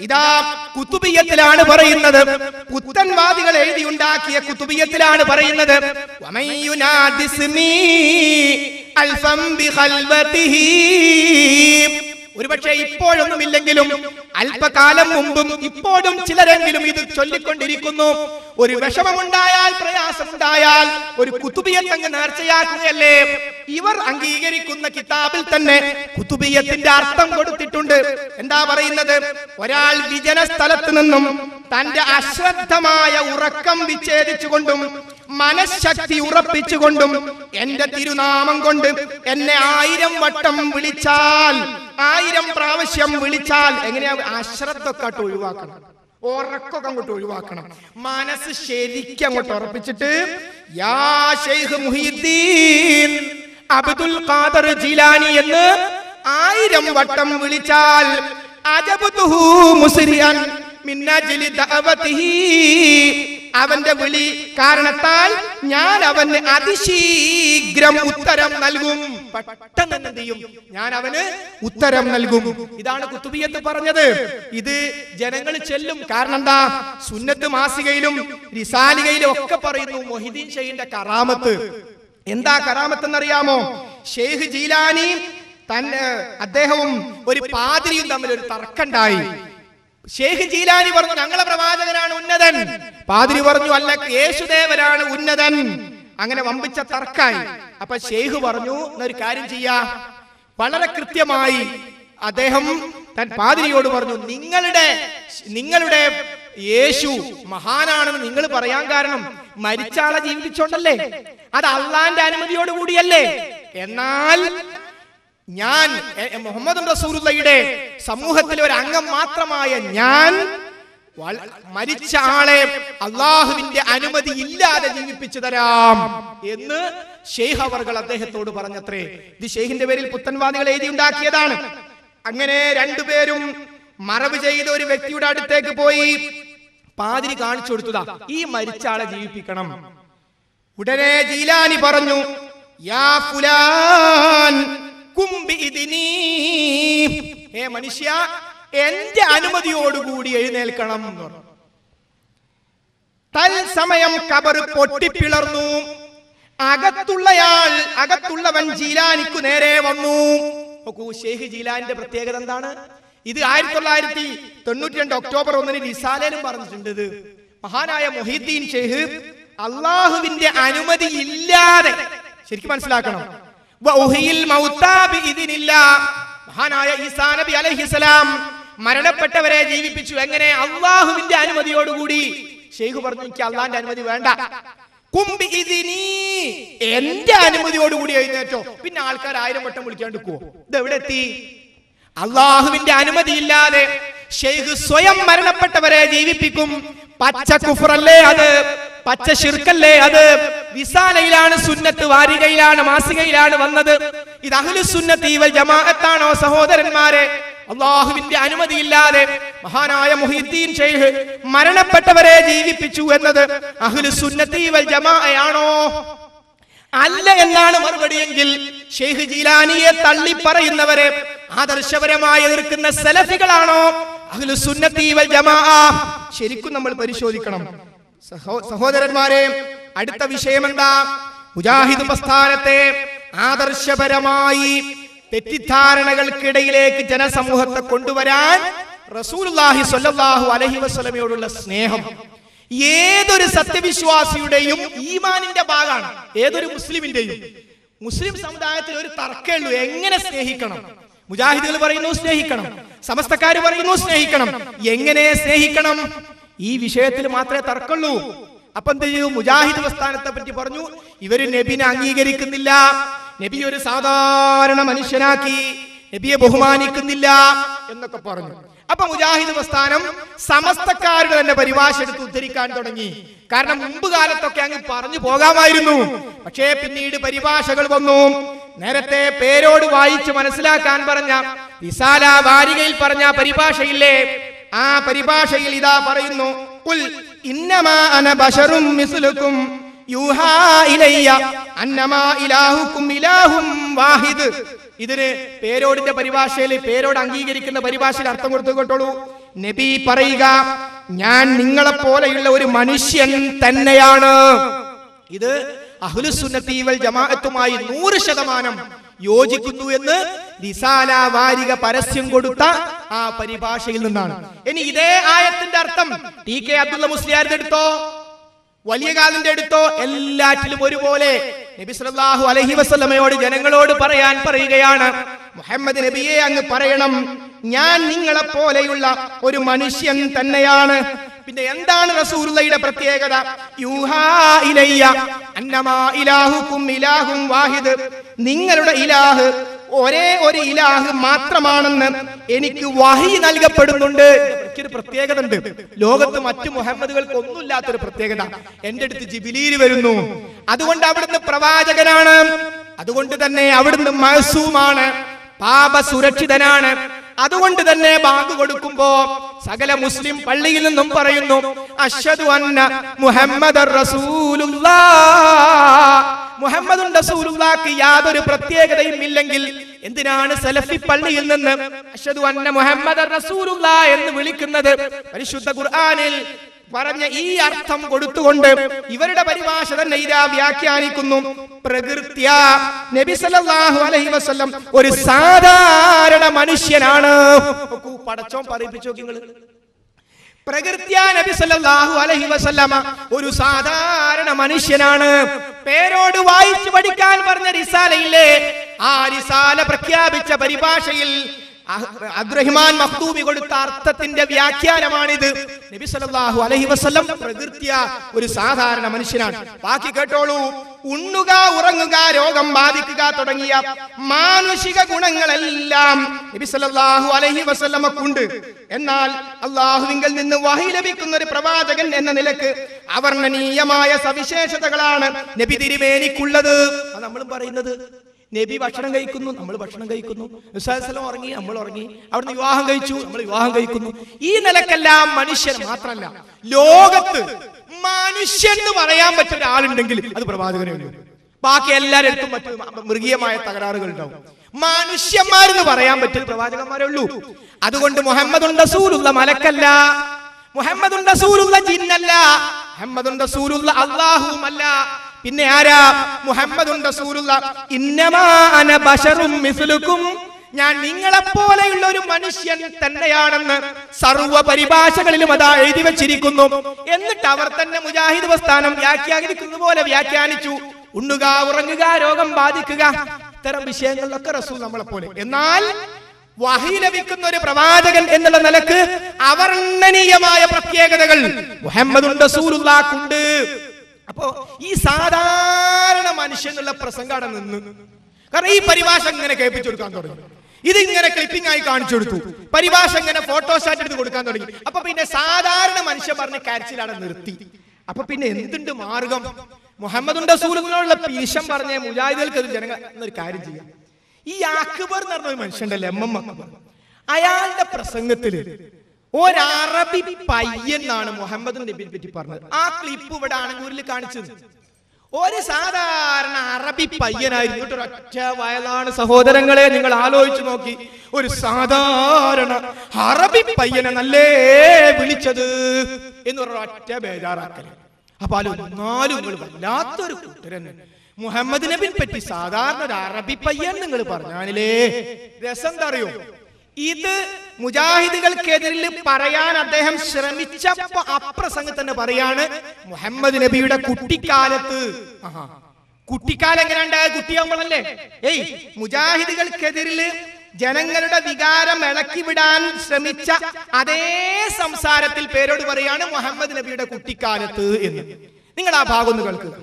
ഇതാ കുത്തുബിയത്തിലാണ് പറയുന്നത് പുത്തൻവാദികൾ എഴുതിയുണ്ടാക്കിയ കുത്തുബിയത്തിലാണ് പറയുന്നത് വമൻ യുനാദിസ്മി അൽഫം ബിഖൽവതിഹി. ഒരുപക്ഷെ ഇപ്പോഴൊന്നുമില്ലെങ്കിലും അല്പകാലം മുമ്പും ഇപ്പോഴും ചിലരെങ്കിലും ഇത് ചൊല്ലിക്കൊണ്ടിരിക്കുന്നു ഒരു വിഷമമുണ്ടായാൽ പ്രയാസമുണ്ടായാൽ ഒരു കുത്തുബിയത്തങ്ങ് നേർച്ചയാക്കുകയല്ലേ ഇവർ അംഗീകരിക്കുന്ന കിതാബിൽ തന്നെ കുത്തുബിയത്തിന്റെ അർത്ഥം കൊടുത്തിട്ടുണ്ട് എന്താ പറയുന്നത് ഒരാൾ വിജന സ്ഥലത്ത് നിന്നും തന്റെ അശ്രദ്ധമായ ഉറക്കം വിച്ഛേദിച്ചുകൊണ്ടും മനഃശക്തി ഉറപ്പിച്ചുകൊണ്ടും എന്റെ തിരുനാമം കൊണ്ട് എന്നെ ആയിരം വട്ടം വിളിച്ചാൽ ആയിരം പ്രാവശ്യം വിളിച്ചാൽ എങ്ങനെയാ അശ്രദ്ധക്കാട്ട് ഒഴിവാക്കണം ഉറക്കൊക്കെ അങ്ങോട്ട് ഒഴിവാക്കണം മനസ്സ് ശരിക്കും അങ്ങോട്ട് ഉറപ്പിച്ചിട്ട് യാ ഷെയ്ഖ് മുഹീദ്ദീൻ അബ്ദുൽ ഖാദർ ജീലാനി എന്ന് ആയിരം വട്ടം വിളിച്ചാൽ അജബുതുഹു മുസ്രിയൻ മിന്നജ്ലി ദഅവതിഹി അവന്റെ വിളി കാരണത്താൽ ഞാൻ അവന് അതിശീഘ്രം ഉത്തരം നൽകും പെട്ടെന്ന് എന്ത് ചെയ്യും ഞാൻ അവന് ഉത്തരം നൽകും ഇതാണ് കുത്തുബിയത്ത് പറഞ്ഞത് ഇത് ജനങ്ങൾ ചെല്ലും കാരണം എന്താ സുന്നത്ത് മാസികയിലും റിസാലികയിലും ഒക്കെ പറയുന്നു മൊഹിദ്ദീൻ ഷെയ്ഖിന്റെ കറാമത്ത് എന്താ കറാമത്ത് എന്നറിയാമോ ഷെയ്ഖ് ജീലാനി തന്നെ അദ്ദേഹവും ഒരു പാതിരിയും തമ്മിൽ ഒരു തർക്കണ്ടായി ഷെയ്ഖ് ജീലാനി പറഞ്ഞു ഞങ്ങളെ പ്രവാചകനാണ് ഉന്നതൻ പാതിരി പറഞ്ഞു അല്ല യേശുദേവനാണ് ഉന്നതൻ അങ്ങനെ വമ്പിച്ച തർക്കായി അപ്പൊ ഷെയ്ഖ് പറഞ്ഞു എന്നൊരു കാര്യം ചെയ്യാ വളരെ കൃത്യമായി അദ്ദേഹം തൻ പാതിരിയോട് പറഞ്ഞു നിങ്ങളുടെ നിങ്ങളുടെ യേശു മഹാനാണെന്ന് നിങ്ങൾ പറയാൻ കാരണം മരിച്ച ആളെ ജീവിപ്പിച്ചോണ്ടല്ലേ അത് അള്ളാന്റെ അനുമതിയോട് കൂടിയല്ലേ എന്നാൽ ഞാൻ എ- എ- മുഹമ്മദ് റസൂലുള്ളയുടെ സമൂഹത്തിലെ ഒരു അംഗം മാത്രമായ ഞാൻ വള- മരിച്ച ആളെ അള്ളാഹുവിന്റെ അനുമതി ഇല്ലാതെ ജീവിപ്പിച്ചു തരാം എന്ന് ഷെയ്ഖ് അവർകൾ അദ്ദേഹത്തോട് പറഞ്ഞത്രേ ഇത് ഷെയ്ഖിന്റെ പേരിൽ പുത്തൻവാദികൾ എഴുതിയുണ്ടാക്കിയതാണ് അങ്ങനെ രണ്ടുപേരും മറവ് ചെയ്ത ഒരു വ്യക്തിയുടെ അടുത്തേക്ക് പോയി പാതിരി കാണിച്ചു കൊടുത്തതാ ഈ മരിച്ച ആളെ ജീവിപ്പിക്കണം ഉടനെ ജീലാനി പറഞ്ഞു യാ ഫുലാൻ കുംബി ഇതിനീ ഹേ മനുഷ്യ എന്റെ അനുമതിയോടുകൂടി എഴുന്നേൽക്കണം എന്ന് പറഞ്ഞു തൽസമയം കബർ പൊട്ടിപ്പിളർന്നു അകത്തുള്ളയാൾ അകത്തുള്ളവൻ ജീലാനിക്കു നേരെ വന്നു നോക്കൂ ഷെയ്ഖ് ജീലാനിന്റെ പ്രത്യേകത എന്താണ് ഇത് ആയിരത്തി തൊള്ളായിരത്തി തൊണ്ണൂറ്റി രണ്ട് ഒക്ടോബർ ഒന്നിന് റിസാലയിലും പറഞ്ഞിട്ടുണ്ട് ഇത് മഹാനായ മൊഹീദ്ദീൻ ഷെയ്ഖ് അള്ളാഹുവിന്റെ അനുമതി ഇല്ലാതെ ശരിക്കും മനസ്സിലാക്കണം വഉഹിയിൽ മൗത്താ ബിഇذനില്ല. മഹാനായ ഈസാ നബി അലൈഹിസലാം മരണപ്പെട്ടവരെ ജീവിപ്പിച്ചു എങ്ങനെ അള്ളാഹുവിന്റെ അനുമതിയോടുകൂടി ഷെയ്ഖ് പറഞ്ഞു എനിക്ക് അള്ളാന്റെ അനുമതി വേണ്ട കുംബി ഇതിനീ എന്റെ അനുമതിയോടുകൂടി എഴുന്നേറ്റോ പിന്നെ ആൾക്കാർ ആയിരം വട്ടം വിളിക്കാണ്ടിരിക്കുവോ ഇത് എവിടെ എത്തി അള്ളാഹുവിന്റെ അനുമതിയില്ലാതെ ഷെയ്ഖ് സ്വയം മരണപ്പെട്ടവരെ ജീവിപ്പിക്കും പച്ച കുഫറല്ലേ അത് പച്ച ശിർക്കല്ലേ അത് വിസാലയിലാണ് സുന്നത്ത് വാരികയിലാണ് മാസികയിലാണ് വന്നത് ഇത് അഹ്ലു സുന്നത്ത് ഇവൽ ജമാഅത്താണോ സഹോദരന്മാരെ അള്ളാഹുവിന്റെ അനുമതിയില്ലാതെ മഹാനായ മുഹിദ്ദീൻ ഷെയ്ഖ് മരണപ്പെട്ടവരെ ജീവിപ്പിച്ചു എന്നത് അഹ്ലു സുന്നത്ത് ഇവൽ ജമാഅയാണോ അല്ല എന്നാണ് മറുപടിയെങ്കിൽ ഷെയ്ഖ് ജീലാനിയെ തള്ളി പറയുന്നവരെ ആദർശപരമായി എതിർക്കുന്ന സലഫികളാണോ അഹ്ലു സുന്നത്തി വൽ ജമാഅ ശരിക്കും നമ്മൾ പരിശോധിക്കണം സഹോ- സഹോദരന്മാരെ അടുത്ത വിഷയം എന്താ മുജാഹിദ് പ്രസ്ഥാനത്തെ ആദർശപരമായി തെറ്റിദ്ധാരണകൾക്കിടയിലേക്ക് ജനസമൂഹത്തെ കൊണ്ടുവരാൻ റസൂലുള്ളാഹി സ്വല്ലല്ലാഹു അലൈഹി വസല്ലമയോടുള്ള സ്നേഹം ഏതൊരു സത്യവിശ്വാസിയുടെയും ഈമാനിന്റെ ഭാഗമാണ് ഏതൊരു മുസ്ലിമിന്റെയും മുസ്ലിം സമുദായത്തിൽ ഒരു തർക്കേ ഉള്ളൂ എങ്ങനെ സ്നേഹിക്കണം മുജാഹിദുകൾ പറയുന്നു സ്നേഹിക്കണം സമസ്തക്കാര് പറയുന്നു സ്നേഹിക്കണം എങ്ങനെ സ്നേഹിക്കണം ഈ വിഷയത്തിൽ മാത്രമേ തർക്കമുള്ളൂ അപ്പൊ എന്ത് ചെയ്തു മുജാഹിദ് പ്രസ്ഥാനത്തെ പറ്റി പറഞ്ഞു ഇവര് നബിനെ അംഗീകരിക്കുന്നില്ല നബി ഒരു സാധാരണ മനുഷ്യനാക്കി നബിയെ ബഹുമാനിക്കുന്നില്ല എന്നൊക്കെ പറഞ്ഞു അപ്പൊ മുജാഹിദ് പ്രസ്ഥാനം സമസ്തക്കാരുടെ തന്നെ പരിഭാഷ എടുത്ത് ഉദ്ധരിക്കാൻ തുടങ്ങി കാരണം മുമ്പ് കാലത്തൊക്കെ അങ്ങ് പറഞ്ഞു പോകാമായിരുന്നു പക്ഷേ പിന്നീട് പരിഭാഷകൾ വന്നു നേരത്തെ പേരോട് വായിച്ച് മനസ്സിലാക്കാൻ പറഞ്ഞ വിശാല വാരികയിൽ പറഞ്ഞ പരിഭാഷയില്ലേ ആ പരിഭാഷയിൽ ഇതാ പറയുന്നു "ഖുൽ ഇന്നമാ അന ബശറും മിസ്ലുക്കും യൂഹാ ഇലയ്യ അന്നമാ ഇലാഹുക്കും ഇലാഹും വാഹിദ് ഇതിന് പേരോടിന്റെ പരിഭാഷയിൽ പേരോട് അംഗീകരിക്കുന്ന പരിഭാഷയിൽ അർത്ഥം കൊടുത്തു കേട്ടോളൂ നബി പറയുക ഞാൻ നിങ്ങളെ പോലെയുള്ള ഒരു മനുഷ്യൻ തന്നെയാണ് ഇത് അഹ്ലുസുന്നത്തി വൽ ജമാഅത്തുമായി നൂറ് ശതമാനം യോജിക്കുന്നു എന്ന് റിസാല വാരിക പരസ്യം കൊടുത്ത ആ പരിഭാഷയിൽ നിന്നാണ് ഇനി ഇതേ ആയത്തിന്റെ അർത്ഥം ടി കെ അബ്ദുള്ള മുസ്ലിയാരുടെ എടുത്തോ വലിയ കാലിന്റെ എടുത്തോ എല്ലാറ്റിലും ഒരുപോലെ നബി സല്ലല്ലാഹു അലൈഹി വസല്ലമയോട് ജനങ്ങളോട് പറയാൻ പറയുകയാണ് മുഹമ്മദ് നബിയെ അങ്ങ് പറയണം ഞാൻ നിങ്ങളെ പോലെയുള്ള ഒരു മനുഷ്യൻ തന്നെയാണ് പിന്നെ എന്താണ് റസൂലുള്ളയുടെ പ്രത്യേകത യൂഹാ ഇലയ്യ അന്നമാ ഇലാഹുക്കും ഇലാഹും വാഹിദ് നിങ്ങളുടെ ഇലാഹ് ഒരേ ഒരു ഇലാഹ് മാത്രമാണെന്ന് എനിക്ക് വഹി നൽകപ്പെടുന്നുണ്ട് എനിക്കൊരു പ്രത്യേകത ഉണ്ട് ലോകത്ത് മറ്റു മുഹമ്മദുകൾക്ക് ഒന്നുമില്ലാത്തൊരു പ്രത്യേകത എന്റെ അടുത്ത് ജിബിലീൽ വരുന്നു അതുകൊണ്ട് അവിടുന്ന് പ്രവാചകനാണ് അതുകൊണ്ട് തന്നെ അവിടുന്ന് മഹസൂമാണ് പാപ സുരക്ഷിതനാണ് അതുകൊണ്ട് തന്നെ ബാങ്ക് കൊടുക്കുമ്പോ സകല മുസ്ലിം പള്ളിയിൽ നിന്നും പറയുന്നു അഷ്ഹദു അന്ന മുഹമ്മദ് മുഹമ്മദ് റസൂലുള്ളാക്ക് യാതൊരു പ്രത്യേകതയും ഇല്ലെങ്കിൽ എന്തിനാണ് സലഫി പള്ളിയിൽ നിന്ന് അഷ്ഹദു അന്ന മുഹമ്മദ് റസൂലുള്ള എന്ന് വിളിക്കുന്നത് പരിശുദ്ധ ഖുർആനിൽ പറഞ്ഞ ഈ അർത്ഥം കൊടുത്തുകൊണ്ട് ഇവരുടെ പരിഭാഷ തന്നെ ഇതാ വ്യാഖ്യാനിക്കുന്നു പ്രകൃത്യ നബി സല്ലല്ലാഹു അലൈഹി വസല്ലം ഒരു സാധാരണ മനുഷ്യനാണ് നോക്കൂ, പടച്ചോൻ പറയിപ്പിച്ചു നോക്കി നിങ്ങള് പ്രകൃത്യ നബി സല്ലല്ലാഹു അലൈഹി വസല്ലമ ഒരു സാധാരണ മനുഷ്യനാണ് പേരോട് വായിച്ചു പഠിക്കാൻ പറഞ്ഞ റിസാലയില്ലേ ആ റിസാല പ്രഖ്യാപിച്ച പരിഭാഷയിൽ അഹ് അബ്ദുറഹിമാൻ മഖ്ദൂമി കൊടുത്ത അർത്ഥത്തിന്റെ വ്യാഖ്യാനമാണിത് നബി സല്ലല്ലാഹു അലൈഹി വസല്ലം പ്രകൃത്യ ഒരു സാധാരണ മനുഷ്യനാണ് ബാക്കി കേട്ടോളൂ ഉണ്ണുക ഉറങ്ങുക രോഗം ബാധിക്കുക തുടങ്ങിയ മാനുഷിക ഗുണങ്ങളെല്ലാം നബി സല്ലല്ലാഹു അലൈഹി വസല്ലമക്കുണ്ട് എന്നാൽ അള്ളാഹുവിങ്കിൽ നിന്ന് വഹി ലഭിക്കുന്ന ഒരു പ്രവാചകൻ എന്ന നിലക്ക് അവർണ്ണനീയമായ സവിശേഷതകളാണ് നബി തിരുമേനിക്കുള്ളത് അത് നമ്മളും പറയുന്നത് നബി ഭക്ഷണം കഴിക്കുന്നു നമ്മൾ ഭക്ഷണം കഴിക്കുന്നു നിസ്സാരം ഉറങ്ങി നമ്മൾ ഉറങ്ങി അവിടുന്ന് വിവാഹം കഴിച്ചു നമ്മൾ വിവാഹം കഴിക്കുന്നു ഈ നിലക്കെല്ലാം മനുഷ്യൻ മാത്രമല്ല ലോകത്ത് മനുഷ്യൻ എന്ന് പറയാൻ പറ്റിയ ഒരാളുണ്ടെങ്കിൽ അത് പ്രവാചകനേ ഉള്ളൂ ബാക്കി എല്ലാവരുടെ മറ്റു മൃഗീയമായ തകരാറുകൾ ഉണ്ടാവും മനുഷ്യന്മാരെന്ന് പറയാൻ പറ്റിയ പ്രവാചകന്മാരേ ഉള്ളൂ അതുകൊണ്ട് മുഹമ്മദ് റസൂലുള്ള മലക്കല്ല മുഹമ്മദ് റസൂലുള്ള ജിന്നല്ല മുഹമ്മദ് റസൂലുള്ള അല്ലാഹുമല്ല പിന്നെ ആരാ മുഹമ്മദ് റസൂലുള്ള ഇന്നമാ അന ബശറും മിസ്ലുക്കും ഞാൻ നിങ്ങളെപ്പോലെയുള്ള ഒരു മനുഷ്യൻ തന്നെയാണെന്ന് സർവ്വ പരിഭാഷകളിലും അതാ എഴുതി വെച്ചിരിക്കുന്നു എന്നിട്ട് അവർ തന്നെ മുജാഹിദ് പ്രസ്ഥാനം വ്യാഖ്യാനിക്കുന്ന പോലെ വ്യാഖ്യാനിച്ചു ഉണ്ണുക ഉറങ്ങുക രോഗം ബാധിക്കുക ഇത്തരം വിഷയങ്ങളിലൊക്കെ റസൂൽ നമ്മളെ പോലെ എന്നാൽ വഹി ലഭിക്കുന്ന ഒരു പ്രവാചകൻ എന്നുള്ള നിലക്ക് അവർണ്ണനീയമായ പ്രത്യേകതകൾ മുഹമ്മദ് റസൂലുള്ളാക്കുണ്ട് അപ്പോ ഈ സാധാരണ മനുഷ്യനുള്ള പ്രസംഗം അവിടെ നിന്ന് കാരണം ഈ പരിഭാഷ ഇങ്ങനെ കേൾപ്പിച്ചു കൊടുക്കാൻ തുടങ്ങി ഇത് ഇങ്ങനെ ക്ലിപ്പിംഗ് ആയി കാണിച്ചു കൊടുത്തു പരിഭാഷ ഇങ്ങനെ ഫോട്ടോസ്റ്റാറ്റ് എടുത്ത് കൊടുക്കാൻ തുടങ്ങി അപ്പൊ പിന്നെ സാധാരണ മനുഷ്യൻ പറഞ്ഞ് കരച്ചിലവിടെ നിർത്തി അപ്പൊ പിന്നെ എന്തുണ്ട് മാർഗം മുഹമ്മദ് റസൂലിനോടുള്ള പീശം പറഞ്ഞ മുജാഹിദുകൾക്ക് ഒരു ജനങ്ങൾ എന്നൊരു കാര്യം ചെയ്യാം ഈ അക്ബർ എന്ന് പറഞ്ഞ ഒരു മനുഷ്യണ്ടല്ലോ എം എം അക്ബർ അയാളുടെ പ്രസംഗത്തില് ഒരറബി പയ്യനാണ് മുഹമ്മദ് നബിയെ പറ്റി പറഞ്ഞത് ആ ക്ലിപ്പ് ഇവിടെ ആണങ്കൂരിൽ കാണിച്ചത് ഒരു സാധാരണ അറബി പയ്യനായിരുന്നു എന്നിട്ട് ഒരൊറ്റ വയലാണ് സഹോദരങ്ങളെ നിങ്ങൾ ആലോചിച്ചു നോക്കി ഒരു സാധാരണ അറബി പയ്യനെ നല്ലേ വിളിച്ചത് എന്ന് പറഞ്ഞ ഒറ്റ ബേജാറാക്കല് അപ്പൊ ആലോ എന്നാലും നിങ്ങൾ വല്ലാത്തൊരു കൂട്ടരന്നെ മുഹമ്മദ് നബിനെ പറ്റി സാധാരണ ഒരു അറബി പയ്യൻ നിങ്ങൾ പറഞ്ഞാലേ രസം എന്താ അറിയോ ഇത് മുജാഹിദുകൾക്കെതിരിൽ പറയാൻ അദ്ദേഹം ശ്രമിച്ചപ്പോ അപ്രസംഗം തന്നെ പറയാണ് മുഹമ്മദ് നബിയുടെ കുട്ടിക്കാലത്ത് ആഹാ. കുട്ടിക്കാലം എങ്ങനെ ഉണ്ടായ കുട്ടിയാകുമ്പോഴല്ലേ ഏയ് മുജാഹിദുകൾക്കെതിരിൽ ജനങ്ങളുടെ വികാരം ഇളക്കി വിടാൻ ശ്രമിച്ച അതേ സംസാരത്തിൽ പേരോട് പറയാണ് മുഹമ്മദ് നബിയുടെ കുട്ടിക്കാലത്ത് എന്ന് നിങ്ങൾ ആ ഭാഗം ഒന്ന് കേൾക്കുക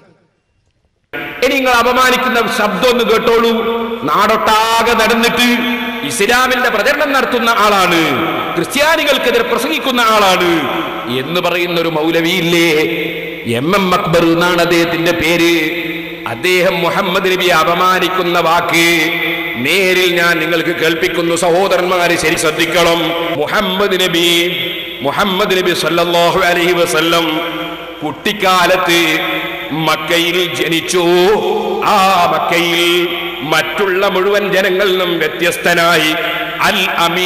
ഇനി നിങ്ങൾ അപമാനിക്കുന്ന ശബ്ദം ഒന്ന് കേട്ടോളൂ നാടൊട്ടാകെ നടന്നിട്ട് ഇസ്ലാമിന്റെ പ്രചരണം നടത്തുന്ന ആളാണ് ക്രിസ്ത്യാനികൾക്കെതിരെ പ്രസംഗിക്കുന്ന ആളാണ് എന്ന് പറയുന്ന ഒരു മൗലവിയില്ലേ എം എം അക്ബർ എന്നാണ് അദ്ദേഹത്തിന്റെ പേര് അദ്ദേഹം മുഹമ്മദ് നബിയെ അപമാനിക്കുന്ന വാക്ക് നേരിൽ ഞാൻ നിങ്ങൾക്ക് കേൾപ്പിക്കുന്നു സഹോദരന്മാരെ ശരി ശ്രദ്ധിക്കണം മുഹമ്മദ് നബി മുഹമ്മദ് നബി സല്ലല്ലാഹു അലൈഹി വസല്ലം കുട്ടിക്കാലത്ത് മക്കയിൽ ജനിച്ചു ആ മക്കയിൽ മറ്റുള്ള മുഴുവൻ ജനങ്ങളിൽ നിന്നും വ്യത്യസ്തനായി അൽ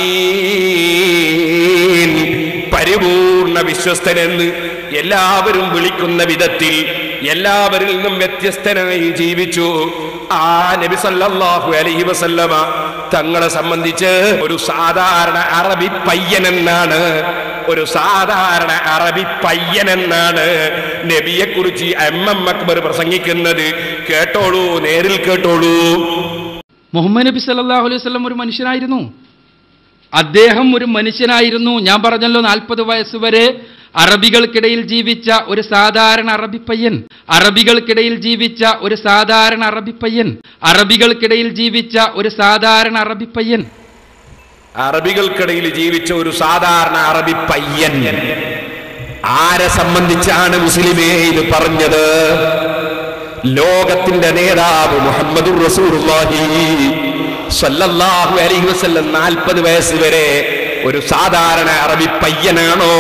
അമീൻ പരിപൂർണ വിശ്വസ്തനെന്ന് എല്ലാവരും വിളിക്കുന്ന വിധത്തിൽ എല്ലാവരിൽ നിന്നും വ്യത്യസ്തനായി ജീവിച്ചു ആ നബി സല്ലല്ലാഹു അലൈഹി വസല്ലമ തങ്ങളെ സംബന്ധിച്ച് ഒരു സാധാരണ അറബി പയ്യനെന്നാണ് ഒരു സാധാരണ അറബി പയ്യനെന്നാണ് നബിയെ കുറിച്ച് എം എം അക്ബർ പ്രസംഗിക്കുന്നത് കേട്ടോളൂ നേരിൽ കേട്ടോളൂ മുഹമ്മദ് നബി സല്ലല്ലാഹു അലൈഹി വസല്ലം ഒരു മനുഷ്യനായിരുന്നു അദ്ദേഹം ഒരു മനുഷ്യനായിരുന്നു ഞാൻ പറഞ്ഞല്ലോ നാൽപ്പത് വയസ്സ് വരെ അറബികൾക്കിടയിൽ ജീവിച്ച ഒരു സാധാരണ അറബി പയ്യൻ അറബികൾക്കിടയിൽ ജീവിച്ച ഒരു സാധാരണ അറബി പയ്യൻ അറബികൾക്കിടയിൽ ജീവിച്ച ഒരു സാധാരണ അറബി പയ്യൻ അറബികൾക്കിടയിൽ ജീവിച്ച ഒരു സാധാരണ അറബി പയ്യൻ ആരെ സംബന്ധിച്ചാണ് മുസ്ലിമേ ഇത് പറഞ്ഞത് ലോകത്തിന്റെ നേതാവ് മുഹമ്മദ് റസൂലുള്ളാഹി സ്വല്ലല്ലാഹു അലൈഹി വസല്ലം നാൽപ്പത് വയസ്സ് വരെ ഒരു സാധാരണ അറബി പയ്യനാണോ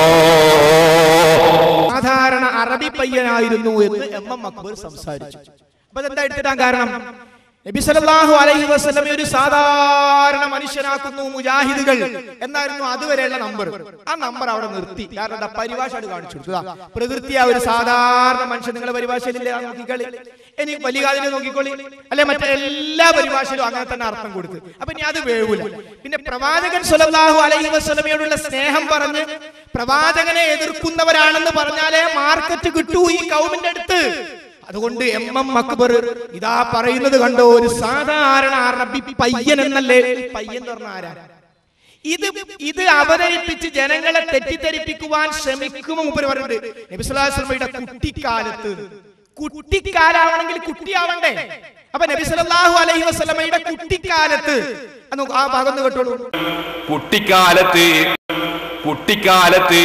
സാധാരണ അറബി പയ്യനായിരുന്നു എന്ന് എം എം അക്ബർ സംസാരിച്ചു അപ്പൊ അതെന്താ എടുത്തിട്ടാൻ കാരണം നബി സല്ലല്ലാഹു അലൈഹി വസല്ലം ഒരു സാധാരണ മനുഷ്യനാക്കുന്നു മുജാഹിദുകൾ എന്നായിരുന്നു അതുവരെയുള്ള നമ്പർ ആ നമ്പർ അവിടെ നിർത്തി കാരണം എന്താ പരിഭാഷ അത് കാണിച്ചു കൊടുത്തു ദാ, പ്രകൃതിയാ ഒരു സാധാരണ മനുഷ്യൻ നിങ്ങളെ പരിഭാഷയിലില്ലേ ആ നോക്കിക്കളി ഇനി വലിയ കാതിനെ നോക്കിക്കോളി അല്ലെ മറ്റേ എല്ലാ പരിഭാഷയിലും അങ്ങനെ തന്നെ അർത്ഥം കൊടുത്തു അപ്പൊ ഇനി അത് വേവൂല പിന്നെ പ്രവാചകൻ സല്ലല്ലാഹു അലൈഹി വസല്ലമയോടുള്ള സ്നേഹം പറഞ്ഞ് പ്രവാചകനെ എതിർക്കുന്നവരാണെന്ന് പറഞ്ഞാലേ മാർക്കറ്റ് കിട്ടൂ ഈ കൗമിന്റെ അടുത്ത് അതുകൊണ്ട് എം എം അക്ബർ ഇതാ പറയുന്നത് കണ്ടോ ഒരു സാധാരണ അറബി പയ്യൻ എന്നല്ലേ ഈ പയ്യൻ എന്ന് പറഞ്ഞ ആരാ ഇത് ഇത് അവതരിപ്പിച്ച് ജനങ്ങളെ തെറ്റിദ്ധരിപ്പിക്കുവാൻ ശ്രമിക്കുമോ മൂപ്പര് പറയുന്നുണ്ട് നബി സല്ലല്ലാഹു അലൈഹി വസല്ലമയുടെ കുട്ടിക്കാലത്ത് കുട്ടിക്കാലാവണമെങ്കിൽ കുട്ടിയാവണ്ടേ അപ്പൊ നബി സല്ലല്ലാഹു അലൈഹി വസല്ലമയുടെ കുട്ടിക്കാലത്ത് അത് നോക്കൂ, ആ ഭാഗം ഒന്ന് കേട്ടോളൂ കുട്ടിക്കാലത്ത് കുട്ടിക്കാലത്ത്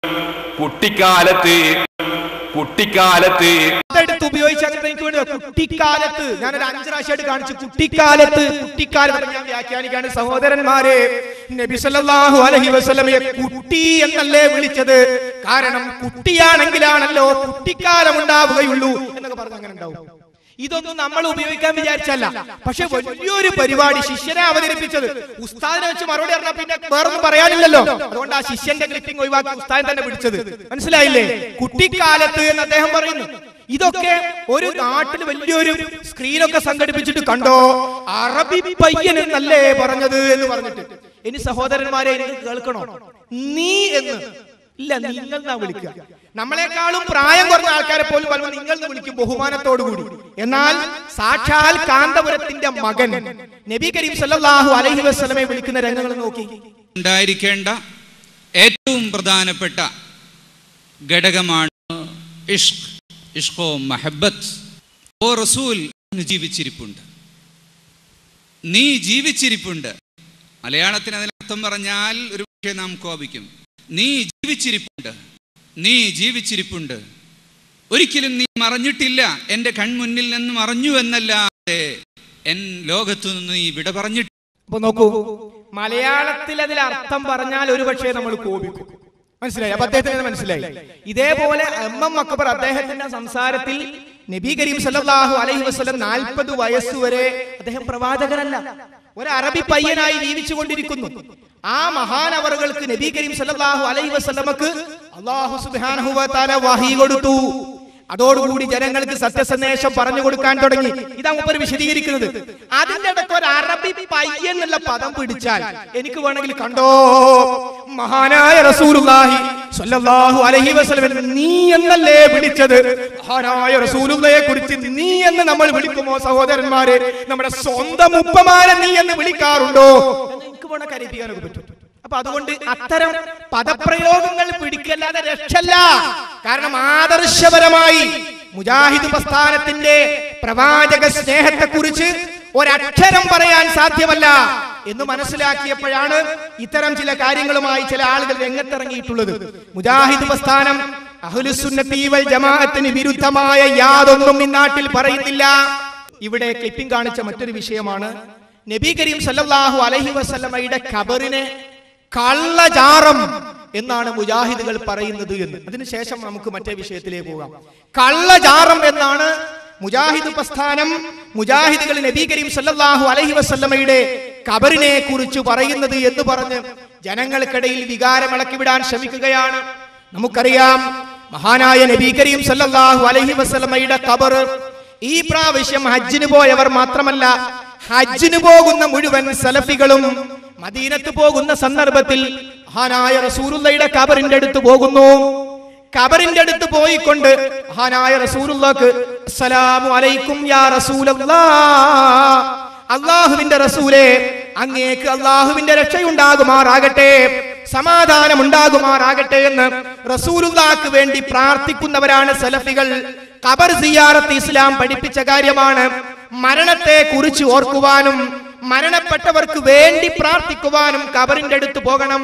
കുട്ടിക്കാലത്ത് കുട്ടിക്കാലത്ത് അതെടുത്ത് ഉപയോഗിച്ച് അങ്ങനെ എനിക്ക് വേണ്ടി കുട്ടിക്കാലത്ത് ഞാനൊരു അഞ്ച് പ്രാവശ്യമായിട്ട് കാണിച്ചു കുട്ടിക്കാലത്ത് കുട്ടിക്കാലത്ത് ഞാൻ വ്യാഖ്യാനിക്കാണ് സഹോദരന്മാരെ നബി സല്ലല്ലാഹു അലൈഹി വസല്ലമയെ കുട്ടി എന്നല്ലേ വിളിച്ചത് കാരണം കുട്ടിയാണെങ്കിലാണല്ലോ കുട്ടിക്കാലം ഉണ്ടാവുകയുള്ളൂ എന്നൊക്കെ പറഞ്ഞ് അങ്ങനെ ഉണ്ടാവും ഇതൊന്നും നമ്മൾ ഉപയോഗിക്കാൻ വിചാരിച്ചല്ല പക്ഷെ വലിയൊരു പരിപാടി ശിഷ്യനെ അവതരിപ്പിച്ചത് ഉസ്താദിനെ വെച്ച് മറുപടി പറഞ്ഞാൽ പിന്നെ വേറൊന്നും പറയാനില്ലല്ലോ അതുകൊണ്ട് ആ ശിഷ്യന്റെ ക്ലിപ്പിംഗ് ഒഴിവാക്കി ഉസ്താദൻ തന്നെ പിടിച്ചത് മനസ്സിലായില്ലേ കുട്ടിക്കാലത്ത് എന്ന് അദ്ദേഹം പറയുന്നു ഇതൊക്കെ ഒരു നാട്ടിൽ വലിയൊരു സ്ക്രീനൊക്കെ സംഘടിപ്പിച്ചിട്ട് കണ്ടോ അറബി പയ്യൻ എന്നല്ലേ പറഞ്ഞത് എന്ന് പറഞ്ഞിട്ട് ഇനി സഹോദരന്മാരെ എനിക്ക് കേൾക്കണോ നീ എന്ന് ഇല്ല നിങ്ങൾ എന്നാ വിളിക്കുക നമ്മളെക്കാളും പ്രായം കുറഞ്ഞ ആൾക്കാരെ പോലും പലപ്പോൾ നിങ്ങൾ എന്ന് വിളിക്കും ബഹുമാനത്തോടു കൂടി എന്നാൽ സാക്ഷാൽ കാന്തപുരത്തിന്റെ മകൻ നബി കരീം സല്ലല്ലാഹു അലൈഹി വസല്ലമെ വിളിക്കുന്ന രംഗങ്ങൾ നോക്കി ഉണ്ടായിരിക്കേണ്ട ഏറ്റവും പ്രധാനപ്പെട്ട ഘടകമാണ് ഇഷ്ക് ഇഷ്കോ മഹബത്ത് ഓ റസൂൽ അങ്ങ് ജീവിച്ചിരിപ്പുണ്ട് നീ ജീവിച്ചിരിപ്പുണ്ട് മലയാളത്തിന് അതിനർത്ഥം പറഞ്ഞാൽ ഒരു പക്ഷേ നാം കോപിക്കും നീ ജീവിച്ചിരിപ്പുണ്ട് നീ ജീവിച്ചിരിപ്പുണ്ട് ഒരിക്കലും നീ മറഞ്ഞിട്ടില്ല എൻ്റെ കൺമുന്നിൽ നിന്ന് മറഞ്ഞു എന്നല്ലാതെ എൻ ലോകത്തു നിന്ന് നീ വിട പറഞ്ഞിട്ടില്ല അപ്പൊ നോക്കൂ മലയാളത്തിൽ അതിൽ അർത്ഥം പറഞ്ഞാൽ ഒരുപക്ഷെ നമ്മൾ കോപിക്കും മനസ്സിലായി അപ്പൊ അദ്ദേഹത്തിന് മനസ്സിലായി ഇതേപോലെ എം എം അക്ബർ അദ്ദേഹത്തിന്റെ സംസാരത്തിൽ നബി കരീം സല്ലല്ലാഹു അലൈഹി വസല്ലം നാൽപ്പത് വയസ്സുവരെ അദ്ദേഹം പ്രവാചകനല്ല ഒരു അറബി പയ്യനായി ജീവിച്ചുകൊണ്ടിരിക്കുന്നു ആ മഹാനവറുകൾക്ക് നബി കരീം സല്ലല്ലാഹു അലൈഹി വസല്ലമക്ക് അള്ളാഹു സുബ്ഹാനഹു വ തആല വഹി കൊടുത്തു അതോടുകൂടി ജനങ്ങൾക്ക് സത്യസന്ദേശം പറഞ്ഞു കൊടുക്കാൻ തുടങ്ങി ഇതാ മൂപ്പര് വിശദീകരിക്കുന്നത് അതിന്റെ ഇടയ്ക്ക് ഒരു അറബി പയ്യൻ എന്നുള്ള പദം പിടിച്ചാൽ എനിക്ക് വേണമെങ്കിൽ കണ്ടോ മഹാനായ റസൂലുള്ളാഹി സ്വല്ലല്ലാഹു അലൈഹി വസല്ലം നീ എന്നല്ലേ വിളിച്ചത് മഹാനായ റസൂലുള്ളയെ കുറിച്ച് നീ എന്ന് നമ്മൾ വിളിക്കുമോ സഹോദരന്മാരെ നമ്മുടെ സ്വന്തം ഉപ്പമാരെ നീ എന്ന് വിളിക്കാറുണ്ടോ എന്ന് എനിക്ക് വേണം കരയിപ്പിക്കാനൊക്കെ പറ്റും അപ്പൊ അതുകൊണ്ട് അത്തരം പദപ്രയോഗങ്ങൾ പിടിക്കല്ലാതെ രക്ഷല്ല കാരണം ആദർശപരമായി മുജാഹിദ് പ്രസ്ഥാനത്തിന്റെ പ്രവാചക സ്നേഹത്തെ കുറിച്ച് ഒരക്ഷരം പറയാൻ സാധ്യമല്ല എന്ന് മനസ്സിലാക്കിയപ്പോഴാണ് ഇത്തരം ചില കാര്യങ്ങളുമായി ചില ആളുകൾ രംഗത്തിറങ്ങിയിട്ടുള്ളത് മുജാഹിദ് പ്രസ്ഥാനം അഹ്ലുസുന്നത്തി വൽ ജമാഅത്തിന് വിരുദ്ധമായ യാതൊന്നും ഇന്നാട്ടിൽ പറയുന്നില്ല ഇവിടെ ക്ലിപ്പിംഗ് കാണിച്ച മറ്റൊരു വിഷയമാണ് നബി കരീം സല്ലല്ലാഹു അലൈഹി വസല്ലമയുടെ ഖബറിനെ കള്ളജാറം എന്നാണ് മുജാഹിദുകൾ പറയുന്നത് എന്ന് അതിനുശേഷം നമുക്ക് മറ്റേ വിഷയത്തിലേക്ക് പോകാം കള്ളജാറം എന്നാണ് മുജാഹിദ് പ്രസ്ഥാനം മുജാഹിദുകൾ നബി കരീം സല്ലല്ലാഹു അലൈഹി വസല്ലമയുടെ കബറിനെ കുറിച്ച് പറയുന്നത് എന്ന് പറഞ്ഞ് ജനങ്ങൾക്കിടയിൽ വികാരമിളക്കി വിടാൻ ശ്രമിക്കുകയാണ് നമുക്കറിയാം മഹാനായ നബി കരീം സല്ലല്ലാഹു അലൈഹി വസല്ലമയുടെ കബർ ഈ പ്രാവശ്യം ഹജ്ജിന് പോയവർ മാത്രമല്ല ഹജ്ജിന് പോകുന്ന മുഴുവൻ സലഫികളും മദീനത്ത് പോകുന്ന സന്ദർഭത്തിൽ മഹാനായ റസൂലുള്ളയുടെ കബറിന്റെ അടുത്ത് പോകുന്നു കബറിന്റെ അടുത്ത് പോയിക്കൊണ്ട് മഹാനായ റസൂലുള്ളാക്ക് അസ്സലാമു അലൈക്കും യാ റസൂലല്ലാ അള്ളാഹുവിന്റെ റസൂലേ അങ്ങേക്ക് അള്ളാഹുവിന്റെ രക്ഷയുണ്ടാകുമാറാകട്ടെ സമാധാനം ഉണ്ടാകുമാറാകട്ടെ എന്ന് റസൂലുള്ളാക്ക് വേണ്ടി പ്രാർത്ഥിക്കുന്നവരാണ് സലഫികൾ ഖബർ സിയാറത്ത് ഇസ്ലാം പഠിപ്പിച്ച കാര്യമാണ് മരണത്തെ കുറിച്ച് ഓർക്കുവാനും മരണപ്പെട്ടവർക്ക് വേണ്ടി പ്രാർത്ഥിക്കുവാനും ഖബറിന്റെ അടുത്ത് പോകണം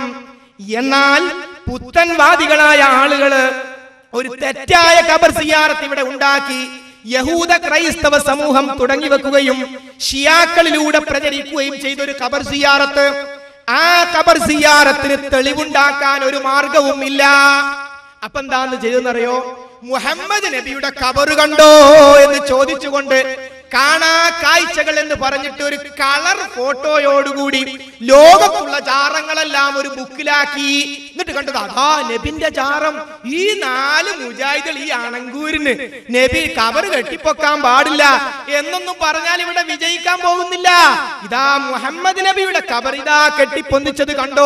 എന്നാൽ പുത്തൻവാദികളായ ആളുകള് ഒരു തെറ്റായ ഖബർ സിയാറത്ത് ഇവിടെ ഉണ്ടാക്കി യഹൂദ ക്രൈസ്തവ സമൂഹം തുടങ്ങി വെക്കുകയും ഷിയാക്കളിലൂടെ പ്രചരിക്കുകയും ചെയ്ത ഒരു ഖബർ സിയാറത്ത് ആ ഖബർ സിയാറത്തിന് തെളിവുണ്ടാക്കാൻ ഒരു മാർഗവും ഇല്ല അപ്പൊ എന്താന്ന് ചെയ്തെന്നറിയോ മുഹമ്മദ് നബിയുടെ കബറ് കണ്ടോ എന്ന് ചോദിച്ചുകൊണ്ട് കാണാ കാഴ്ചകൾ എന്ന് പറഞ്ഞിട്ട് ഒരു കളർ ഫോട്ടോയോടുകൂടി ലോകത്തുള്ള ജാറങ്ങളെല്ലാം ഒരു ബുക്കിലാക്കി എന്നിട്ട് കണ്ടത് അതാ നബിന്റെ ജാറം ഈ നാല് മുജാഹിദുകൾ ഈ അണങ്കൂരിന് നബി കബറ് കെട്ടിപ്പൊക്കാൻ പാടില്ല എന്നൊന്നും പറഞ്ഞാൽ ഇവിടെ വിജയിക്കാൻ പോകുന്നില്ല ഇതാ മുഹമ്മദ് നബിയുടെ കബർ ഇതാ കെട്ടിപ്പൊന്തിച്ചത് കണ്ടോ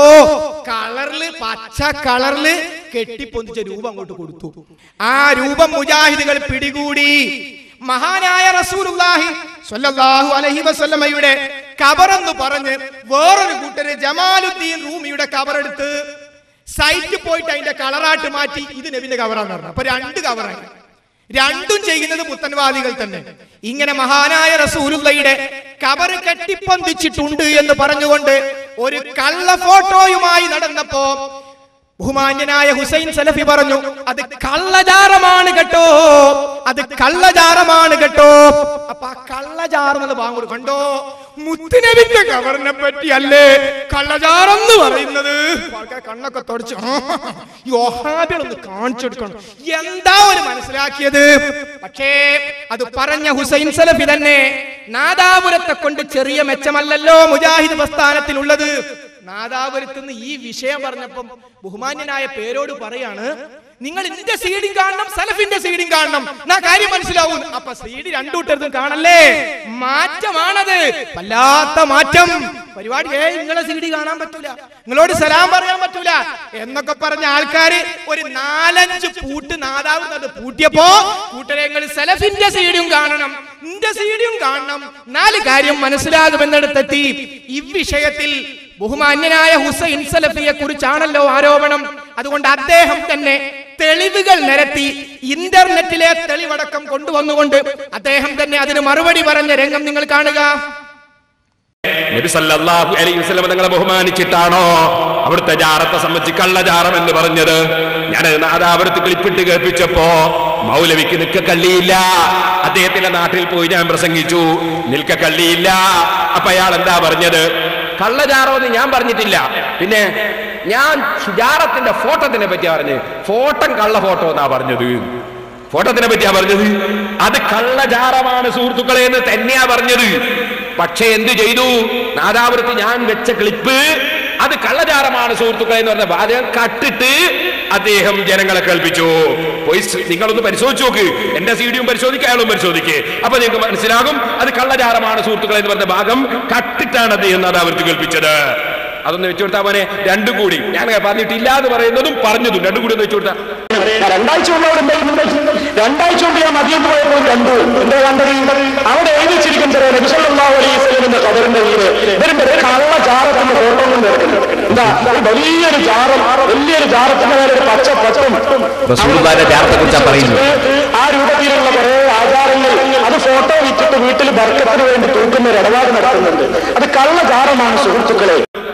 കളറില് പച്ച കളറില് കെട്ടിപ്പൊന്തിച്ച രൂപം അങ്ങോട്ട് കൊടുത്തു ആ രൂപം മുജാഹിദുകൾ പിടികൂടി മഹാനായ റസൂലുള്ളാഹി സ്വല്ലല്ലാഹു അലൈഹി വസല്ലമയുടെ കബറെന്ന് പറഞ്ഞ് വേറൊരു കൂട്ടര് ജമാലുദ്ദീൻ റൂമിയുടെ കബറെടുത്ത് സൈറ്റ് പോയിട്ട് അതിന്റെ കളറാട്ട് മാറ്റി ഇത് നബിന്റെ കവറാന്ന് പറഞ്ഞു അപ്പൊ രണ്ട് കവറായി രണ്ടും ചെയ്യുന്നത് പുത്തൻവാദികൾ തന്നെ ഇങ്ങനെ മഹാനായ റസൂലുള്ളയുടെ കബറ് കെട്ടിപ്പൊന്തിച്ചിട്ടുണ്ട് എന്ന് പറഞ്ഞുകൊണ്ട് ഒരു കള്ള ഫോട്ടോയുമായി നടന്നപ്പോ ബഹുമാന്യനായ ഹുസൈൻ സലഫി പറഞ്ഞു അത് കള്ളജാറമാണ് കേട്ടോ അത് കള്ളജാറമാണ് കേട്ടോ അപ്പൊ ആ കള്ളജാറെന്നത് ബാങ്കോട് കണ്ടോ മുത്തുനബിന്റെ കവറിനെ പറ്റി അല്ലേ കള്ളജാറെന്ന് പറയുന്നത് ആൾക്കാർ കണ്ണൊക്കെ തുടച്ചു ഈ ഒഹാബികളൊന്ന് കാണിച്ചെടുക്കണം എന്താ ഒരു മനസ്സിലാക്കിയത് പക്ഷേ അത് പറഞ്ഞ ഹുസൈൻ സലഫി തന്നെ നാദാപുരത്തെ കൊണ്ട് ചെറിയ മെച്ചമല്ലല്ലോ മുജാഹിദ് പ്രസ്ഥാനത്തിലുള്ളത് നാദാപുരത്ത് നിന്ന് ഈ വിഷയം പറഞ്ഞപ്പം ബഹുമാന്യനായ പേരോട് പറയാണ് നിങ്ങൾ ഇന്റെ സീഡിങ് കാണണം സലഫിന്റെ സീഡിങ് കാണണം എന്നാ കാര്യം മനസ്സിലാവും അപ്പൊ സീഡി രണ്ടൂട്ടർക്കും കാണല്ലേ മാറ്റമാണത് വല്ലാത്ത മാറ്റം പരിപാടി ഏ നിങ്ങളെ സീഡി കാണാൻ പറ്റൂല നിങ്ങളോട് സലാം പറയാൻ പറ്റൂല എന്നൊക്കെ പറഞ്ഞ ആൾക്കാര് ഒരു നാലഞ്ച് പൂട്ട് നാദാവുന്നത് പൂട്ടിയപ്പോ കൂട്ടരങ്ങൾ സലഫിന്റെ സീഡിയും കാണണം ഇന്റെ സീഡിയും കാണണം നാല് കാര്യം മനസ്സിലാകുമെന്നിടത്തെത്തി ഇവിഷയത്തിൽ ബഹുമാന്യനായ ഹുസൈൻ സലഫിയെ കുറിച്ചാണല്ലോ ആരോപണം അതുകൊണ്ട് അദ്ദേഹം തന്നെ തെളിവുകൾ നിരത്തി ഇന്റർനെറ്റിലെ തെളിവടക്കം കൊണ്ടുവന്നുകൊണ്ട് അദ്ദേഹം തന്നെ അതിന് മറുപടി പറഞ്ഞ രംഗം നിങ്ങൾ കാണുക നബി സല്ലല്ലാഹു അലൈഹി വസല്ലം തങ്ങളെ ബഹുമാനിച്ചിട്ടാണോ അവിടുത്തെ ജാറത്തെ സംബന്ധിച്ച് കള്ളജാറം എന്ന് പറഞ്ഞത് ഞാൻ നാദാപുരത്ത് ക്ലിപ്പിട്ട് കേൾപ്പിച്ചപ്പോ മൗലവിക്ക് നിൽക്ക കള്ളിയില്ല അദ്ദേഹത്തിന്റെ നാട്ടിൽ പോയി ഞാൻ പ്രസംഗിച്ചു നിൽക്ക കള്ളിയില്ല അപ്പൊ അയാൾ എന്താ പറഞ്ഞത് കള്ളജാറോ എന്ന് ഞാൻ പറഞ്ഞിട്ടില്ല പിന്നെ ഞാൻ ജാറത്തിന്റെ ഫോട്ടോത്തിനെ പറ്റിയാ പറഞ്ഞത് ഫോട്ടം കള്ള ഫോട്ടോ എന്നാ പറഞ്ഞത് ഫോട്ടോത്തിനെ പറ്റിയാ പറഞ്ഞത് അത് കള്ളജാറമാണ് സുഹൃത്തുക്കളെ എന്ന് തന്നെയാ പറഞ്ഞത് പക്ഷേ എന്ത് ചെയ്തു നാദാപുരത്ത് ഞാൻ വെച്ച ക്ലിപ്പ് അത് കള്ളജാറമാണ് സുഹൃത്തുക്കളെ എന്ന് പറഞ്ഞ വാചകം കട്ടിട്ട് അദ്ദേഹം ജനങ്ങളെ കേൾപ്പിച്ചു പോയി സ് നിങ്ങളൊന്ന് പരിശോധിച്ച് നോക്ക് എന്റെ സീഡിയും പരിശോധിക്കുക അയാളും പരിശോധിക്കുക അപ്പൊ നിങ്ങൾക്ക് മനസ്സിലാകും അത് കള്ളജാറമാണ് സുഹൃത്തുക്കളെ എന്ന് പറഞ്ഞ ഭാഗം കട്ടിട്ടാണ് അദ്ദേഹം നാദാപുരത്ത് കേൾപ്പിച്ചത് അതൊന്ന് വെച്ചു കൊടുത്താൽ മോനെ രണ്ടും കൂടി ഞാൻ പറഞ്ഞിട്ടില്ല എന്ന് പറയുന്നതും പറഞ്ഞതും രണ്ടും കൂടി ഒന്ന് വെച്ചു കൊടുത്താൽ രണ്ടാഴ്ച മുമ്പ് അവിടെ എന്തായിരുന്നു രണ്ടാഴ്ച മുമ്പ് ഞാൻ മദ്യത്ത് പോയപ്പോൾ കണ്ടു എന്താ കണ്ടത് അവിടെ എഴുതിച്ചിരിക്കും ചെറിയ നബിസല്ലാഹു അലൈഹി സ്വലമിന്റെ കബറിന്റെ വീട് ഇവരുടെ കള്ള ജാറത്തിന്റെ ഫോട്ടോ കൊണ്ട് എടുക്കുന്നത് എന്താ ഒരു വലിയൊരു ജാറം വലിയൊരു ജാറത്തിന്റെ മേലെ ഒരു പച്ച പട്ടും റസൂലുള്ളാഹിന്റെ ജാറത്തെക്കുറിച്ചാ പറയുന്നത്. ആ രൂപത്തിലുള്ള കുറെ ആചാരങ്ങൾ അത് ഫോട്ടോ വിറ്റിട്ട് വീട്ടിൽ ബർക്കത്തിന് വേണ്ടി തൂക്കുന്ന ഒരു ഇടപാട് നടത്തുന്നുണ്ട് അത് കള്ള ജാറമാണ് സുഹൃത്തുക്കളെ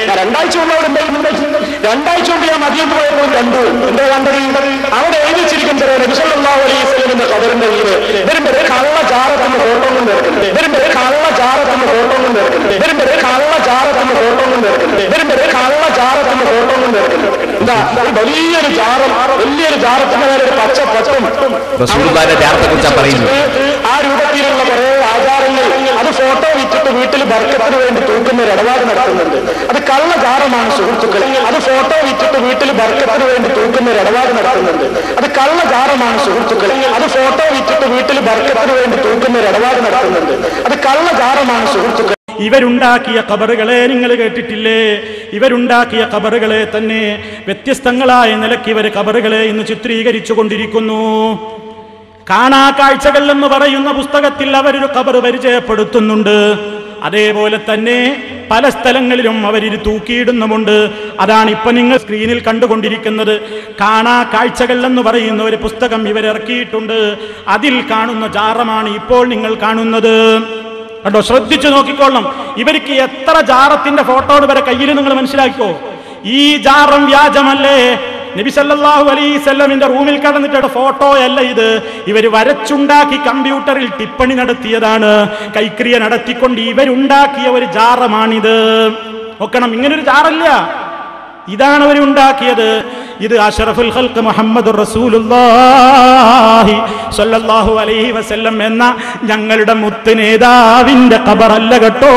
ഞാൻ രണ്ടാഴ്ച മുമ്പ് അവിടെ ഉണ്ടായിരുന്നു രണ്ടാഴ്ച മുമ്പ് ഞാൻ മതിയെന്ന് പോയപ്പോൾ കണ്ടു എന്താ കണ്ടത് അവിടെ എഴുതിച്ചിരിക്കുന്നത് നബിസല്ലാഹു അലൈഹി സ്വലമിന്റെ കബറിന്റെ കീഴില് വരുമ്പോ കള്ള ജാറത്തിന്റെ ഫോട്ടോ കൊണ്ട് എടുക്കുന്നത് വരുമ്പോ കള്ള ജാറത്തിന്റെ ഫോട്ടോ കൊണ്ട് എടുക്കുന്നത് വരുമ്പോ കള്ള ജാറത്തിന്റെ ഫോട്ടോ കൊണ്ട് എടുക്കുന്നത് വരുമ്പോ കള്ള ജാറത്തിന്റെ ഫോട്ടോ കൊണ്ട് എടുക്കുന്നത് എന്താ ഒരു വലിയൊരു ജാറം വലിയൊരു ജാറത്തിന്റെ മേലെ ഒരു പച്ച പച്ചം റസൂലുള്ളാഹിന്റെ ജാറത്തെക്കുറിച്ചാ പറയുന്നത്. ആ രൂപത്തിലുള്ള കുറെ ആചാരങ്ങൾ അത് ഫോട്ടോ വിറ്റിട്ട് വീട്ടിൽ ബർക്കത്തിന് വേണ്ടി തൂക്കുന്ന ഒരു ഇടപാട് നടത്തുന്നുണ്ട് അത് കള്ള ജാറമാണ് സുഹൃത്തുക്കൾ അത് ഫോട്ടോ വിറ്റിട്ട് വീട്ടിൽ ബർക്കത്തിന് വേണ്ടി തൂക്കുന്ന ഒരു ഇടപാട് നടത്തുന്നുണ്ട് അത് കള്ള ജാറമാണ് സുഹൃത്തുക്കൾ അത് ഫോട്ടോ വിറ്റിട്ട് വീട്ടിൽ ബർക്കത്തിന് വേണ്ടി തൂക്കുന്ന ഒരു ഇടപാട് നടത്തുന്നുണ്ട് അത് കള്ള ജാറമാണ് സുഹൃത്തുക്കൾ ഇവരുണ്ടാക്കിയ കബറുകളെ നിങ്ങൾ കേട്ടിട്ടില്ലേ ഇവരുണ്ടാക്കിയ കബറുകളെ തന്നെ വ്യത്യസ്തങ്ങളായ നിലയ്ക്ക് ഇവർ കബറുകളെ ഇന്ന് ചിത്രീകരിച്ചു കൊണ്ടിരിക്കുന്നു കാണാ കാഴ്ചകൾ എന്ന് പറയുന്ന പുസ്തകത്തിൽ അവരൊരു കബർ പരിചയപ്പെടുത്തുന്നുണ്ട് അതേപോലെ തന്നെ പല സ്ഥലങ്ങളിലും അവരിത് തൂക്കിയിടുന്നുമുണ്ട് അതാണ് ഇപ്പൊ നിങ്ങൾ സ്ക്രീനിൽ കണ്ടുകൊണ്ടിരിക്കുന്നത് കാണാ കാഴ്ചകൾ എന്ന് പറയുന്ന ഒരു പുസ്തകം ഇവരിറക്കിയിട്ടുണ്ട് അതിൽ കാണുന്ന ജാറമാണ് ഇപ്പോൾ നിങ്ങൾ കാണുന്നത് കണ്ടോ ശ്രദ്ധിച്ചു നോക്കിക്കൊള്ളണം ഇവർക്ക് എത്ര ജാറത്തിന്റെ ഫോട്ടോ ഇവരെ കയ്യിൽ നിങ്ങൾ മനസ്സിലാക്കിക്കോ ഈ ജാറം വ്യാജമല്ലേ നബി സല്ലല്ലാഹു അലൈഹി സ്വല്ലമിന്റെ റൂമിൽ കടന്നിട്ട് ഫോട്ടോ അല്ല ഇത് ഇവർ വരച്ചുണ്ടാക്കി കമ്പ്യൂട്ടറിൽ ടിപ്പണി നടത്തിയതാണ് കൈക്രിയ നടത്തിക്കൊണ്ട് ഇവരുണ്ടാക്കിയ ഒരു ജാറമാണിത് നോക്കണം ഇങ്ങനൊരു ജാറല്ല ഇതാണ് അവരുണ്ടാക്കിയത് ഇത് അഷറഫുൽ ഖൽക്ക് മുഹമ്മദ് റസൂലുള്ളാഹി സ്വല്ലല്ലാഹു അലൈഹി വസല്ലം എന്ന ഞങ്ങളുടെ മുത്ത് നേതാവിന്റെ ഖബറല്ല കേട്ടോ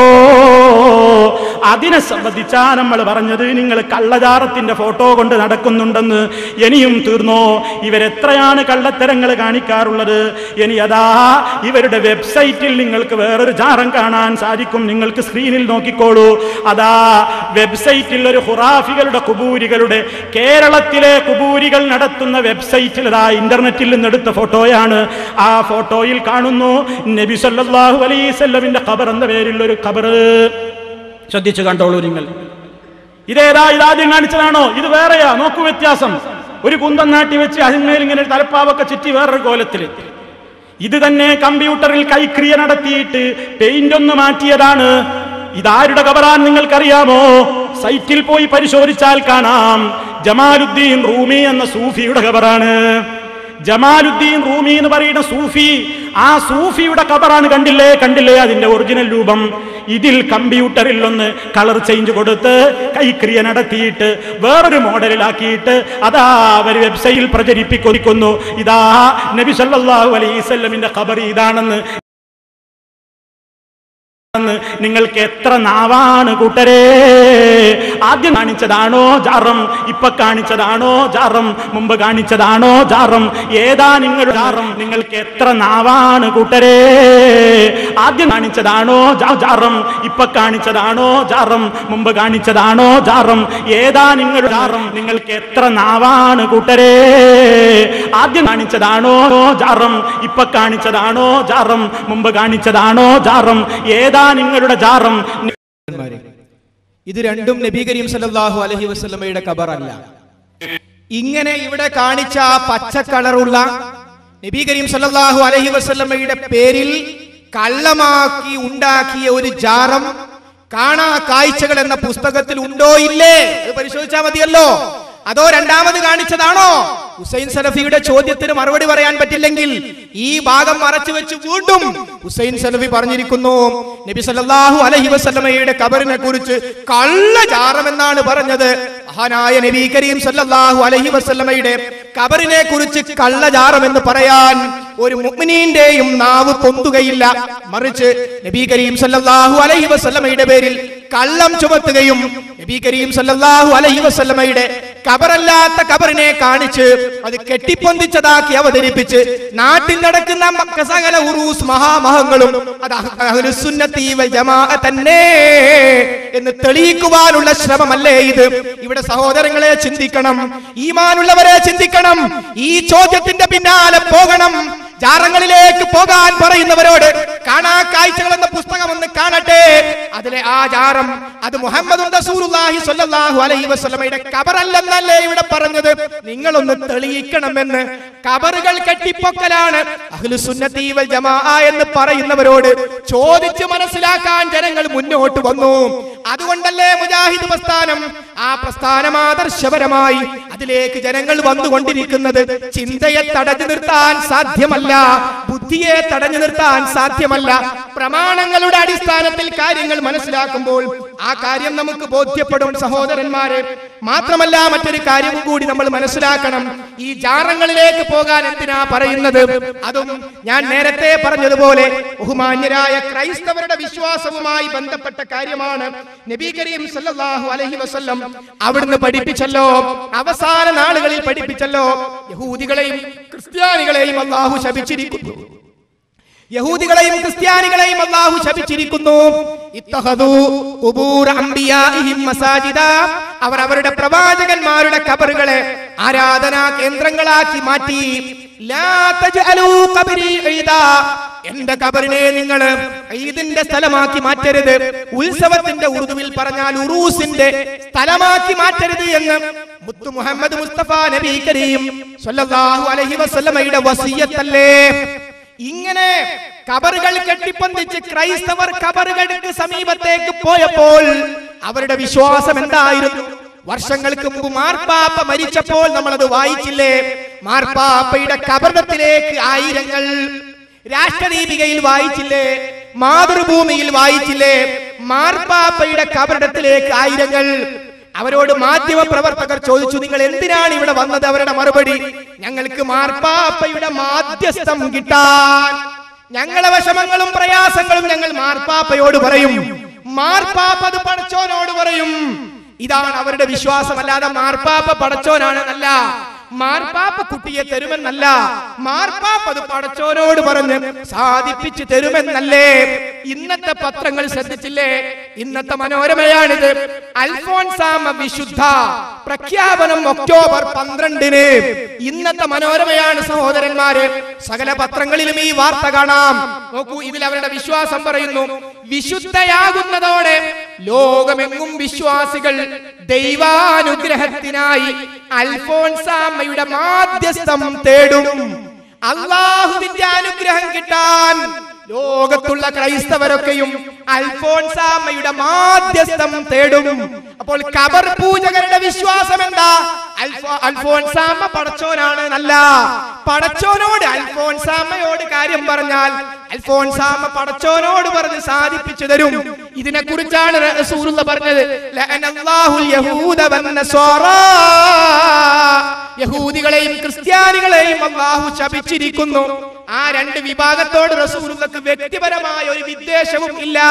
അതിനെ സംബന്ധിച്ചാ നമ്മൾ പറഞ്ഞത് നിങ്ങൾ കള്ളജാറത്തിന്റെ ഫോട്ടോ കൊണ്ട് നടക്കുന്നുണ്ടെന്ന് ഇനിയും തീർന്നോ ഇവരെത്രയാണ് കള്ളത്തരങ്ങൾ കാണിക്കാറുള്ളത് ഇനി അതാ ഇവരുടെ വെബ്സൈറ്റിൽ നിങ്ങൾക്ക് വേറൊരു ജാറം കാണാൻ സാധിക്കും നിങ്ങൾക്ക് സ്ക്രീനിൽ നോക്കിക്കോളൂ അതാ വെബ്സൈറ്റിൽ ഒരു ഹുറാഫികളുടെ കുബൂരികളുടെ കേരളത്തിലെ കുബൂരികൾ നടത്തുന്ന വെബ്സൈറ്റിൽ അതാ ഇന്റർനെറ്റിൽ നിന്നെടുത്ത ഫോട്ടോയാണ് ആ ഫോട്ടോയിൽ കാണുന്നു നബി സല്ലല്ലാഹു അലൈഹി വസല്ലമിന്റെ ഖബർ എന്ന പേരിൽ ഒരു ഖബർ ശ്രദ്ധിച്ചു കണ്ടോളൂ നിങ്ങൾ ഇതേതാ ഇതാദ്യം കാണിച്ചതാണോ ഇത് വേറെയാ നോക്കൂ വ്യത്യാസം ഒരു കുന്തം നാട്ടി വെച്ച് അതിന്മേൽ ഇങ്ങനെ ഒരു തലപ്പാവൊക്കെ ചുറ്റി വേറൊരു കോലത്തില് ഇത് തന്നെ കമ്പ്യൂട്ടറിൽ കൈക്രിയ നടത്തിയിട്ട് പെയിന്റ് ഒന്ന് മാറ്റിയതാണ് ഇതാരുടെ കബറാൻ നിങ്ങൾക്കറിയാമോ സൈറ്റിൽ പോയി പരിശോധിച്ചാൽ കാണാം ജമാലുദ്ദീൻ റൂമി എന്ന സൂഫിയുടെ കബറാണ് ജമാലുദ്ദീൻ റൂമി എന്ന് പറയുന്ന സൂഫി ആ സൂഫിയുടെ കബറാണ് കണ്ടില്ലേ കണ്ടില്ലേ അതിന്റെ ഒറിജിനൽ രൂപം ഇതിൽ കമ്പ്യൂട്ടറിൽ ഒന്ന് കളർ ചേഞ്ച് കൊടുത്ത് കൈക്രിയ നടത്തിയിട്ട് വേറൊരു മോഡലിലാക്കിയിട്ട് അതാ അവർ വെബ്സൈറ്റിൽ പ്രചരിപ്പിക്കൊണ്ടിരിക്കുന്നു ഇതാ നബി സല്ലല്ലാഹു അലൈഹി വസല്ലമിന്റെ ഖബർ ഇതാണെന്ന് എന്ന് നിങ്ങൾക്ക് എത്ര നാവാണ് കൂട്ടരേ ആദ്യം കാണിച്ചതാണോ ജാറം ഇപ്പൊ കാണിച്ചതാണോ ജാറം മുമ്പ് കാണിച്ചതാണോ ജാറം ഏതാ നിങ്ങളുടെ ജാറം നിങ്ങൾക്ക് എത്ര നാവാണ് കൂട്ടരേ ആദ്യം കാണിച്ചതാണോ ജാ- ജാറം ഇപ്പൊ കാണിച്ചതാണോ ജാറം മുമ്പ് കാണിച്ചതാണോ ജാറം ഏതാ നിങ്ങളുടെ ജാറം നിങ്ങൾക്ക് എത്ര നാവാണ് കൂട്ടരേ ആദ്യം കാണിച്ചതാണോ ജാറം ഇപ്പൊ കാണിച്ചതാണോ ജാറം മുമ്പ് കാണിച്ചതാണോ ജാറം ഏതാ നിങ്ങളുടെ ജാറം ഇത് രണ്ടും നബി കരീം സല്ലല്ലാഹു അലൈഹി വസല്ലമയുടെ ഖബറല്ല ഇങ്ങനെ ഇവിടെ കാണിച്ച ആ പച്ച കളറുള്ള നബി കരീം സല്ലല്ലാഹു അലൈഹി വസല്ലമയുടെ പേരിൽ കള്ളമാക്കി ഉണ്ടാക്കിയ ഒരു ജാറം കാണാ കാഴ്ചകൾ എന്ന പുസ്തകത്തിൽ ഉണ്ടോ ഇല്ലേ അത് പരിശോധിച്ചാൽ മതിയല്ലോ അതോ രണ്ടാമത് കാണിച്ചതാണോ ഹുസൈൻ സലഫിയുടെ ചോദ്യത്തിന് മറുപടി പറയാൻ പറ്റില്ലെങ്കിൽ ഈ ഭാഗം മറച്ചു വെച്ച് വീണ്ടും ഹുസൈൻ സലഫി പറഞ്ഞിരിക്കുന്നു നബി സല്ലല്ലാഹു അലൈഹി വസല്ലമയുടെ കബറിനെ കുറിച്ച് കള്ളജാറം എന്നാണ് പറഞ്ഞത് മഹാനായ നബി കരീം സല്ലല്ലാഹു അലൈഹി വസല്ലമയുടെ കബറിനെ കുറിച്ച് കള്ളജാറം എന്ന് പറയാൻ ഒരു മുഅ്മിനീന്റെയും നാവ് പൊന്തുകയില്ല മറിച്ച് നബി കരീം സല്ലല്ലാഹു അലൈഹി വസല്ലമയുടെ പേരിൽ കള്ളം ചുമത്തുകയും നബി കരീം സല്ലല്ലാഹു അലൈഹി വസല്ലമയുടെ കബറല്ലാത്ത കബറിനെ കാണിച്ച് അത് കെട്ടിപ്പൊന്തിച്ചതാക്കി അവതരിപ്പിച്ച് നാട്ടിൽ നടക്കുന്ന മക്ക സകല ഉറൂസ് മഹാമഹങ്ങളും അത് അഹ്ലുസുന്നത്തി വൽ ജമാഅ തന്നെ എന്ന് തെളിയിക്കുവാനുള്ള ശ്രമമല്ലേ ഇത് ഇവിടെ സഹോദരങ്ങളെ ചിന്തിക്കണം ഈമാനുള്ളവരെ ചിന്തിക്കണം ഈ ചോദ്യത്തിന്റെ പിന്നാലെ പോകണം ജാറങ്ങളിലേക്ക് പോകാൻ പറയുന്നവരോട് കാണാ കാഴ്ചകൾ എന്ന പുസ്തകം ഒന്ന് കാണട്ടെ അതിലെ ആ ജാറം അത് മുഹമ്മദ് റസൂലുള്ളാഹി സ്വല്ലല്ലാഹു അലൈഹി വസല്ലമയുടെ കബറല്ലെന്നല്ലേ ഇവിടെ പറഞ്ഞത് നിങ്ങളൊന്ന് തെളിയിക്കണമെന്ന് കബറുകൾ കെട്ടിപ്പൊക്കലാണ് അഹ്ലുസുന്നത്തി വൽ ജമാ എന്ന് പറയുന്നവരോട് ചോദിച്ച് മനസ്സിലാക്കാൻ ജനങ്ങൾ മുന്നോട്ട് വന്നു അതുകൊണ്ടല്ലേ മുജാഹിദ് പ്രസ്ഥാനം ആ പ്രസ്ഥാനം ആദർശപരമായി അതിലേക്ക് ജനങ്ങൾ വന്നുകൊണ്ടിരിക്കുന്നത് ചിന്തയെ തടഞ്ഞു നിർത്താൻ സാധ്യമല്ല ബുദ്ധിയെ തടഞ്ഞു നിർത്താൻ സാധ്യമല്ല പ്രമാണങ്ങളുടെ അടിസ്ഥാനത്തിൽ കാര്യങ്ങൾ മനസ്സിലാക്കുമ്പോൾ ആ കാര്യം നമുക്ക് ബോധ്യപ്പെടും സഹോദരന്മാരെ മാത്രമല്ല മറ്റൊരു കാര്യവും കൂടി നമ്മൾ മനസ്സിലാക്കണം ഈ ജാറങ്ങളിലേക്ക് പോകാൻ എന്തിനാ പറയുന്നത് അതും ഞാൻ നേരത്തെ പറഞ്ഞതുപോലെ ബഹുമാന്യരായ ക്രൈസ്തവരുടെ വിശ്വാസവുമായി ബന്ധപ്പെട്ട കാര്യമാണ് നബി കരീം സല്ലല്ലാഹു അലൈഹി വസല്ലം അവിടുന്ന് പഠിപ്പിച്ചല്ലോ അവസാന നാളുകളിൽ പഠിപ്പിച്ചല്ലോ യഹൂദികളെയും ക്രിസ്ത്യാനികളെയും അള്ളാഹു ശപിച്ചിരിക്കുന്നു യഹൂദികളെയും ക്രിസ്ത്യാനികളെയും അള്ളാഹു ശപിച്ചിരിക്കുന്നു ഇത്തഹദു ഖുബൂർ അംബിയാഇഹിം മസാജിദ അവർ അവരുടെ പ്രവാചകന്മാരുടെ കബറുകളെ ആരാധനാ കേന്ദ്രങ്ങളാക്കി മാറ്റി ലാ തജ്അലൂ ഖബരി ഈദാ എന്റെ കബറിനെ നിങ്ങൾ ഈദിന്റെ സ്ഥലമാക്കി മാറ്റരുത് ഉത്സവത്തിന്റെ ഉറുദുവിൽ പറഞ്ഞാൽ ഉറൂസിന്റെ സ്ഥലമാക്കി മാറ്റരുത് എന്ന് മുത്തു മുഹമ്മദ് മുസ്തഫ നബി കരീം സല്ലല്ലാഹു അലൈഹി വസല്ലമയുടെ വസിയത്തല്ലേ ഇങ്ങനെ കബറുകൾ കെട്ടിപ്പൊന്തിച്ച് ക്രൈസ്തവർ കബറുകൾക്ക് സമീപത്തേക്ക് പോയപ്പോൾ അവരുടെ വിശ്വാസം എന്തായിരുന്നു വർഷങ്ങൾക്ക് മുമ്പ് മാർപ്പാപ്പ മരിച്ചപ്പോൾ നമ്മളത് വായിച്ചില്ലേ മാർപ്പാപ്പയുടെ കബറിടത്തിലേക്ക് ആയിരങ്ങൾ രാഷ്ട്രദീപികയിൽ വായിച്ചില്ലേ മാതൃഭൂമിയിൽ വായിച്ചില്ലേ മാർപ്പാപ്പയുടെ കബറിടത്തിലേക്ക് ആയിരങ്ങൾ അവരോട് മാധ്യമ പ്രവർത്തകർ ചോദിച്ചു നിങ്ങൾ എന്തിനാണ് ഇവിടെ വന്നത് അവരുടെ മറുപടി ഞങ്ങൾക്ക് മാർപ്പാപ്പയുടെ മാധ്യസ്ഥം കിട്ടാൻ ഞങ്ങളെ വിഷമങ്ങളും പ്രയാസങ്ങളും ഞങ്ങൾ മാർപ്പാപ്പയോട് പറയും മാർപ്പാപ്പ അത് പടച്ചോനോട് പറയും ഇതാണ് അവരുടെ വിശ്വാസമല്ലാതെ മാർപ്പാപ്പ പടച്ചോനാണെന്നല്ല മാർപ്പാപ്പ കുട്ടിയെ തരുമെന്നല്ല മാർപ്പാപ്പ അത് പടച്ചോനോട് പറഞ്ഞ് സാധിപ്പിച്ചു തരുമെന്നല്ലേ ഇന്നത്തെ പത്രങ്ങൾ ശ്രദ്ധിച്ചില്ലേ ഇന്നത്തെ മനോരമയാണിത് അൽഫോൺസാമ വിശുദ്ധ പ്രഖ്യാപനം ഒക്ടോബർ പന്ത്രണ്ടിന് ഇന്നത്തെ മനോരമയാണ് സഹോദരന്മാര് സകല പത്രങ്ങളിലും ഈ വാർത്ത കാണാം നോക്കൂ ഇതിൽ അവരുടെ വിശ്വാസം പറയുന്നു വിശുദ്ധയാകുന്നതോടെ ലോകമെങ്ങും വിശ്വാസികൾ ദൈവാനുഗ്രഹത്തിനായി അൽഫോൺസാമ്മയുടെ മാധ്യസ്ഥം തേടും അള്ളാഹുവിന്റെ അനുഗ്രഹം കിട്ടാൻ ലോകത്തുള്ള ക്രൈസ്തവരൊക്കെയും അൽഫോൺസാമ്മയുടെ മാധ്യസ്ഥം തേടും അപ്പോൾ കബർ പൂജകരുടെ വിശ്വാസം എന്താ അൽഫോ- അൽഫോൺസാമ്മ പടച്ചോനാണ് നല്ല പടച്ചോനോട് അൽഫോൺസാമ്മയോട് കാര്യം പറഞ്ഞാൽ അൽഫോൺസാമ്മ പടച്ചോനോട് പറഞ്ഞ് സാധിപ്പിച്ചു തരും ഇതിനെ കുറിച്ചാണ് റസൂലുള്ള പറഞ്ഞത് ലഅനല്ലാഹുൽ യഹൂദ വന്നസ്വാറാ. യഹൂദികളെയും ക്രിസ്ത്യാനികളെയും അള്ളാഹു ശപിച്ചിരിക്കുന്നു ആ രണ്ട് വിഭാഗത്തോട് റസൂലുള്ളക്ക് വ്യക്തിപരമായ ഒരു വിദ്വേഷവും ഇല്ല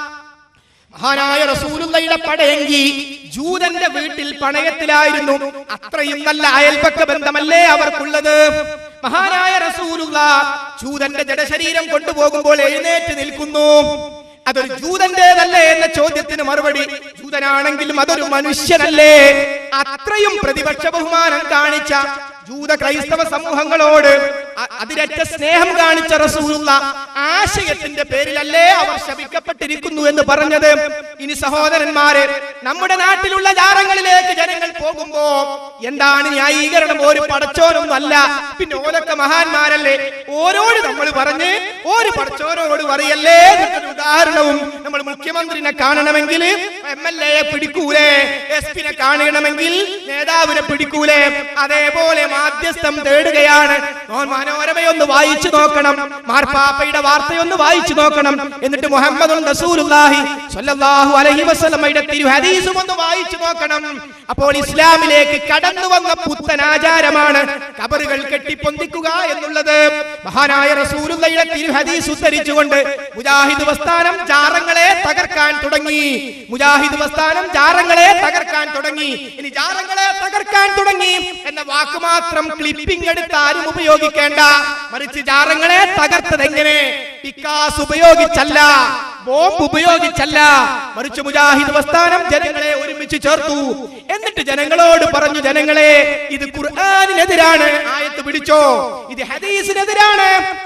മഹാനായ റസൂലുള്ളയുടെ പടയെങ്കി ജൂതന്റെ വീട്ടിൽ പണയത്തിലായിരുന്നു അത്രയും നല്ല അയൽപക്ക ബന്ധമല്ലേ അവർക്കുള്ളത് മഹാനായ റസൂലുള്ള ജൂതന്റെ ജഡശരീരം കൊണ്ടുപോകുമ്പോൾ എഴുന്നേറ്റ് നിൽക്കുന്നു അതൊരു ജൂതന്റേതല്ലേ എന്ന ചോദ്യത്തിന് മറുപടി ജൂതനാണെങ്കിലും അതൊരു മനുഷ്യനല്ലേ അത്രയും പ്രതിപക്ഷ ബഹുമാനം കാണിച്ച ജൂത ക്രൈസ്തവ സമൂഹങ്ങളോട് അ- അതിരറ്റ സ്നേഹം കാണിച്ച റസൂലുള്ള ആശയത്തിന്റെ പേരിലല്ലേ അവർ ശപിക്കപ്പെട്ടിരിക്കുന്നു എന്ന് പറഞ്ഞത് ഇനി സഹോദരന്മാരെ നമ്മുടെ നാട്ടിലുള്ള ജാറങ്ങളിലേക്ക് ജനങ്ങൾ പോകുമ്പോ എന്താണ് ന്യായീകരണം ഒരു പടച്ചോനൊന്നും അല്ല പിന്നെ ഓരൊക്കെ മഹാന്മാരല്ലേ ഓരോട് നമ്മൾ പറഞ്ഞ് ഒരു പടച്ചോനോട് പറയല്ലേ എന്നൊരു ഉദാഹരണവും നമ്മൾ മുഖ്യമന്ത്രിനെ കാണണമെങ്കിൽ എം എൽ എയെ പിടിക്കൂലേ എസ് പിനെ കാണണമെങ്കിൽ നേതാവിനെ പിടിക്കൂലേ അതേപോലെ മാധ്യസ്ഥം തേടുകയാണ് നോൻ മനോരമയൊന്ന് വായിച്ചു നോക്കണം മാർപ്പാപ്പയുടെ വാർത്തയൊന്ന് വായിച്ചു നോക്കണം എന്നിട്ട് മുഹമ്മദ് റസൂലുള്ളാഹി സ്വല്ലല്ലാഹു അലൈഹി വസല്ലമയുടെ തിരു ഹദീസും ഒന്ന് വായിച്ചു നോക്കണം അപ്പോൾ ഇസ്ലാമിലേക്ക് കടന്നു വന്ന പുത്തൻ ആചാരമാണ് കബറുകൾ കെട്ടിപ്പൊന്തിക്കുക എന്നുള്ളത് മഹാനായ റസൂലുള്ളയുടെ തിരു ഹദീസ് ഉദ്ധരിച്ചുകൊണ്ട് മുജാഹിദ് പ്രസ്ഥാനം ജാറങ്ങളെ തകർക്കാൻ തുടങ്ങി മുജാഹിദ് പ്രസ്ഥാനം ജാറങ്ങളെ തകർക്കാൻ തുടങ്ങി ഇനി ജാറങ്ങളെ തകർക്കാൻ തുടങ്ങി എന്ന വാക്ക് മാത്രം ക്ലിപ്പിംഗ് എടുത്ത് ആരും ഉപയോഗിക്കേണ്ട മറിച്ച് ജാറങ്ങളെ തകർത്തത് എങ്ങനെ പിക്കാസ് ഉപയോഗിച്ചല്ല ബോംബ് ഉപയോഗിച്ചല്ല മറിച്ച് മുജാഹിദ് പ്രസ്ഥാനം ജനങ്ങളെ ഒരുമിച്ച് ചേർത്തു എന്നിട്ട് ജനങ്ങളോട് പറഞ്ഞു ജനങ്ങളെ ഇത് ഖുർആാനിനെതിരാണ് ആയത്ത് പിടിച്ചോ ഇത് ഹദീസിനെതിരാണ്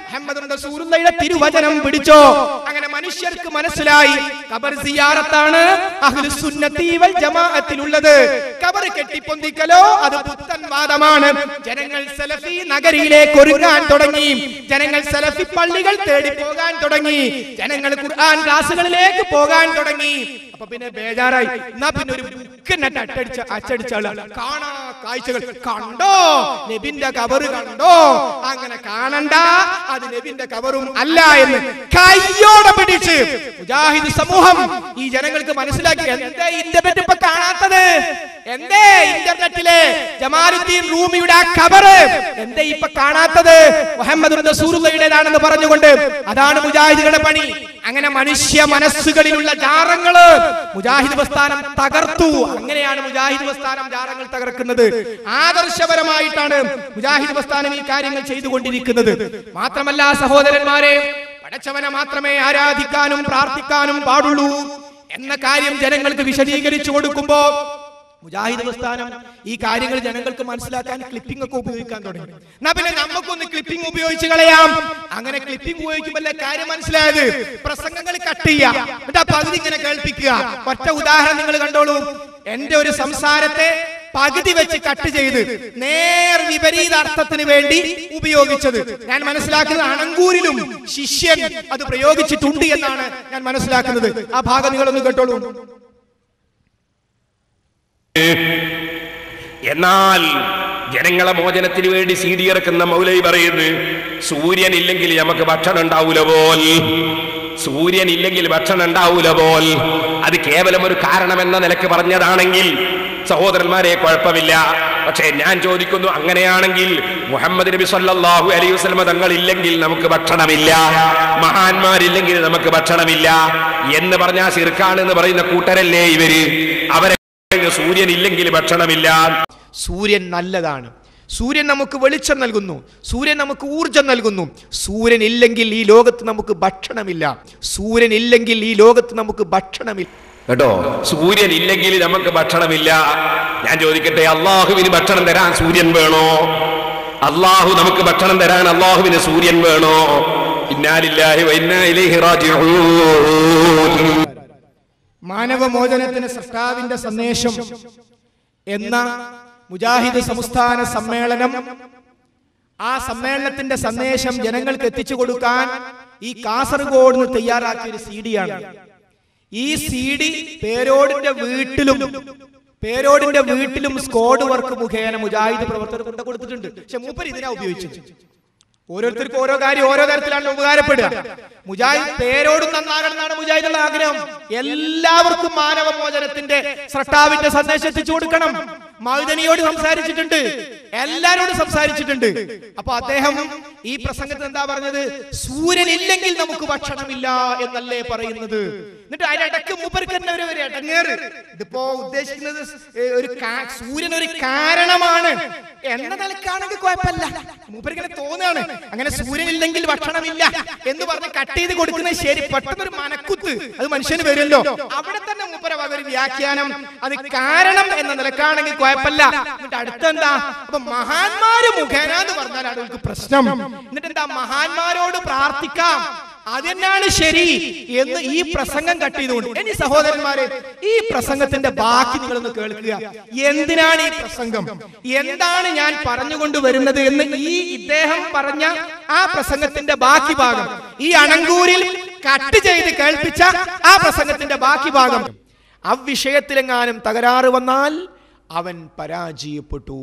മുഹമ്മദ് റസൂലുള്ളയുടെ തിരുവചനം പിടിച്ചോ അങ്ങനെ മനുഷ്യർക്ക് മനസ്സിലായി ഖബർ സിയാറത്താണ് അഹ്ലുസ് സുന്നത്തി വൽ ജമാഅത്തിലുള്ളത് ഖബർ കെട്ടിപ്പൊന്തിക്കലോ അത് പുത്തൻ വാദമാണ് ജനങ്ങൾ സലഫി നഗരിയിലേക്ക് ഒരുങ്ങാൻ തുടങ്ങി ജനങ്ങൾ സലഫി പള്ളികൾ തേടി പോകാൻ തുടങ്ങി ജനങ്ങൾ ഖുർആൻ ക്ലാസ്സുകളിലേക്ക് പോകാൻ തുടങ്ങി അപ്പൊ പിന്നെ ബേജാറായി എന്നാ പിന്നെ ഒരു ബുക്കിനെട്ട് അച്ചടിച്ച അച്ചടിച്ചാള് കാണാ കാഴ്ചകൾ കണ്ടോ നബിന്റെ കബറ് കണ്ടോ അങ്ങനെ കാണണ്ട അത് നബിന്റെ കബറും അല്ല എന്ന് കയ്യോടെ പിടിച്ച് മുജാഹിദ് സമൂഹം ഈ ജനങ്ങൾക്ക് മനസ്സിലാക്കി എന്തേ ഇന്റർനെറ്റ് ഇപ്പൊ കാണാത്തത് എന്തേ ഇന്റർനെറ്റിലെ ജമാലുദ്ദീൻ റൂമിയുടെ ആ കബറ് എന്തേ ഇപ്പൊ കാണാത്തത് മുഹമ്മദ് റസൂലുള്ളയുടേതാണെന്ന് പറഞ്ഞുകൊണ്ട് അതാണ് മുജാഹിദുകളുടെ പണി അങ്ങനെ മനുഷ്യ മനസ്സുകളിലുള്ള ജാറങ്ങള് മുജാഹിദ് പ്രസ്ഥാനം തകർത്തു അങ്ങനെയാണ് മുജാഹിദ് പ്രസ്ഥാനം ജാറങ്ങൾ തകർക്കുന്നത് ആദർശപരമായിട്ടാണ് മുജാഹിദ് പ്രസ്ഥാനം ഈ കാര്യങ്ങൾ ചെയ്തുകൊണ്ടിരിക്കുന്നത് മാത്രമല്ല സഹോദരന്മാരെ പടച്ചവനെ മാത്രമേ ആരാധിക്കാനും പ്രാർത്ഥിക്കാനും പാടുള്ളൂ എന്ന കാര്യം ജനങ്ങൾക്ക് വിശദീകരിച്ചു കൊടുക്കുമ്പോ മുജാഹിദ് പ്രസ്ഥാനം ഈ കാര്യങ്ങൾ ജനങ്ങൾക്ക് മനസ്സിലാക്കാൻ ക്ലിപ്പിംഗ് ഒക്കെ ഉപയോഗിക്കാൻ തുടങ്ങി എന്നാ പിന്നെ നമുക്കൊന്ന് ക്ലിപ്പിംഗ് ഉപയോഗിച്ച് കളയാം അങ്ങനെ ക്ലിപ്പിംഗ് ഉപയോഗിക്കുമ്പോൾ കാര്യം മനസ്സിലായത് പ്രസംഗങ്ങൾ കട്ട് ചെയ്യുക എന്നിട്ട് ആ പകുതി ഇങ്ങനെ കേൾപ്പിക്കുക ഒറ്റ ഉദാഹരണം നിങ്ങൾ കണ്ടോളൂ എന്റെ ഒരു സംസാരത്തെ പകുതി വെച്ച് കട്ട് ചെയ്ത് നേർ വിപരീത അർത്ഥത്തിന് വേണ്ടി ഉപയോഗിച്ചത് ഞാൻ മനസ്സിലാക്കുന്നത് അണങ്കൂരിലും ശിഷ്യൻ അത് പ്രയോഗിച്ചിട്ടുണ്ട് എന്നാണ് ഞാൻ മനസ്സിലാക്കുന്നത് ആ ഭാഗം നിങ്ങളൊന്ന് കേട്ടോളൂ എന്നാൽ ജനങ്ങളെ മോചനത്തിന് വേണ്ടി സി ഡി ഇറക്കുന്ന മൗലൈ പറയുന്നു സൂര്യൻ ഇല്ലെങ്കിൽ നമുക്ക് ഭക്ഷണം ഉണ്ടാവൂല പോൽ സൂര്യൻ ഇല്ലെങ്കിൽ ഭക്ഷണം ഉണ്ടാവൂല പോൽ അത് കേവലം ഒരു കാരണം എന്ന നിലക്ക് പറഞ്ഞതാണെങ്കിൽ സഹോദരന്മാരെ കുഴപ്പമില്ല പക്ഷേ ഞാൻ ചോദിക്കുന്നു അങ്ങനെയാണെങ്കിൽ മുഹമ്മദ് നബി സല്ലല്ലാഹു അലൈഹി വസല്ലമ തങ്ങൾ ഇല്ലെങ്കിൽ നമുക്ക് ഭക്ഷണമില്ല മഹാന്മാരില്ലെങ്കിൽ നമുക്ക് ഭക്ഷണമില്ല എന്ന് പറഞ്ഞാൽ ശിർക്കാണ് എന്ന് പറയുന്ന കൂട്ടരല്ലേ ഇവര് അവരെ സൂര്യൻ ഇല്ലെങ്കിൽ ഭക്ഷണമില്ല സൂര്യൻ നല്ലതാണ് സൂര്യൻ നമുക്ക് വെളിച്ചം നൽകുന്നു സൂര്യൻ നമുക്ക് ഊർജം നൽകുന്നു സൂര്യൻ ഇല്ലെങ്കിൽ ഈ ലോകത്ത് നമുക്ക് ഭക്ഷണമില്ല സൂര്യൻ ഇല്ലെങ്കിൽ ഈ ലോകത്ത് നമുക്ക് ഭക്ഷണമില്ല കേട്ടോ സൂര്യൻ ഇല്ലെങ്കിൽ നമുക്ക് ഭക്ഷണമില്ല ഞാൻ ചോദിക്കട്ടെ അള്ളാഹുവിന് ഭക്ഷണം തരാൻ സൂര്യൻ വേണോ അള്ളാഹു നമുക്ക് ഭക്ഷണം തരാൻ അള്ളാഹുവിന് സൂര്യൻ വേണോ ഇന്നാലില്ലാഹി വ ഇന്നാ ഇലൈഹി റാജിഊൻ മാനവമോചനത്തിന് സൃഷ്ടാവിന്റെ സന്ദേശം എന്ന മുജാഹിദ് സംസ്ഥാന സമ്മേളനം ആ സമ്മേളനത്തിന്റെ സന്ദേശം ജനങ്ങൾക്ക് എത്തിച്ചു കൊടുക്കാൻ ഈ കാസർഗോഡ് നിന്ന് തയ്യാറാക്കിയ ഒരു സി ഡിയാണ് ഈ സി ഡി പേരോടിന്റെ വീട്ടിലും പേരോടിന്റെ വീട്ടിലും സ്കോഡ് വർക്ക് മുഖേന മുജാഹിദ് പ്രവർത്തകർ കൊണ്ട് കൊടുത്തിട്ടുണ്ട് പക്ഷെ മൂപ്പർ ഇതിനാ ഉപയോഗിച്ചത് ഓരോരുത്തർക്കും ഓരോ കാര്യം ഓരോ തരത്തിലാണ് ഉപകാരപ്പെടുക മുജാഹിദ് പേരോടും നന്നാകണം എന്നാണ് മുജാഹിദുള്ള ആഗ്രഹം എല്ലാവർക്കും മാനവ മോചനത്തിന്റെ സ്രഷ്ടാവിന്റെ സന്ദേശം എത്തിച്ചു കൊടുക്കണം മൗദനിയോട് സംസാരിച്ചിട്ടുണ്ട് എല്ലാരോടും സംസാരിച്ചിട്ടുണ്ട് അപ്പൊ അദ്ദേഹം ഈ പ്രസംഗത്തിൽ എന്താ പറഞ്ഞത് സൂര്യൻ ഇല്ലെങ്കിൽ നമുക്ക് ഭക്ഷണമില്ല എന്നല്ലേ പറയുന്നത് എന്നിട്ട് അതിനിടയ്ക്ക് മൂപ്പർക്ക് തന്നെ ഒരു ഒരു ഇടങ്ങേറ് ഇതിപ്പോ ഉദ്ദേശിക്കുന്നത് ഏ, ഒരു കാ- സൂര്യൻ ഒരു കാരണമാണ് എന്ന നിലക്കാണെങ്കിൽ കുഴപ്പമില്ല മൂപ്പരിങ്ങനെ തോന്നുകയാണ് അങ്ങനെ സൂര്യൻ ഇല്ലെങ്കിൽ ഭക്ഷണമില്ല എന്ന് പറഞ്ഞ് കട്ട് ചെയ്ത് കൊടുക്കുന്നത് ശരി പെട്ടെന്നൊരു മനക്കുത്ത് അത് മനുഷ്യന് വരുമല്ലോ അവിടെ തന്നെ മൂപ്പര വക ഒരു വ്യാഖ്യാനം അത് കാരണം എന്ന നിലക്കാണെങ്കിൽ കുഴപ്പമില്ല എന്നിട്ട് അടുത്തെന്താ അപ്പൊ മഹാന്മാര് മുഖേന എന്ന് പറഞ്ഞാലാണ് അവർക്ക് പ്രശ്നം എന്നിട്ട് എന്താ മഹാന്മാരോട് പ്രാർത്ഥിക്കാം അതെന്നാണ് ശരി എന്ന് ഈ പ്രസംഗം കട്ട് ചെയ്തുകൊണ്ട് ഇനി സഹോദരന്മാരെ ഈ പ്രസംഗത്തിന്റെ ബാക്കി നിങ്ങളൊന്ന് കേൾക്കുക എന്തിനാണ് ഈ പ്രസംഗം എന്താണ് ഞാൻ പറഞ്ഞുകൊണ്ട് വരുന്നത് എന്ന് ഈ ഇദ്ദേഹം പറഞ്ഞ ആ പ്രസംഗത്തിന്റെ ബാക്കി ഭാഗം ഈ അണങ്കൂരിൽ കട്ട് ചെയ്ത് കേൾപ്പിച്ച ആ പ്രസംഗത്തിന്റെ ബാക്കി ഭാഗം അവിഷയത്തിലെങ്ങാനും തകരാറ് വന്നാൽ അവൻ പരാജയപ്പെട്ടു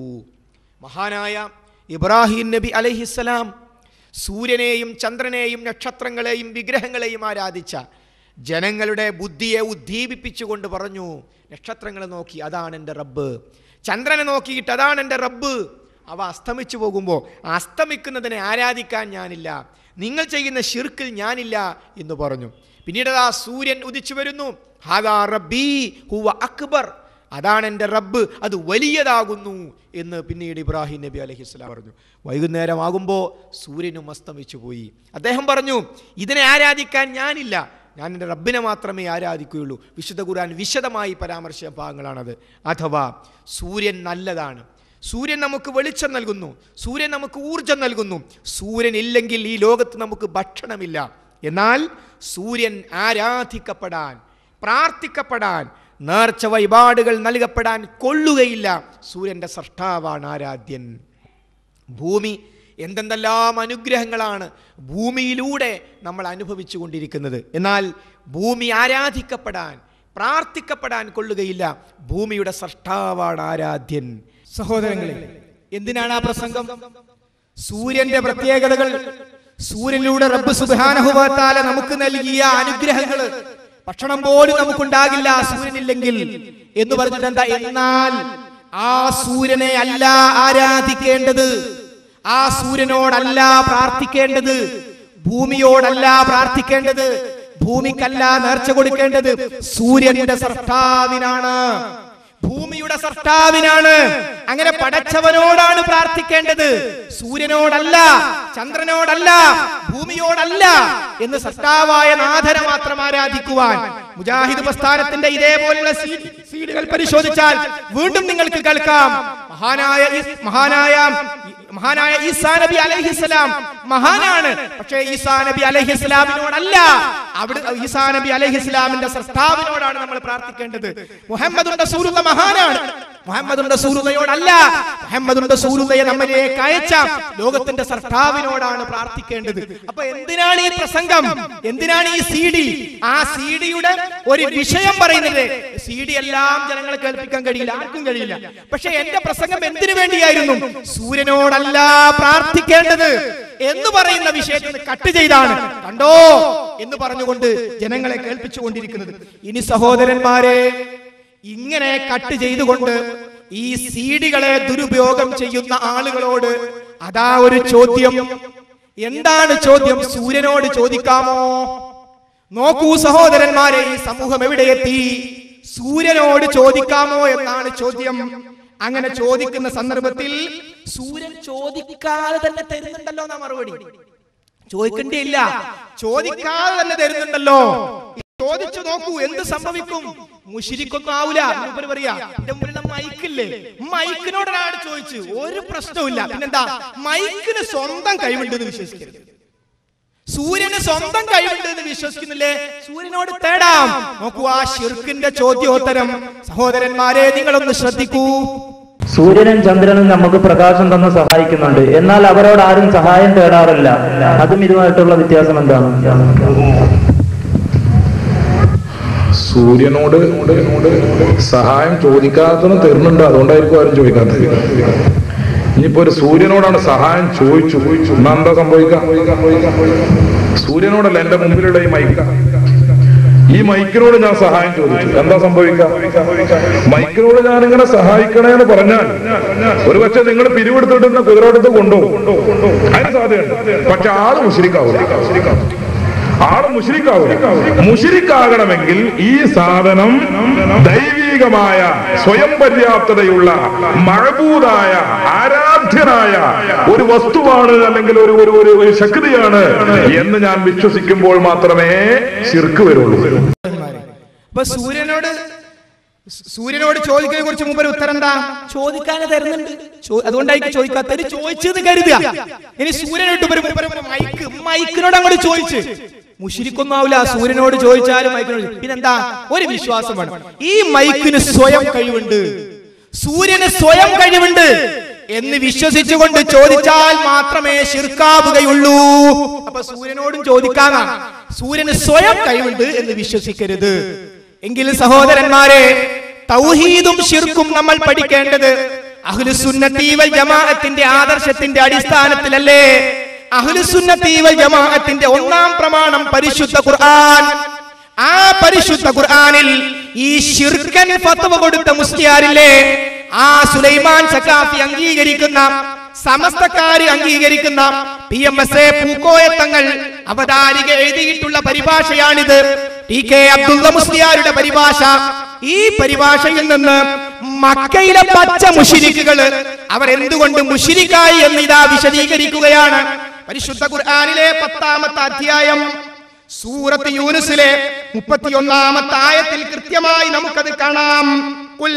മഹാനായ ഇബ്രാഹിം നബി അലഹിസ്സലാം സൂര്യനെയും ചന്ദ്രനെയും നക്ഷത്രങ്ങളെയും വിഗ്രഹങ്ങളെയും ആരാധിച്ച ജനങ്ങളുടെ ബുദ്ധിയെ ഉദ്ദീപിപ്പിച്ചുകൊണ്ട് പറഞ്ഞു നക്ഷത്രങ്ങളെ നോക്കി അതാണ് എൻ്റെ റബ്ബ് ചന്ദ്രനെ നോക്കിയിട്ട് അതാണ് എൻ്റെ റബ്ബ് അവ അസ്തമിച്ചു പോകുമ്പോൾ അസ്തമിക്കുന്നതിനെ ആരാധിക്കാൻ ഞാനില്ല നിങ്ങൾ ചെയ്യുന്ന ഷിർക്കിൽ ഞാനില്ല എന്ന് പറഞ്ഞു പിന്നീട് ആ സൂര്യൻ ഉദിച്ചു വരുന്നു ഹാദാ റബ്ബി ഹുവ അക്ബർ അതാണ് എൻ്റെ റബ്ബ് അത് വലിയതാകുന്നു എന്ന് പിന്നീട് ഇബ്രാഹിം നബി അലഹിസ്ലാം പറഞ്ഞു വൈകുന്നേരമാകുമ്പോൾ സൂര്യനും അസ്തമിച്ചു പോയി അദ്ദേഹം പറഞ്ഞു ഇതിനെ ആരാധിക്കാൻ ഞാനില്ല ഞാൻ എൻ്റെ റബ്ബിനെ മാത്രമേ ആരാധിക്കുകയുള്ളൂ വിശുദ്ധ ഖുർആൻ വിശദമായി പരാമർശിച്ച ഭാഗങ്ങളാണത് അഥവാ സൂര്യൻ നല്ലതാണ് സൂര്യൻ നമുക്ക് വെളിച്ചം നൽകുന്നു സൂര്യൻ നമുക്ക് ഊർജം നൽകുന്നു സൂര്യൻ ഇല്ലെങ്കിൽ ഈ ലോകത്ത് നമുക്ക് ഭക്ഷണമില്ല എന്നാൽ സൂര്യൻ ആരാധിക്കപ്പെടാൻ പ്രാർത്ഥിക്കപ്പെടാൻ നേർച്ച വഴിപാടുകൾ നൽകപ്പെടാൻ കൊള്ളുകയില്ല സൂര്യന്റെ സൃഷ്ടാവാണ് ആരാധ്യൻ ഭൂമി എന്തെന്തെല്ലാം അനുഗ്രഹങ്ങളാണ് ഭൂമിയിലൂടെ നമ്മൾ അനുഭവിച്ചു കൊണ്ടിരിക്കുന്നത് എന്നാൽ ഭൂമി ആരാധിക്കപ്പെടാൻ പ്രാർത്ഥിക്കപ്പെടാൻ കൊള്ളുകയില്ല ഭൂമിയുടെ സൃഷ്ടാവാണ് ആരാധ്യൻ സഹോദരങ്ങളെ എന്തിനാണ് ആ പ്രസംഗം സൂര്യന്റെ പ്രത്യേകതകൾ സൂര്യനിലൂടെ റബ്ബ് സുബാനഹുബത്താല നമുക്ക് നൽകിയ അനുഗ്രഹങ്ങൾ ഭക്ഷണം പോലും നമുക്കുണ്ടാകില്ല സൂര്യനില്ലെങ്കിൽ എന്ന് പറഞ്ഞിട്ട് എന്താ എന്നാൽ ആ സൂര്യനെ അല്ല ആരാധിക്കേണ്ടത് ആ സൂര്യനോടല്ല പ്രാർത്ഥിക്കേണ്ടത് ഭൂമിയോടല്ല പ്രാർത്ഥിക്കേണ്ടത് ഭൂമിക്കല്ല നേർച്ച കൊടുക്കേണ്ടത് സൂര്യന്റെ സൃഷ്ടാവിനാണ് ഭൂമിയുടെ സൃഷ്ടാവിനാണ് അങ്ങനെ പടച്ചവനോടാണ് പ്രാർത്ഥിക്കേണ്ടത് സൂര്യനോടല്ല ചന്ദ്രനോടല്ല ഭൂമിയോടല്ല എന്ന് സൃഷ്ടാവായ നാഥനെ മാത്രം ആരാധിക്കുവാൻ മുജാഹിദ് പ്രസ്ഥാനത്തിന്റെ ഇതേപോലുള്ള സീ- സീഡുകൾ പരിശോധിച്ചാൽ വീണ്ടും നിങ്ങൾക്ക് കേൾക്കാം മഹാനായ ഈ- മഹാനായ മഹാനായ ഈസാ നബി അലൈഹിസ്സലാം മഹാനാണ് പക്ഷേ ഈസാ നബി അലൈഹിസ്സലാമിനോടല്ല അവിടെ ഈസാ നബി അലൈഹിസ്സലാമിന്റെ സൃഷ്ടാവിനോടാണ് നമ്മൾ പ്രാർത്ഥിക്കേണ്ടത് മുഹമ്മദ് റസൂലുള്ള മഹാനാണ് മുഹമ്മദ് റസൂലുള്ളയോടല്ല മുഹമ്മദ് റസൂലുള്ളയെ നമ്മളിലേക്ക് അയച്ച ലോകത്തിന്റെ സൃഷ്ടാവിനോടാണ് പ്രാർത്ഥിക്കേണ്ടത് അപ്പൊ എന്തിനാണ് ഈ പ്രസംഗം എന്തിനാണ് ഈ സി ഡി ആ സി ഡിയുടെ ഒരു വിഷയം പറയുന്നത് സി ഡി എല്ലാം ജനങ്ങളെ കേൾപ്പിക്കാൻ കഴിയില്ല ആർക്കും കഴിയില്ല പക്ഷെ എന്റെ പ്രസംഗം എന്തിനു വേണ്ടിയായിരുന്നു സൂര്യനോടല്ല പ്രാർത്ഥിക്കേണ്ടത് എന്ന് പറയുന്ന വിഷയത്തിൽ കട്ട് ചെയ്താണ് കണ്ടോ എന്ന് പറഞ്ഞുകൊണ്ട് ജനങ്ങളെ കേൾപ്പിച്ചുകൊണ്ടിരിക്കുന്നത് ഇനി സഹോദരന്മാരെ ഇങ്ങനെ കട്ട് ചെയ്തുകൊണ്ട് ഈ സീഡികളെ ദുരുപയോഗം ചെയ്യുന്ന ആളുകളോട് അതാ ഒരു ചോദ്യം എന്താണ് ചോദ്യം സൂര്യനോട് ചോദിക്കാമോ നോക്കൂ സഹോദരന്മാരെ ഈ സമൂഹം എവിടെ എത്തി സൂര്യനോട് ചോദിക്കാമോ എന്നാണ് ചോദ്യം അങ്ങനെ ചോദിക്കുന്ന സന്ദർഭത്തിൽ സൂര്യൻ ചോദിക്കാതെ തന്നെ തരുന്നുണ്ടല്ലോ എന്നാ മറുപടി ചോദിക്കേണ്ടിയില്ല ചോദിക്കാതെ തന്നെ തരുന്നുണ്ടല്ലോ ചോദിച്ചു നോക്കൂ എന്ത് സംഭവിക്കും മുഷിരിക്കൊന്നും ആവൂല മൂപ്പര് പറയാ എന്റെ മുന്നിൽ മൈക്കില്ലേ മൈക്കിനോടൊരാട് ചോദിച്ചു ഒരു പ്രശ്നവുമില്ല പിന്നെന്താ മൈക്കിന് സ്വന്തം കഴിവുണ്ടെന്ന് വിശ്വസിക്കരുത് സൂര്യന് സ്വന്തം കഴിവുണ്ട് എന്ന് വിശ്വസിക്കുന്നില്ലേ സൂര്യനോട് തേടാം നോക്കൂ ആ ഷിർക്കിന്റെ ചോദ്യോത്തരം സഹോദരന്മാരെ നിങ്ങളൊന്ന് ശ്രദ്ധിക്കൂ സൂര്യനും ചന്ദ്രനും നമുക്ക് പ്രകാശം തന്ന് സഹായിക്കുന്നുണ്ട് എന്നാൽ അവരോട് ആരും സഹായം തേടാറില്ല അതും ഇതുമായിട്ടുള്ള വ്യത്യാസം എന്താണ് സൂര്യനോട് സഹായം ചോദിക്കാത്തതും തരുന്നുണ്ട് അതുകൊണ്ടായിരിക്കും ആരും ചോദിക്കാത്തത് ഇനിയിപ്പോ ഒരു സൂര്യനോടാണ് സഹായം ചോദിച്ചു എന്നാ എന്താ സംഭവിക്കാം സൂര്യനോടല്ല എന്റെ മുമ്പിലുള്ള ഈ മൈക്ക ഈ മൈക്കിനോട് ഞാൻ സഹായം ചോദിച്ചു എന്താ സംഭവിക്കാം മൈക്കിനോട് ഞാൻ ഇങ്ങനെ സഹായിക്കണേ എന്ന് പറഞ്ഞാൽ ഒരു പക്ഷെ നിങ്ങൾ പിരിവെടുത്തിട്ടുന്ന കുതിരോടത്ത് കൊണ്ടുപോകും അതിന് സാധ്യതയുണ്ട് പക്ഷെ ആള് മുസ്ലിക്കാവില്ല ആള് മുഷിരിക്കാവില്ല മുഷിരിക്കാകണമെങ്കിൽ ഈ സാധനം ദൈവീകമായ സ്വയം പര്യാപ്തതയുള്ള മഴബൂതായ ആരാധ്യനായ ഒരു വസ്തുവാണ് അല്ലെങ്കിൽ ഒരു ഒരു ഒരു ഒരു ശക്തിയാണ് എന്ന് ഞാൻ വിശ്വസിക്കുമ്പോൾ മാത്രമേ ശിർക്ക് വരുള്ളൂ അപ്പൊ സൂര്യനോട് സൂര്യനോട് ചോദിക്കുന്നതിനെ കുറിച്ച് മുമ്പ് ഒരു ഉത്തരം എന്താ ചോദിക്കാനെ തരുന്നുണ്ട് ചോ- അതുകൊണ്ടായിരിക്കും ചോദിക്കാത്തത് ചോദിച്ചത് കരുതുക ഇനി സൂര്യനോട്ട് ഒരു മുമ്പ് ഒരു മൈക്ക് മൈക്കിനോട് അങ്ങോട്ട് ചോദിച്ച് മുഷിരിക്കൊന്നും ആവില്ല സൂര്യനോട് ചോദിച്ചാലും മൈക്കിനോട് ചോദിച്ചാലും. പിന്നെന്താ ഒരു വിശ്വാസം വേണം ഈ മൈക്കിന് സ്വയം കഴിവുണ്ട് സൂര്യന് സ്വയം കഴിവുണ്ട് എന്ന് വിശ്വസിച്ചുകൊണ്ട് ചോദിച്ചാൽ മാത്രമേ ശിർക്കാവുകയുള്ളൂ അപ്പൊ സൂര്യനോടും ചോദിക്കാനാ സൂര്യന് സ്വയം കഴിവുണ്ട് എന്ന് വിശ്വസിക്കരുത് എങ്കിൽ സഹോദരന്മാരെ തൗഹീദും ഷിർക്കും നമ്മൾ പഠിക്കേണ്ടത് അഹ്ലുസുന്നത്തി വൽ ജമാഅത്തിന്റെ ആദർശത്തിന്റെ അടിസ്ഥാനത്തിലല്ലേ അഹ്ലുസുന്നത്തി വൽ ജമാഅത്തിന്റെ ഒന്നാം പ്രമാണം പരിശുദ്ധ ഖുർആൻ ആ പരിശുദ്ധ ഖുർആനിൽ ഈ ഷിർക്കൻ ഫത്വ കൊടുത്ത മുസ്ലിയാരില്ലേ ആ സുലൈമാൻ സക്കാഫി അംഗീകരിക്കുന്ന സമസ്തക്കാര് അംഗീകരിക്കുന്ന പി എം എസ് എ പൂക്കോയത്തങ്ങൾ അവതാരിക എഴുതിയിട്ടുള്ള പരിഭാഷയാണിത് ടി കെ അബ്ദുള്ള മുസ്ലിയാരുടെ പരിഭാഷ ഈ പരിഭാഷയിൽ നിന്ന് മക്കയിലെ പച്ച മുഷിരിക്കുകള് അവർ എന്തുകൊണ്ട് മുഷിരിക്കായി എന്ന് ഇതാ വിശദീകരിക്കുകയാണ് പരിശുദ്ധ ഖുർആനിലെ പത്താമത്തെ അധ്യായം സൂറത്ത് യൂനുസിലെ മുപ്പത്തിയൊന്നാമത്തെ ആയത്തിൽ കൃത്യമായി നമുക്കത് കാണാം കുൽ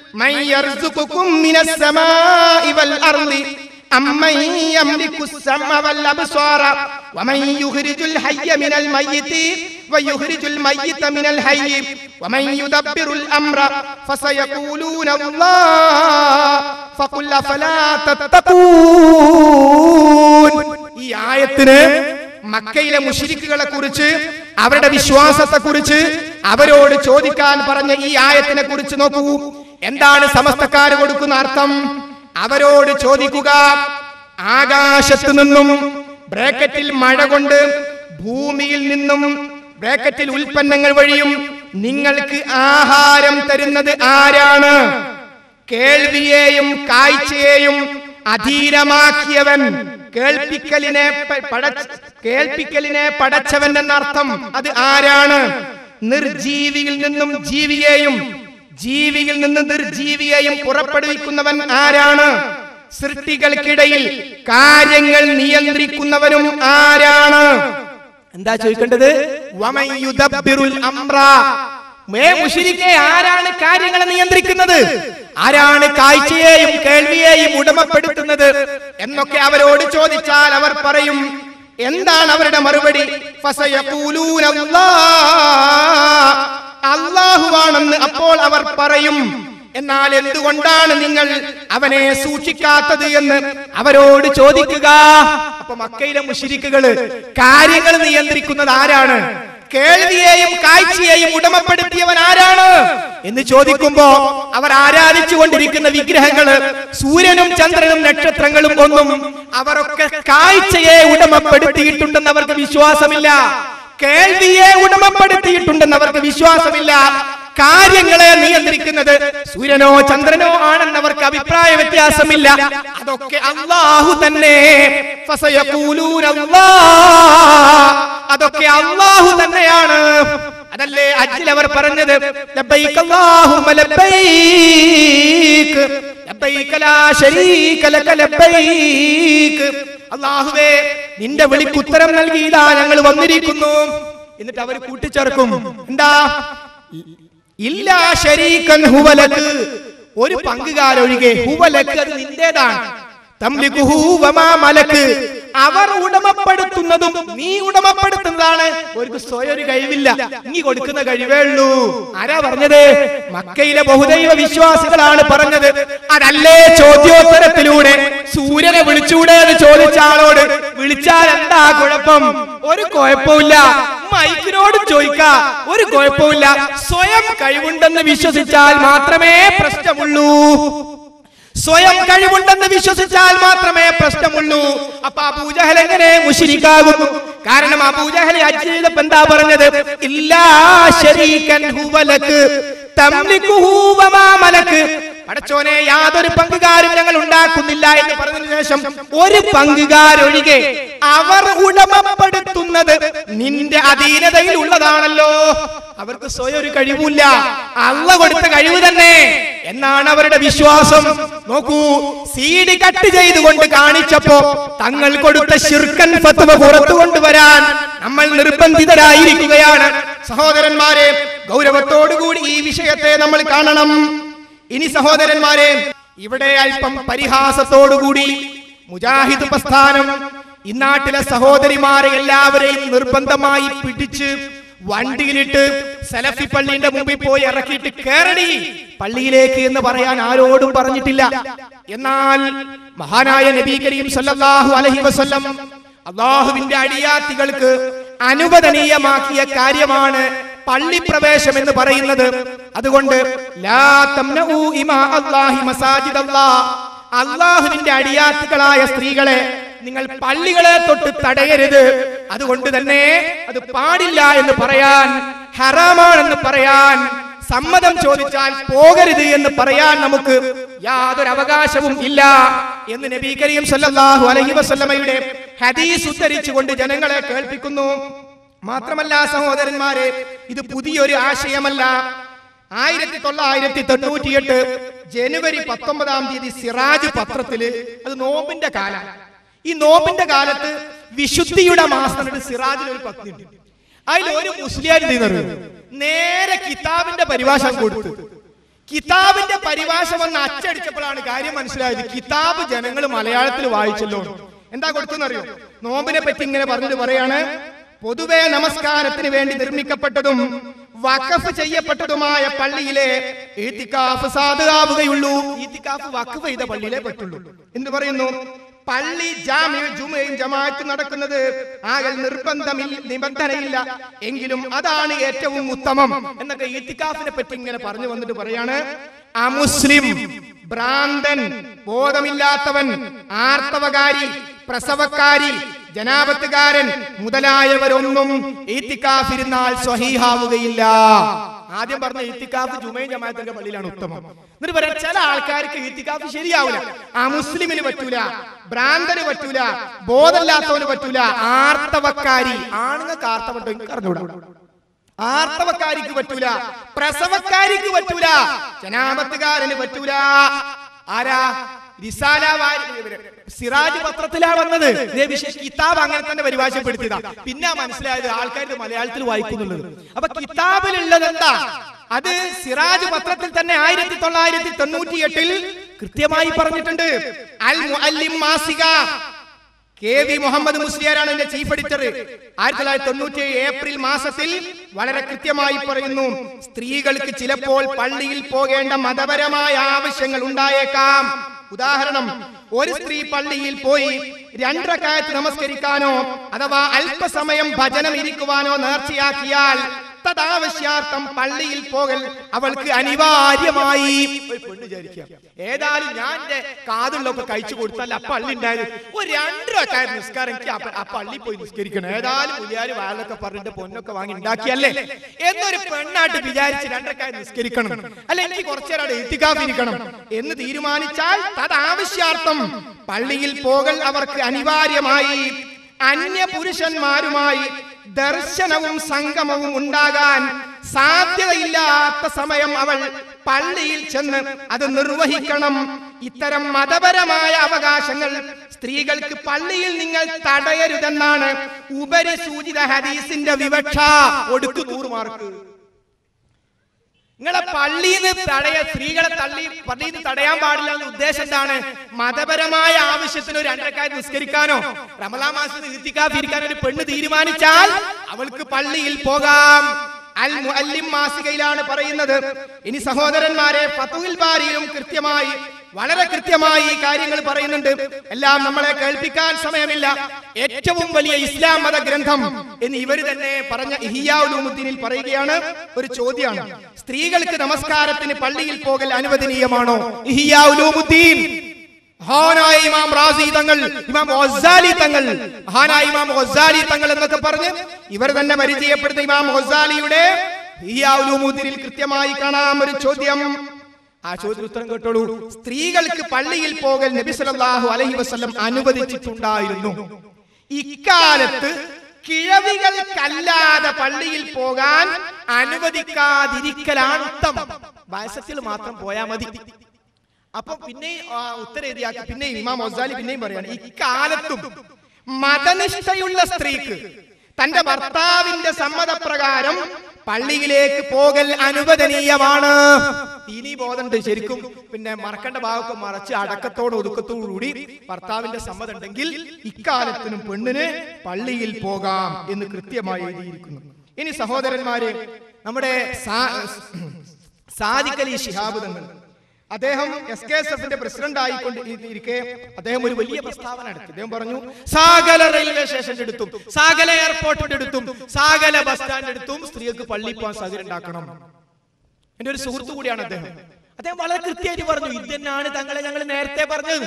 من يرزقكم من السماء والأرض أمن يملك السمع والأبصار ومن يخرج الحي من الميت ويخرج الميت من الحي ومن يدبر الأمر فسيقولون الله فقل أفلا تتقون ഈ ആയത്തിന് മക്കയിലെ മുഷിരിക്കുകളെ കുറിച്ച് അവരുടെ വിശ്വാസത്തെ കുറിച്ച് അവരോട് ചോദിക്കാൻ പറഞ്ഞ ഈ ആയത്തിനെ കുറിച്ച് നോക്കൂ എന്താണ് സമസ്തക്കാർ കൊടുക്കുന്ന അർത്ഥം അവരോട് ചോദിക്കുക ആകാശത്ത് നിന്നും ബ്രാക്കറ്റിൽ മഴ കൊണ്ട് ഭൂമിയിൽ നിന്നും ബ്രാക്കറ്റിൽ ഉൽപ്പന്നങ്ങൾ വഴിയും നിങ്ങൾക്ക് ആഹാരം തരുന്നത് ആരാണ് കേൾവിയെയും കാഴ്ചയെയും അധീരമാക്കിയവൻ കേൾപ്പിക്കലിനെ പ- പടച്ച കേൾപ്പിക്കലിനെ പടച്ചവൻ എന്നർത്ഥം അത് ആരാണ് നിർജീവിയിൽ നിന്നും ജീവിയെയും ജീവിയിൽ നിന്ന് നിർജീവിയെയും പുറപ്പെടുവിക്കുന്നവൻ ആരാണ് സൃഷ്ടികൾക്കിടയിൽ കാര്യങ്ങൾ നിയന്ത്രിക്കുന്നവനും ആരാണ് എന്താ ചോദിക്കേണ്ടത് വമൻ യുദബ്ബിറുൽ അംറ മേ മുഷിരിക്കെ ആരാണ് കാര്യങ്ങളെ നിയന്ത്രിക്കുന്നത് ആരാണ് കാഴ്ചയെയും കേൾവിയെയും ഉടമപ്പെടുത്തുന്നത് എന്നൊക്കെ അവരോട് ചോദിച്ചാൽ അവർ പറയും എന്താണ് അവരുടെ മറുപടി ഫസയഖൂലൂന അല്ലാഹ്. അല്ലാഹുവാണെന്ന് അപ്പോൾ അവർ പറയും എന്നാൽ എന്തുകൊണ്ടാണ് നിങ്ങൾ അവനെ സൂക്ഷിക്കാത്തത് എന്ന് അവരോട് ചോദിക്കുക അപ്പൊ മക്കയിലെ മുഷിരിക്കുകള് കാര്യങ്ങൾ നിയന്ത്രിക്കുന്നത് ആരാണ് കേൾവിയെയും കാഴ്ചയെയും ഉടമപ്പെടുത്തിയവൻ ആരാണ് എന്ന് ചോദിക്കുമ്പോ അവർ ആരാധിച്ചു കൊണ്ടിരിക്കുന്ന വിഗ്രഹങ്ങള് സൂര്യനും ചന്ദ്രനും നക്ഷത്രങ്ങളും ഒന്നും അവരൊക്കെ കാഴ്ചയെ ഉടമപ്പെടുത്തിയിട്ടുണ്ടെന്ന് അവർക്ക് വിശ്വാസമില്ല കേൾവിയെ ഉടമപ്പെടുത്തിയിട്ടുണ്ടെന്ന് അവർക്ക് വിശ്വാസമില്ല കാര്യങ്ങളെ നിയന്ത്രിക്കുന്നത് സൂര്യനോ ചന്ദ്രനോ ആണെന്ന് അവർക്ക് അഭിപ്രായ വ്യത്യാസമില്ല അതൊക്കെ അള്ളാഹു തന്നെ ഫസയഖൂലൂന അല്ലാഹ്. അതൊക്കെ അള്ളാഹു തന്നെയാണ് അതല്ലേ അജിൽ അവർ പറഞ്ഞത് ലബ്ബൈക അല്ലാഹുമ്മ ലബ്ബൈക് ലബ്ബൈക ലാ ശരീക ലക ലബ്ബൈക് അള്ളാഹുവേ നിന്റെ വിളിക്ക് ഉത്തരം നൽകിയതാ ഞങ്ങൾ വന്നിരിക്കുന്നു എന്നിട്ട് അവർ കൂട്ടിച്ചേർക്കും എന്താ ഇല്ല ശരീക്കൻ ഹുവലക്ക് ഒരു പങ്കുകാരൊഴികെ ഹുവലക്ക് അത് നിന്റേതാണ് തംലിക്കുഹു വമാ മലക്ക് അവർ ഉടമപ്പെടുത്തുന്നതും നീ ഉടമപ്പെടുത്തുന്നതാണ് ഒരു സ്വയം ഒരു കഴിവില്ല നീ കൊടുക്കുന്ന കഴിവേ ഉള്ളൂ ആരാ പറഞ്ഞത് മക്കയിലെ ബഹുദൈവ വിശ്വാസികളാണ് പറഞ്ഞത് അതല്ലേ ചോദ്യോത്തരത്തിലൂടെ സൂര്യനെ വിളിച്ചൂടെ എന്ന് ചോദിച്ച ആളോട് വിളിച്ചാൽ എന്താ കുഴപ്പം ഒരു കുഴപ്പമില്ല മൈക്കിനോട് ചോദിക്ക ഒരു കുഴപ്പമില്ല സ്വയം കഴിവുണ്ടെന്ന് വിശ്വസിച്ചാൽ മാത്രമേ പ്രശ്നമുള്ളൂ സ്വയം കഴിവുണ്ടെന്ന് വിശ്വസിച്ചാൽ മാത്രമേ പ്രശ്നമുള്ളൂ അപ്പൊ അബൂജഹൽ എങ്ങനെ മുഷിരിക്കാകുന്നു കാരണം അബൂജഹൽ ഹജ്ജ് ചെയ്തപ്പോ എന്താ പറഞ്ഞത് ഇല്ലാ ശരീകൻ ഹുവലക്ക് തംലിക്കുഹു വമാ മലക്ക് പടച്ചോനെ യാതൊരു പങ്കുകാരും ഞങ്ങൾ ഉണ്ടാക്കുന്നില്ല എന്ന് പറഞ്ഞതിനു ശേഷം ഒരു പങ്കുകാരൊഴികെ അവർ ഉടമപ്പെടുത്തുന്നത് നിന്റെ അധീനതയിൽ ഉള്ളതാണല്ലോ അവർക്ക് സ്വയം ഒരു കഴിവില്ല അള്ള കൊടുത്ത കഴിവ് തന്നെ എന്നാണ് അവരുടെ വിശ്വാസം നോക്കൂ സീഡി കട്ട് ചെയ്തുകൊണ്ട് കാണിച്ചപ്പോ തങ്ങൾ കൊടുത്ത ശിർക്കൻ ഫത്വ പുറത്തു കൊണ്ടുവരാൻ നമ്മൾ നിർബന്ധിതരായിരിക്കുകയാണ് സഹോദരന്മാരെ ഗൗരവത്തോടുകൂടി ഈ വിഷയത്തെ നമ്മൾ കാണണം ഇനി സഹോദരന്മാരെ ഇവിടെ അല്പം പരിഹാസത്തോടുകൂടി മുജാഹിദ് പ്രസ്ഥാനം ഇന്നാട്ടിലെ സഹോദരിമാരെ എല്ലാവരെയും നിർബന്ധമായി പിടിച്ച് വണ്ടിയിലിട്ട് സലഫി പള്ളിന്റെ മുമ്പിൽ പോയി ഇറക്കിയിട്ട് കേറടി പള്ളിയിലേക്ക് എന്ന് പറയാൻ ആരോടും പറഞ്ഞിട്ടില്ല എന്നാൽ മഹാനായ നബി കരീം സല്ലല്ലാഹു അലൈഹി വസല്ലം അള്ളാഹുവിന്റെ അടിയാത്തികൾക്ക് അനുവദനീയമാക്കിയ കാര്യമാണ് പള്ളിപ്രവേശം എന്ന് പറയുന്നത് അതുകൊണ്ട് ലാ തംനഊ ഇമാ അല്ലാഹി മസാജിദല്ലാഹ് അള്ളാഹുവിന്റെ അടിയാത്തുകളായ സ്ത്രീകളെ നിങ്ങൾ പള്ളികളെ തൊട്ട് തടയരുത് അതുകൊണ്ട് തന്നെ അത് പാടില്ല എന്ന് പറയാൻ ഹറാമാണെന്ന് പറയാൻ സമ്മതം ചോദിച്ചാൽ പോകരുത് എന്ന് പറയാൻ നമുക്ക് യാതൊരു അവകാശവും ഇല്ല എന്ന് നബി കരീം സല്ലല്ലാഹു അലൈഹി വസല്ലമയുടെ ഹദീസ് ഉദ്ധരിച്ചുകൊണ്ട് ജനങ്ങളെ കേൾപ്പിക്കുന്നു മാത്രമല്ല സഹോദരന്മാരെ ഇത് പുതിയൊരു ആശയമല്ല ആയിരത്തി തൊള്ളായിരത്തി തൊണ്ണൂറ്റിയെട്ട് ജനുവരി പത്തൊമ്പതാം തീയതി സിറാജ് പത്രത്തില് അത് നോമ്പിന്റെ കാലം ഈ നോമ്പിന്റെ കാലത്ത് വിശുദ്ധിയുടെ മാസം എന്നിട്ട് സിറാജിൽ ഒരു പത്നിയുണ്ട് അതിൽ ഒരു മുസ്ലിം നേരെ കിതാബിന്റെ പരിഭാഷ കൊടുത്തു കിതാബിന്റെ പരിഭാഷ വന്ന് അച്ചടിച്ചപ്പോഴാണ് കാര്യം മനസ്സിലായത് കിതാബ് ജനങ്ങൾ മലയാളത്തിൽ വായിച്ചല്ലോ എന്താ കൊടുത്തെന്നറിയോ നോമ്പിനെ പറ്റി ഇങ്ങനെ പറഞ്ഞിട്ട് പറയാണ് പൊതുവെ നമസ്കാരത്തിന് വേണ്ടി നിർമ്മിക്കപ്പെട്ടതും വഖഫ് ചെയ്യപ്പെട്ടതുമായ പള്ളിയിലെ ഈത്തിക്കാഫ് സാധുകാവുകയുള്ളൂ ഈത്തിക്കാഫ് വഖഫ് ചെയ്ത പള്ളിയിലെ പറ്റുള്ളൂ എന്ന് പറയുന്നു പള്ളി ജാമ്യ ജുമയും ജമാഅത്ത് നടക്കുന്നത് ആകൽ നിർബന്ധമില്ല നിബന്ധനയില്ല എങ്കിലും അതാണ് ഏറ്റവും ഉത്തമം എന്നൊക്കെ ഈത്തിക്കാഫിനെ പറ്റി ഇങ്ങനെ പറഞ്ഞു വന്നിട്ട് പറയാണ് അമുസ്ലിം ഭ്രാന്തൻ ബോധമില്ലാത്തവൻ ആർത്തവകാരി പ്രസവക്കാരി ജനാപത്തുകാരൻ മുതലായവരൊന്നും ഈത്തിക്കാഫിരുന്നാൽ സ്വഹീഹാവുകയില്ല ആദ്യം പറഞ്ഞ ഈത്തിക്കാഫ് ജുമൈ ജമാഅത്തിന്റെ പള്ളിയിലാണ് ഉത്തമം എന്നിട്ട് പറയാം ചില ആൾക്കാർക്ക് ഈത്തിക്കാഫ് ശരിയാവില്ല ആ മുസ്ലിമിന് പറ്റൂല ഭ്രാന്തന് പറ്റൂല ബോധമില്ലാത്തവന് പറ്റൂല ആർത്തവക്കാരി ആണുങ്ങൾക്ക് ആർത്തവട്ടോ എനിക്ക് അറിഞ്ഞൂടാ ആർത്തവക്കാരിക്ക് പറ്റൂല പ്രസവക്കാരിക്ക് പറ്റൂല ജനാപത്തുകാരന് പറ്റൂല ആരാ റിസാല വാരി- സിറാജ് പത്രത്തിലാ വന്നത് ഇതേ വിഷയം കിതാബ് അങ്ങനെ തന്നെ പരിഭാഷപ്പെടുത്തിയതാ പിന്നെ മനസ്സിലായത് ആൾക്കാർ ഇത് മലയാളത്തിൽ വായിക്കുന്നുള്ളത് അപ്പൊ കിതാബിലുള്ളത് എന്താ അത് സിറാജ് പത്രത്തിൽ തന്നെ ആയിരത്തി തൊള്ളായിരത്തി തൊണ്ണൂറ്റി എട്ടിൽ കൃത്യമായി പറഞ്ഞിട്ടുണ്ട് അൽ മുഅല്ലിം മാസിക കെ വി മുഹമ്മദ് മുസ്ലിയാരാണ് എന്റെ ചീഫ് എഡിറ്റർ ആയിരത്തി തൊള്ളായിരത്തി തൊണ്ണൂറ്റി ഏപ്രിൽ മാസത്തിൽ വളരെ കൃത്യമായി പറയുന്നു സ്ത്രീകൾക്ക് ചിലപ്പോൾ പള്ളിയിൽ പോകേണ്ട മതപരമായ ആവശ്യങ്ങൾ ഉണ്ടായേക്കാം ഉദാഹരണം ഒരു സ്ത്രീ പള്ളിയിൽ പോയി രണ്ടരക്കായത്ത് നമസ്കരിക്കാനോ അഥവാ അല്പസമയം ഭജനം ഇരിക്കുവാനോ നേർച്ചയാക്കിയാൽ തദാവശ്യാർത്ഥം പള്ളിയിൽ പോകൽ അവൾക്ക് അനിവാര്യമായി ഒരു പെണ്ണ് വിചാരിക്കുക ഏതായാലും ഞാൻ എന്റെ കാതുള്ളൊക്കെ കഴിച്ചു കൊടുത്താൽ ആ പള്ളി ഉണ്ടായത് ഒരു രണ്ടരക്കായ നിസ്കാരം എനിക്ക് ആ പ- ആ പള്ളി പോയി നിസ്കരിക്കണം ഏതായാലും പുലിയാര് വാഴൊക്കെ പറഞ്ഞിട്ട് പൊന്നൊക്കെ വാങ്ങി ഉണ്ടാക്കിയല്ലേ എന്നൊരു പെണ്ണായിട്ട് വിചാരിച്ച് രണ്ടരക്കായ നിസ്കരിക്കണം അല്ല എനിക്ക് കുറച്ചേരം എത്തിക്കാതിരിക്കണം എന്ന് തീരുമാനിച്ചാൽ തദാവശ്യാർത്ഥം പള്ളിയിൽ പോകൽ അവർക്ക് അനിവാര്യമായി അന്യ പുരുഷന്മാരുമായി ദർശനവും സംഗമവും ഉണ്ടാകാൻ സാധ്യതയില്ലാത്ത സമയം അവൾ പള്ളിയിൽ ചെന്ന് അത് നിർവഹിക്കണം ഇത്തരം മതപരമായ അവകാശങ്ങൾ സ്ത്രീകൾക്ക് പള്ളിയിൽ നിങ്ങൾ തടയരുതെന്നാണ് ഉപരിസൂചിത ഹദീസിന്റെ വിവക്ഷ ഒടുക്കു നൂറ് മാർക്ക് നിങ്ങളെ പള്ളിയിൽ നിന്ന് തടയ സ്ത്രീകളെ തള്ളി പള്ളിയിൽ നിന്ന് തടയാൻ പാടില്ല എന്ന ഉദ്ദേശം എന്താണ് മതപരമായ ആവശ്യത്തിന് ഒരു രണ്ടരക്കാരി നിസ്കരിക്കാനോ റമലാ മാസത്തിൽ ഇരിക്കാതിരിക്കാൻ ഒരു പെണ്ണ് തീരുമാനിച്ചാൽ അവൾക്ക് പള്ളിയിൽ പോകാം അൽ മുഅല്ലിം മാസികയിലാണ് പറയുന്നത് ഇനി സഹോദരന്മാരെ ഫതുൽ ബാരിയിലും കൃത്യമായി വളരെ കൃത്യമായി ഈ കാര്യങ്ങൾ പറയുന്നുണ്ട് എല്ലാം നമ്മളെ കേൾപ്പിക്കാൻ സമയമില്ല ഏറ്റവും വലിയ ഇസ്ലാം മത ഗ്രന്ഥം എന്ന് ഇവര് തന്നെ പറഞ്ഞ ഇഹിയാവുദ്ദീനിൽ പറയുകയാണ് ഒരു ചോദ്യമാണ് സ്ത്രീകൾക്ക് നമസ്കാരത്തിന് പള്ളിയിൽ പോകൽ അനുവദനീയമാണോ ഇഹിയാവുദ്ദീൻ മഹാനായ ഇമാം റാസി തങ്ങൾ ഇമാം ഗസാലി തങ്ങൾ മഹാനായ ഇമാം ഗസാലി തങ്ങൾ എന്നൊക്കെ പറഞ്ഞ് ഇവർ തന്നെ പരിചയപ്പെടുന്ന ഇമാം ഗസാലിയുടെ ഇഹിയാവുദ്ദീനിൽ കൃത്യമായി കാണാം ഒരു ചോദ്യം ആ ചോദ്യത്തിന് ഉത്തരം കേട്ടോളൂ സ്ത്രീകൾക്ക് പള്ളിയിൽ പോകൽ നബി സല്ലല്ലാഹു അലൈഹി വസല്ലം അനുവദിച്ചിട്ടുണ്ടായിരുന്നു ഇക്കാലത്ത് കിഴവികൾക്കല്ലാതെ പള്ളിയിൽ പോകാൻ അനുവദിക്കാതിരിക്കലാണ് ഉത്തമം വയസ്സത്തിൽ മാത്രം പോയാൽ മതി അപ്പൊ പിന്നെ ഉത്തരേതിയാക്കി പിന്നെ ഇമാം മൊസാലി പിന്നെയും പറയാണ് ഇക്കാലത്തും മതനിഷ്ഠയുള്ള സ്ത്രീക്ക് തന്റെ ഭർത്താവിന്റെ സമ്മതപ്രകാരം പള്ളിയിലേക്ക് പോകൽ അനുവദനീയമാണ് ഇനി ബോധമുണ്ട് ശരിക്കും പിന്നെ മറക്കേണ്ട ഭാഗമൊക്കെ മറച്ച് അടക്കത്തോട് ഒതുക്കത്തോടു കൂടി ഭർത്താവിന്റെ സമ്മതം ഉണ്ടെങ്കിൽ ഇക്കാലത്തിനും പെണ്ണിന് പള്ളിയിൽ പോകാം എന്ന് കൃത്യമായി എഴുതിയിരിക്കുന്നു ഇനി സഹോദരന്മാരെ നമ്മുടെ സാ- സാദിഖലി ശിഹാബ് തങ്ങൾ അദ്ദേഹം എസ് കെ എസ് എഫിന്റെ പ്രസിഡന്റ് ആയിക്കൊണ്ട് ഇരിക്കെ അദ്ദേഹം ഒരു വലിയ പ്രസ്താവന നടത്തി അദ്ദേഹം പറഞ്ഞു സാഗല റെയിൽവേ സ്റ്റേഷന്റെ അടുത്തും സാഗല എയർപോർട്ടിന്റെ അടുത്തും സാഗല ബസ് സ്റ്റാൻഡ് അടുത്തും സ്ത്രീകൾക്ക് പള്ളി പോകാൻ സൗകര്യം ഉണ്ടാക്കണം എന്റെ ഒരു സുഹൃത്തു കൂടിയാണ് അദ്ദേഹം അദ്ദേഹം വളരെ കൃത്യമായിട്ട് പറഞ്ഞു ഇത് തന്നെയാണ് തങ്ങളെ ഞങ്ങൾ നേരത്തെ പറഞ്ഞത്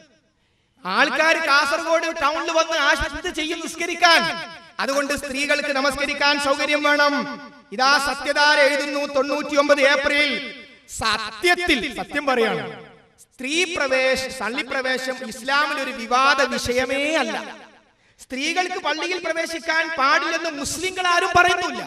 ആൾക്കാർ കാസർഗോഡ് ടൗണിൽ വന്ന് ആശുപത്രി ചെയ്യും നിസ്കരിക്കാൻ അതുകൊണ്ട് സ്ത്രീകൾക്ക് നമസ്കരിക്കാൻ സൗകര്യം വേണം ഇതാ സത്യധാര എഴുതുന്നു തൊണ്ണൂറ്റി ഒമ്പത് ഏപ്രിൽ സത്യത്തിൽ സത്യം പറയാണ് സ്ത്രീ പ്രവേശ സള്ളിപ്രവേശം ഇസ്ലാമിൽ ഒരു വിവാദ വിഷയമേ അല്ല സ്ത്രീകൾക്ക് പള്ളിയിൽ പ്രവേശിക്കാൻ പാടില്ലെന്ന് മുസ്ലിങ്ങൾ ആരും പറയുന്നില്ല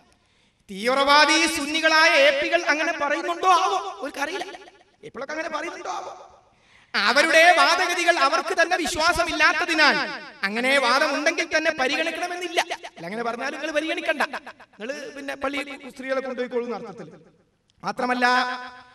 തീവ്രവാദി സുന്നികളായ എ പികൾ അങ്ങനെ പറയുന്നുണ്ടോ ആവോ അവർക്കറിയില്ല എപ്പോഴൊക്കെ അങ്ങനെ പറയുന്നുണ്ടോ ആവോ അവരുടെ വാദഗതികൾ അവർക്ക് തന്നെ വിശ്വാസമില്ലാത്തതിനാൽ അങ്ങനെ വാദമുണ്ടെങ്കിൽ തന്നെ പരിഗണിക്കണമെന്നില്ല അല്ല അങ്ങനെ പറഞ്ഞാലും നിങ്ങൾ പരിഗണിക്കണ്ട നിങ്ങൾ പിന്നെ പള്ളി സ്ത്രീകളെ കൊണ്ടുപോയിക്കോളൂ എന്ന അർത്ഥത്തിൽ മാത്രമല്ല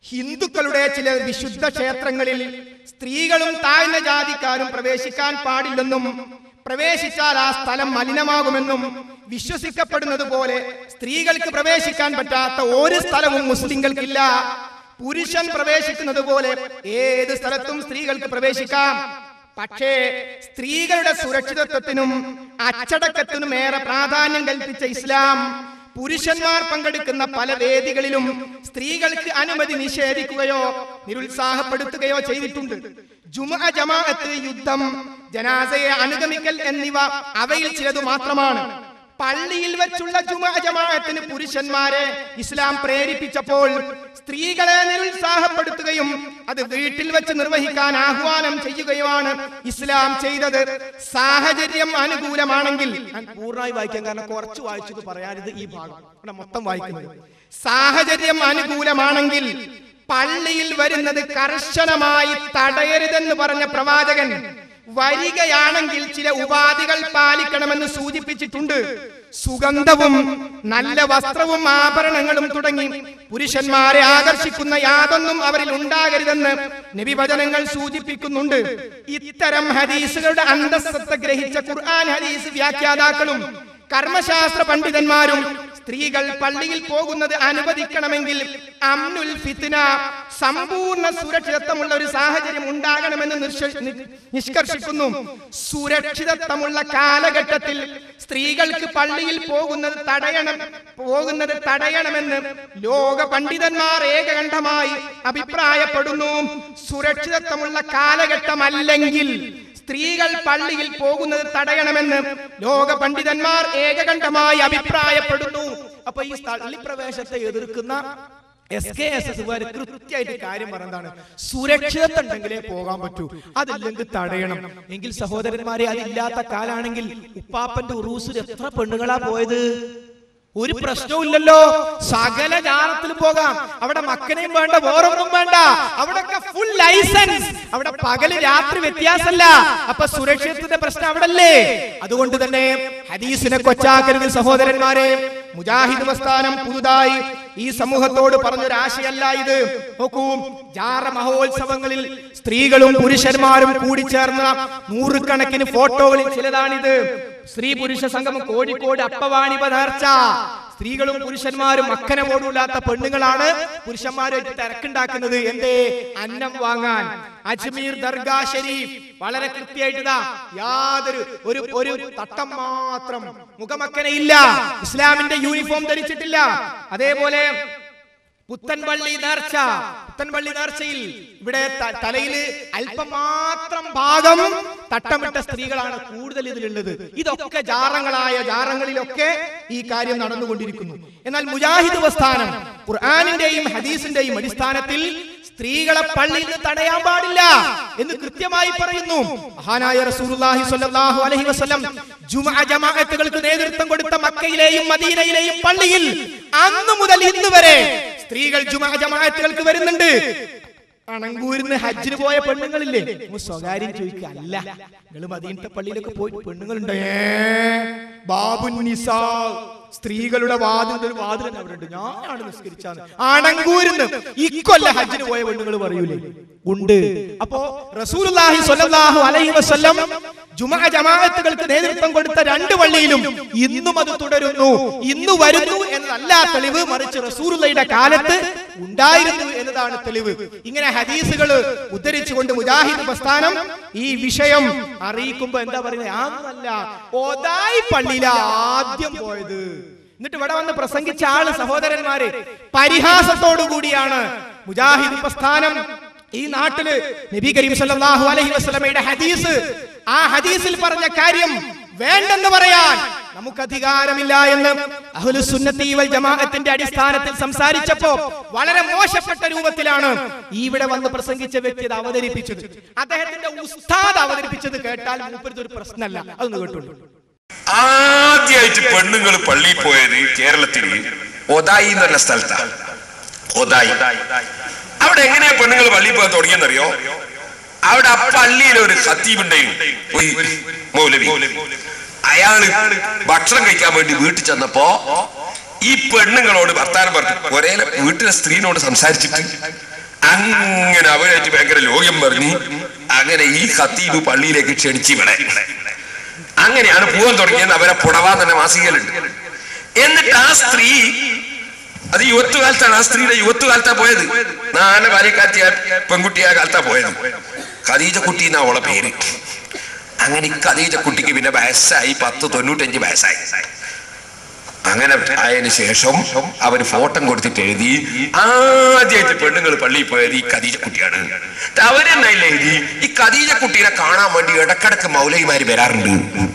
ഹിന്ദുക്കളുടെ ചില വിശുദ്ധ ക്ഷേത്രങ്ങളിൽ സ്ത്രീകളും താഴ്ന്ന ജാതിക്കാരും പ്രവേശിക്കാൻ പാടില്ലെന്നും പ്രവേശിച്ചാൽ ആ സ്ഥലം മലിനമാകുമെന്നും വിശ്വസിക്കപ്പെടുന്നത് പോലെ സ്ത്രീകൾക്ക് പ്രവേശിക്കാൻ പറ്റാത്ത ഒരു സ്ഥലവും മുസ്ലിങ്ങൾക്കില്ല പുരുഷൻ പ്രവേശിക്കുന്നത് പോലെ ഏത് സ്ഥലത്തും സ്ത്രീകൾക്ക് പ്രവേശിക്കാം പക്ഷേ സ്ത്രീകളുടെ സുരക്ഷിതത്വത്തിനും അച്ചടക്കത്തിനും ഏറെ പ്രാധാന്യം കൽപ്പിച്ച ഇസ്ലാം പുരുഷന്മാർ പങ്കെടുക്കുന്ന പല വേദികളിലും സ്ത്രീകൾക്ക് അനുമതി നിഷേധിക്കുകയോ നിരുത്സാഹപ്പെടുത്തുകയോ ചെയ്തിട്ടുണ്ട് ജുമ ജമാഅത്ത് യുദ്ധം ജനാസയെ അനുഗമിക്കൽ എന്നിവ അവയിൽ ചിലതു മാത്രമാണ് പള്ളിയിൽ വെച്ചുള്ള ജുമ ജമാഅത്തിന് പുരുഷന്മാരെ ഇസ്ലാം പ്രേരിപ്പിച്ചപ്പോൾ സ്ത്രീകളെ നിരുത്സാഹപ്പെടുത്തുകയും അത് വീട്ടിൽ വെച്ച് നിർവഹിക്കാൻ ആഹ്വാനം ചെയ്യുകയുമാണ് ഇസ്ലാം ചെയ്തത് സാഹചര്യം അനുകൂലമാണെങ്കിൽ ഞാൻ പൂർണ്ണമായി വായിക്കാൻ കാരണം കുറച്ച് വായിച്ചത് പറയാനിത് ഈ ഭാഗം ഇവിടെ മൊത്തം വായിക്കുന്നത് സാഹചര്യം അനുകൂലമാണെങ്കിൽ പള്ളിയിൽ വരുന്നത് കർശനമായി തടയരുതെന്ന് പറഞ്ഞ പ്രവാചകൻ വരികയാണെങ്കിൽ ചില ഉപാധികൾ പാലിക്കണമെന്ന് സൂചിപ്പിച്ചിട്ടുണ്ട് സുഗന്ധവും നല്ല വസ്ത്രവും ആഭരണങ്ങളും തുടങ്ങി പുരുഷന്മാരെ ആകർഷിക്കുന്ന യാതൊന്നും അവരിൽ ഉണ്ടാകരുതെന്ന് നബിവചനങ്ങൾ സൂചിപ്പിക്കുന്നുണ്ട് ഇത്തരം ഹദീസുകളുടെ അന്തസ്സത്ത ഗ്രഹിച്ച ഖുർആൻ ഹദീസ് വ്യാഖ്യാതാക്കളും കർമ്മശാസ്ത്ര പണ്ഡിതന്മാരും സ്ത്രീകൾ പള്ളിയിൽ പോകുന്നത് അനുവദിക്കണമെങ്കിൽ അമ്നുൽ ഫിത്ന സമ്പൂർണ്ണ സുരക്ഷിതത്വമുള്ള ഒരു സാഹചര്യം ഉണ്ടാകണമെന്ന് നിശ്ച- നി- നിഷ്കർഷിക്കുന്നു സുരക്ഷിതത്വമുള്ള കാലഘട്ടത്തിൽ സ്ത്രീകൾക്ക് പള്ളിയിൽ പോകുന്നത് തടയണം പോകുന്നത് തടയണമെന്ന് ലോക പണ്ഡിതന്മാർ ഏകകണ്ഠമായി അഭിപ്രായപ്പെടുന്നു സുരക്ഷിതത്വമുള്ള കാലഘട്ടമല്ലെങ്കിൽ സ്ത്രീകൾ പള്ളിയിൽ പോകുന്നത് തടയണമെന്ന് ലോക പണ്ഡിതന്മാർ ഏകകണ്ഠമായി അഭിപ്രായപ്പെടുന്നു അപ്പൊ ഈ പള്ളിപ്രവേശത്തെ എതിർക്കുന്ന എസ് കെ എസ് എസ് കൃത്യമായിട്ട് കാര്യം പറഞ്ഞതാണ് സുരക്ഷിതത്വം ഉണ്ടെങ്കിലേ പോകാൻ പറ്റൂ അതില്ലെങ്കിൽ തടയണം എങ്കിൽ സഹോദരന്മാരെ അതില്ലാത്ത കാലാണെങ്കിൽ ഉപ്പാപ്പന്റെ ഉറൂസിൽ എത്ര പെണ്ണുങ്ങളാ പോയത് ഒരു പ്രശ്നവുമില്ലല്ലോ സകല ജാറത്തിൽ പോകാം അവിടെ മക്കനെയും വേണ്ട വേറൊന്നും വേണ്ട അവിടെ ഫുൾ ലൈസൻസ് അവിടെ പകല് രാത്രി വ്യത്യാസമല്ല അപ്പൊ സുരക്ഷിതത്തിന്റെ പ്രശ്നം അവിടെ അല്ലേ അതുകൊണ്ട് തന്നെ ഹദീസിനെ കൊച്ചാക്കരുത് സഹോദരന്മാരെ മുജാഹിദ് പ്രസ്ഥാനം പുതുതായി ഈ സമൂഹത്തോട് പറഞ്ഞൊരാശയല്ല ഇത് നോക്കൂ ജാറ മഹോത്സവങ്ങളിൽ സ്ത്രീകളും പുരുഷന്മാരും കൂടിച്ചേർന്ന നൂറുകണക്കിന് ഫോട്ടോകളിൽ ചിലതാണിത് സ്ത്രീ പുരുഷ സംഗമം കോഴിക്കോട് അപ്പവാണി പതാർച്ച സ്ത്രീകളും പുരുഷന്മാരും അക്കനെ പോലുമില്ലാത്ത പെണ്ണുങ്ങളാണ് പുരുഷന്മാരുമായിട്ട് തിരക്കുണ്ടാക്കുന്നത് എന്തേ അന്നം വാങ്ങാൻ അജ്മീർ ദർഗാ ഷരീഫ് വളരെ കൃത്യമായിട്ട് ഇതാ യാതൊരു ഒരു ഒരു തട്ടം മാത്രം മുഖമക്കനയില്ല ഇസ്ലാമിന്റെ യൂണിഫോം ധരിച്ചിട്ടില്ല അതേപോലെ പുത്തൻപള്ളി നേർച്ച പുത്തൻപള്ളി നേർച്ചയിൽ ഇവിടെ ത- തലയില് അല്പം മാത്രം ഭാഗം തട്ടമിട്ട സ്ത്രീകളാണ് കൂടുതൽ ഇതിലുള്ളത് ഇതൊക്കെ ജാറങ്ങളായ ജാറങ്ങളിലൊക്കെ ഈ കാര്യം നടന്നുകൊണ്ടിരിക്കുന്നു എന്നാൽ മുജാഹിദ് പ്രസ്ഥാനം ഖുർആാനിന്റെയും ഹദീസിന്റെയും അടിസ്ഥാനത്തിൽ സ്ത്രീകളെ പള്ളിയിൽ നിന്ന് തടയാൻ പാടില്ല എന്ന് കൃത്യമായി പറയുന്നു മഹാനായ റസൂലുള്ളാഹി സ്വല്ലല്ലാഹു അലൈഹി വസല്ലം ജുമഅ ജമാഅത്തുകൾക്ക് നേതൃത്വം കൊടുത്ത മക്കയിലെയും മദീനയിലെയും പള്ളിയിൽ അന്നു മുതൽ ഇന്ന് വരെ സ്ത്രീകൾ ജുമഅ ജമാഅത്തുകൾക്ക് വരുന്നുണ്ട് അണങ്കൂരിന്ന് ഹജ്ജിന് പോയ പെണ്ണുങ്ങളില്ലേ ഒന്ന് സ്വകാര്യം ചോദിക്കുക അല്ല നിങ്ങൾ മദീനത്തെ പള്ളിയിലൊക്കെ പോയിട്ട് പെണ്ണുങ്ങളുണ്ട് ഏ ബാബു നിസാ സ്ത്രീകളുടെ വാതിൽ ഒരു വാതിൽ തന്നെ അവിടെ ഉണ്ട് ഞാനാണ് നിസ്കരിച്ചാണ് അണങ്കൂരിന്ന് ഇക്കൊല്ല ഹജ്ജിന് പോയ പെണ്ണുങ്ങൾ പറയൂലേ ഉണ്ട് അപ്പോ റസൂലുള്ളാഹി സ്വല്ലല്ലാഹു അലൈഹി വസല്ലം ജുമഅ ജമാഅത്തുകൾക്ക് നേതൃത്വം കൊടുത്ത രണ്ട് പള്ളിയിലും ഇന്നും അത് തുടരുന്നു ഇന്ന് വരുന്നു എന്നതല്ല തെളിവ് മറിച്ച് റസൂലുള്ളയുടെ കാലത്ത് ഉണ്ടായിരുന്നു എന്നതാണ് തെളിവ് ഇങ്ങനെ ഹദീസുകൾ ഉദ്ധരിച്ചുകൊണ്ട് മുജാഹിദ് പ്രസ്ഥാനം ഈ വിഷയം അറിയിക്കുമ്പോ എന്താ പറയുന്നത് ആന്നല്ല ഒതായി പള്ളിയില ആദ്യം പോയത് എന്നിട്ട് ഇവിടെ വന്ന് പ്രസംഗിച്ച ആള് സഹോദരന്മാരെ പരിഹാസത്തോടു കൂടിയാണ് മുജാഹിദ് പ്രസ്ഥാനം ഈ നാട്ടില് നബി കരീം സല്ലല്ലാഹു അലൈഹി വസല്ലമയുടെ ഹദീസ് ആ ഹദീസിൽ പറഞ്ഞ കാര്യം വേണ്ടെന്ന് പറയാൻ നമുക്ക് അധികാരമില്ല എന്ന് അഹ്ലുസുന്നത്തി വൽ ജമാഅത്തിന്റെ അടിസ്ഥാനത്തിൽ സംസാരിച്ചപ്പോ വളരെ മോശപ്പെട്ട രൂപത്തിലാണ് ഈ ഇവിടെ വന്ന് പ്രസംഗിച്ച വ്യക്തി ഇത് അവതരിപ്പിച്ചത് അദ്ദേഹത്തിന്റെ ഉസ്താദ് അവതരിപ്പിച്ചത് കേട്ടാൽ മൂപ്പരുത് ഒരു പ്രശ്നമല്ല അതൊന്ന് കേട്ടുള്ളൂ ആദ്യമായിട്ട് പെണ്ണുങ്ങൾ പള്ളിയിൽ പോയത് കേരളത്തിൽ ഒതായി എന്ന് പറഞ്ഞ സ്ഥലത്താണ് ഒതായി അവിടെ എങ്ങനെയാ പെണ്ണുങ്ങൾ പള്ളിയിൽ പോകാൻ തുടങ്ങിയെന്നറിയോ അവിടെ ആ പള്ളിയിൽ ഒരു ഖത്തീബുണ്ടായിരുന്നു ഒരു മൗലവി അയാള് ഭക്ഷണം കഴിക്കാൻ വേണ്ടി വീട്ടിൽ ചെന്നപ്പോ ഈ പെണ്ണുങ്ങളോട് വർത്താനം പറഞ്ഞു ഒരേ വീട്ടിലെ സ്ത്രീനോട് സംസാരിച്ചിട്ട് അങ്ങനെ അവരായിട്ട് ഭയങ്കര ലോകം പറഞ്ഞ് അങ്ങനെ ഈ ഖത്തീബ് പള്ളിയിലേക്ക് ക്ഷണിച്ചു ഇവിടെ അങ്ങനെയാണ് പോകാൻ തുടങ്ങിയത് അവരെ പുടവ തന്നെ മാസികയിലുണ്ട് എന്നിട്ട് ആ സ്ത്രീ അത് യുവത്വ കാലത്താണ് ആ സ്ത്രീയുടെ യുവത്വ കാലത്താ പോയത് നാല് ഭാര്യക്കാറ്റിയ പെൺകുട്ടിയാ കാലത്താ പോയത് ഖദീജ കുട്ടി എന്നാ അവളെ പേര് അങ്ങനെ ഈ ഖദീജ കുട്ടിക്ക് പിന്നെ വയസ്സായി പത്ത് തൊണ്ണൂറ്റഞ്ച് വയസ്സായി അങ്ങനെ ആയതിനു ശേഷം അവര് ഫോട്ടം കൊടുത്തിട്ട് എഴുതി ആദ്യമായിട്ട് പെണ്ണുങ്ങൾ പള്ളിയിൽ പോയത് ഈ ഖദീജ കുട്ടിയാണ് എന്നിട്ട് അവരെന്നല്ല എഴുതി ഈ ഖദീജ കുട്ടീനെ കാണാൻ വേണ്ടി ഇടക്കിടക്ക് മൗലൈമാര് വരാറുണ്ട്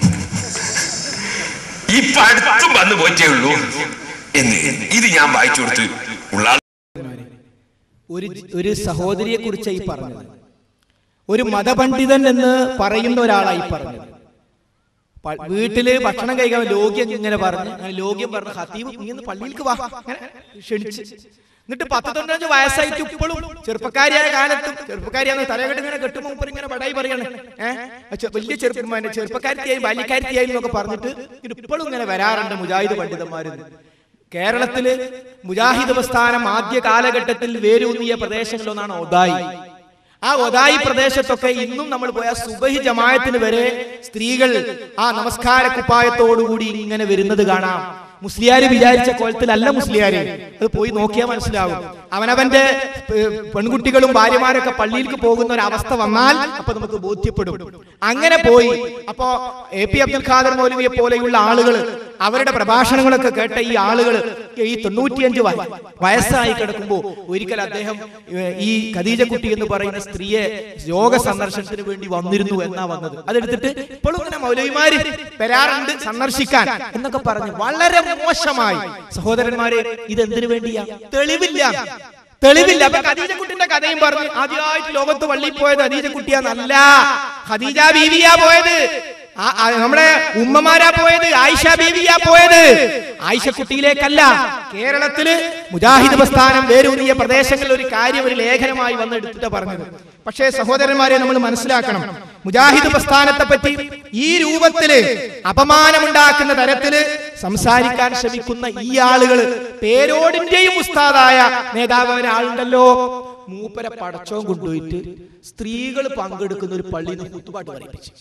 ഇപ്പൊ അടുത്തും വന്നു പോയിട്ടേ ഉള്ളൂ എന്ന് ഇത് ഞാൻ വായിച്ചു കൊടുത്ത് ഉള്ള ആൾ ഒരു ഒരു സഹോദരിയെ കുറിച്ച് ഈ പറഞ്ഞത് ഒരു മതപണ്ഡിതൻ എന്ന് പറയുന്ന ഒരാളായി പറഞ്ഞത് പ- വീട്ടില് ഭക്ഷണം കഴിക്കാൻ ലോഗ്യം ഇങ്ങനെ പറഞ്ഞു അങ്ങനെ ലോഗ്യം പറഞ്ഞു ഹത്തീബ് ഇങ്ങനെ പള്ളിയിലേക്ക് വാ അങ്ങനെ ക്ഷണിച്ച് എന്നിട്ട് പത്ത് തൊണ്ണൂറ്റഞ്ച് വയസ്സായിട്ട് ഇപ്പോഴും ചെറുപ്പക്കാരിയായ കാലത്തും ചെറുപ്പക്കാരിയാന്ന് തലകെട്ട് ഇങ്ങനെ കെട്ടുമ്പോൾ മുമ്പ് ഇങ്ങനെ പടായി പറയാണ് ഏഹ് വലിയ ചെറുപ്പം ചെറുപ്പക്കാരത്തിയായി ബാല്യക്കാരത്തിയായി എന്നൊക്കെ പറഞ്ഞിട്ട് ഇത് ഇപ്പോഴും ഇങ്ങനെ വരാറുണ്ട് മുജാഹിദ് പണ്ഡിതന്മാരിൽ കേരളത്തില് മുജാഹിദ് പ്രസ്ഥാനം ആദ്യ കാലഘട്ടത്തിൽ വേരൂന്നിയ പ്രദേശങ്ങളിലൊന്നാണ് ഒതായി ആ ഒതായി പ്രദേശത്തൊക്കെ ഇന്നും നമ്മൾ പോയ സുബഹി ജമായത്തിന് വരെ സ്ത്രീകൾ ആ നമസ്കാര കുപ്പായത്തോടുകൂടി ഇങ്ങനെ വരുന്നത് കാണാം മുസ്ലിയാര് വിചാരിച്ച കോലത്തിലല്ല മുസ്ലിയാര് അത് പോയി നോക്കിയാൽ മനസ്സിലാവും അവനവന്റെ ഏ, പെൺകുട്ടികളും ഭാര്യമാരൊക്കെ പള്ളിയിലേക്ക് പോകുന്ന ഒരു അവസ്ഥ വന്നാൽ അപ്പൊ നമുക്ക് ബോധ്യപ്പെടും അങ്ങനെ പോയി അപ്പോ എ പി അബ്ദുൽ ഖാദർ മൗലവിയെ പോലെയുള്ള ആളുകൾ അവരുടെ പ്രഭാഷണങ്ങളൊക്കെ കേട്ട ഈ ആളുകൾ ഈ തൊണ്ണൂറ്റിയഞ്ച് വയ- വയസ്സായി കിടക്കുമ്പോൾ ഒരിക്കൽ അദ്ദേഹം ഏ, ഈ ഖദീജ കുട്ടി എന്ന് പറയുന്ന സ്ത്രീയെ രോഗ സന്ദർശനത്തിന് വേണ്ടി വന്നിരുന്നു എന്നാ വന്നത് അതെടുത്തിട്ട് ഇപ്പോഴും ഇങ്ങനെ മൗലവിമാര് വരാറുണ്ട് സന്ദർശിക്കാൻ എന്നൊക്കെ പറഞ്ഞു വളരെ മോശമായി സഹോദരന്മാരെ ഇത് എന്തിനു വേണ്ടിയാ തെളിവില്ല തെളിവില്ല അപ്പൊ ഖദീജ കുട്ടിന്റെ കഥയും പറഞ്ഞു ആദ്യമായിട്ട് ലോകത്ത് വള്ളിയിൽ പോയത് ഖദീജ കുട്ടിയാന്നല്ല ഖദീജ ബീവിയാ പോയത് ആ- ആ നമ്മുടെ ഉമ്മമാരാ പോയത് ആയിഷ ബീവിയാ പോയത് ആയിഷ കുട്ടിയിലേക്കല്ല കേരളത്തില് മുജാഹിദ് പ്രസ്ഥാനം വേരൂന്നിയ പ്രദേശങ്ങളിൽ ഒരു കാര്യം ഒരു ലേഖനമായി വന്ന് എടുത്തിട്ട് പറഞ്ഞത് പക്ഷേ സഹോദരന്മാരെ നമ്മൾ മനസ്സിലാക്കണം മുജാഹിദ് പ്രസ്ഥാനത്തെ പറ്റി ഈ രൂപത്തില് അപമാനമുണ്ടാക്കുന്ന തരത്തില് സംസാരിക്കാൻ ശ്രമിക്കുന്ന ഈ ആളുകൾ പേരോടിന്റെയും ഉസ്താദായ നേതാവ് ഒരാളുണ്ടല്ലോ മൂപ്പരെ പടച്ചോം കൊണ്ടുപോയിട്ട് സ്ത്രീകൾ പങ്കെടുക്കുന്ന ഒരു പള്ളിയിൽ നിന്ന് കുത്തുപാട്ട് പറയിപ്പിച്ചു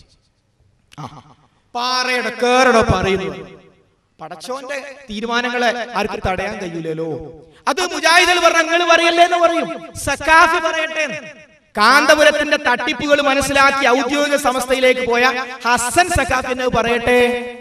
പാറയുടെ കേറടോ പറയുന്നു പടച്ചോന്റെ തീരുമാനങ്ങളെ ആർക്കും തടയാൻ കഴിയൂലല്ലോ അത് മുജാഹിദുകൾ പറഞ്ഞ നിങ്ങൾ പറയല്ലേ എന്ന് പറയും സക്കാഫി പറയട്ടെ എന്ന്. കാന്തപുരത്തിന്റെ തട്ടിപ്പുകൾ മനസ്സിലാക്കി ഔദ്യോഗിക സംസ്ഥയിലേക്ക് പോയ ഹസൻ സക്കാഫി എന്ന് പറയട്ടെ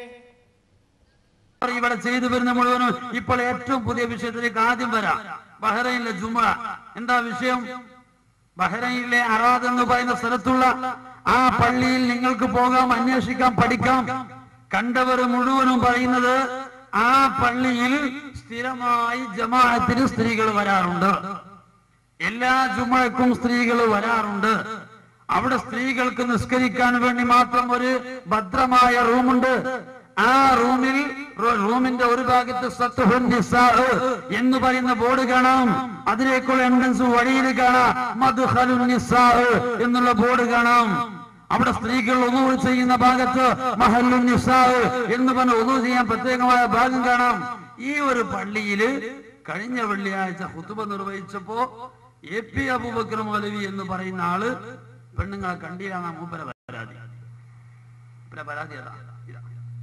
ഇവിടെ ചെയ്തു വരുന്ന മുഴുവനും ഇപ്പോൾ ഏറ്റവും പുതിയ വിഷയത്തിലേക്ക് ആദ്യം വരാം ബഹ്റൈനിലെ ജുമ എന്താ വിഷയം ബഹ്റൈനിലെ അറാദ് എന്ന് പറയുന്ന സ്ഥലത്തുള്ള ആ പള്ളിയിൽ നിങ്ങൾക്ക് പോകാം അന്വേഷിക്കാം പഠിക്കാം കണ്ടവർ മുഴുവനും പറയുന്നത് ആ പള്ളിയിൽ സ്ഥിരമായി ജമാഅത്തിന് സ്ത്രീകൾ വരാറുണ്ട് എല്ലാ ജുമഴക്കും സ്ത്രീകൾ വരാറുണ്ട് അവിടെ സ്ത്രീകൾക്ക് നിസ്കരിക്കാൻ വേണ്ടി മാത്രം ഒരു ഭദ്രമായ റൂമുണ്ട് ആ റൂമിൽ റൂ- റൂമിന്റെ ഒരു ഭാഗത്ത് സത്തുഹുൻ നിസാ എന്ന് പറയുന്ന ബോർഡ് കാണാം അതിലേക്കുള്ള എൻട്രൻസ് വഴിയിൽ കാണാം മധുഹലുൻ നിസാ എന്നുള്ള ബോർഡ് കാണാം അവിടെ സ്ത്രീകൾ ഒന്നു ചെയ്യുന്ന ഭാഗത്ത് മഹല്ലുൻ നിസാ എന്ന് പറഞ്ഞ് ഒന്നു ചെയ്യാൻ പ്രത്യേകമായ ഭാഗം കാണാം ഈ ഒരു പള്ളിയില് കഴിഞ്ഞ വെള്ളിയാഴ്ച ഹുതുബ നിർവഹിച്ചപ്പോ എ പി അബൂബക്കർ മൗലവി എന്ന് പറയുന്ന ആള് പെണ്ണുങ്ങളെ കണ്ടില്ലാന്ന മൂപ്പര പരാതി മൂപ്പരെ പരാതി അതാ ഇതാ.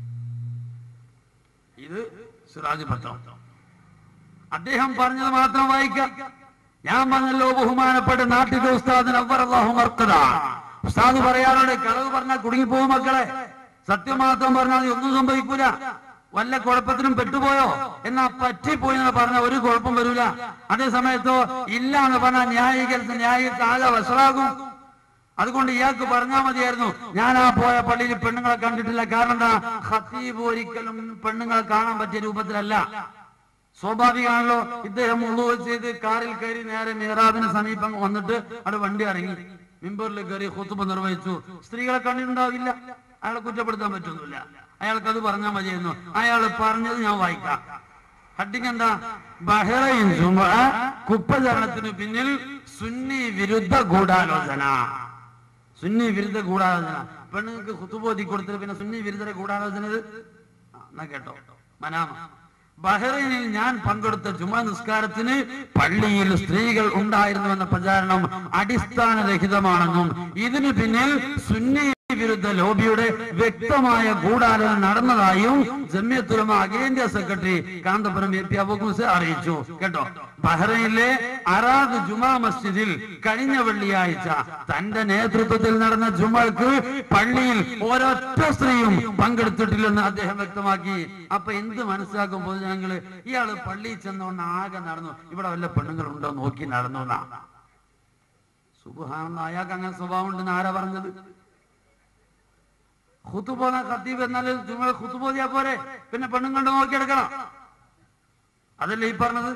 ഇത് സിറാജ് പത്രം അദ്ദേഹം പറഞ്ഞത് മാത്രം വായിക്കാം ഞാൻ പറഞ്ഞല്ലോ ബഹുമാനപ്പെട്ട നാട്ടിലെ ഉസ്താദിന് അവർ അള്ളാഹു മർക്കത ഉസ്താദ് പറയാറുണ്ട് കളവ് പറഞ്ഞാൽ കുടുങ്ങിപ്പോകും മക്കളെ സത്യം മാത്രം പറഞ്ഞാൽ നീ ഒന്നും സംഭവിക്കൂല വല്ല കുഴപ്പത്തിനും പെട്ടുപോയോ എന്നാ പറ്റിപ്പോയി എന്ന് പറഞ്ഞാൽ ഒരു കുഴപ്പം വരൂല അതേ സമയത്തോ ഇല്ല എന്ന് പറഞ്ഞാൽ ന്യായീകരിച്ച് ന്യായീകരിച്ച് ആകെ വഷളാകും അതുകൊണ്ട് ഇയാൾക്ക് പറഞ്ഞാൽ മതിയായിരുന്നു ഞാൻ ആ പോയ പള്ളിയിൽ പെണ്ണുങ്ങളെ കണ്ടിട്ടില്ല കാരണം എന്താ ഖത്തീബ് ഒരിക്കലും പെണ്ണുങ്ങളെ കാണാൻ പറ്റിയ രൂപത്തിലല്ല സ്വാഭാവികമാണല്ലോ ഇദ്ദേഹം ഉള്ളു ചെയ്ത് കാറിൽ കയറി നേരെ മേറാബിന് സമീപം വന്നിട്ട് അവിടെ വണ്ടി ഇറങ്ങി മിമ്പറിൽ കയറി ഹുത്തുബ നിർവഹിച്ചു സ്ത്രീകളെ കണ്ടിട്ടുണ്ടാവില്ല അയാളെ കുറ്റപ്പെടുത്താൻ പറ്റൊന്നുമില്ല അയാൾക്ക് അത് പറഞ്ഞാൽ മതിയായിരുന്നു അയാൾ പറഞ്ഞത് ഞാൻ വായിക്കാം ഹഡിങ് എന്താ ബഹ്റൈൻ ജുമ കുപ്പചരണത്തിന് പിന്നിൽ സുന്നി വിരുദ്ധ ഗൂഢാലോചന സുന്നി വിരുദ്ധ ഗൂഢാലോചന പെണ്ണുങ്ങൾക്ക് കുത്തുബോധി കൊടുത്തിട്ട് പിന്നെ സുന്നി വിരുദ്ധ ഗൂഢാലോചന ഇത്? ആ, എന്നാ കേട്ടോ മനാമ ബഹ്റൈനിൽ ഞാൻ പങ്കെടുത്ത ജുമാ നിസ്കാരത്തിന് പള്ളിയിൽ സ്ത്രീകൾ ഉണ്ടായിരുന്നുവെന്ന പ്രചാരണം അടിസ്ഥാനരഹിതമാണെന്നും ഇതിന് പിന്നിൽ സുന്നി വിരുദ്ധ ലോബിയുടെ വ്യക്തമായ ഗൂഢാലോചന നടന്നതായും ജമ്യത്തുലമ അഖിലേന്ത്യാ സെക്രട്ടറി കാന്തപുരം എ പി അബൂഖുസെ അറിയിച്ചു കേട്ടോ ബഹ്റൈനിലെ അറാദ് ജുമാ മസ്ജിദിൽ കഴിഞ്ഞ വെള്ളിയാഴ്ച തന്റെ നേതൃത്വത്തിൽ നടന്ന ജുമക്ക് പള്ളിയിൽ ഒരൊറ്റ സ്ത്രീയും പങ്കെടുത്തിട്ടില്ലെന്ന് അദ്ദേഹം വ്യക്തമാക്കി അപ്പൊ എന്ത് മനസ്സിലാക്കും പൊതുജനങ്ങള് ഇയാള് പള്ളിയിൽ ചെന്നോണ്ട് ആകെ നടന്നു ഇവിടെ വല്ല പെണ്ണുങ്ങളുണ്ടോ നോക്കി നടന്നു എന്നാ സുബാണെന്ന് അയാൾക്ക് അങ്ങനെ സ്വഭാവം ഉണ്ടെന്ന് ആരാ പറഞ്ഞത് ഖുത്തുബോധ ഖത്തീബ് എന്നാല് ജുമ ഖുത്തുബോധിയാ പോരെ പിന്നെ പെണ്ണുങ്ങളുടെ നോക്കിയെടുക്കണം അതല്ലേ ഈ പറഞ്ഞത്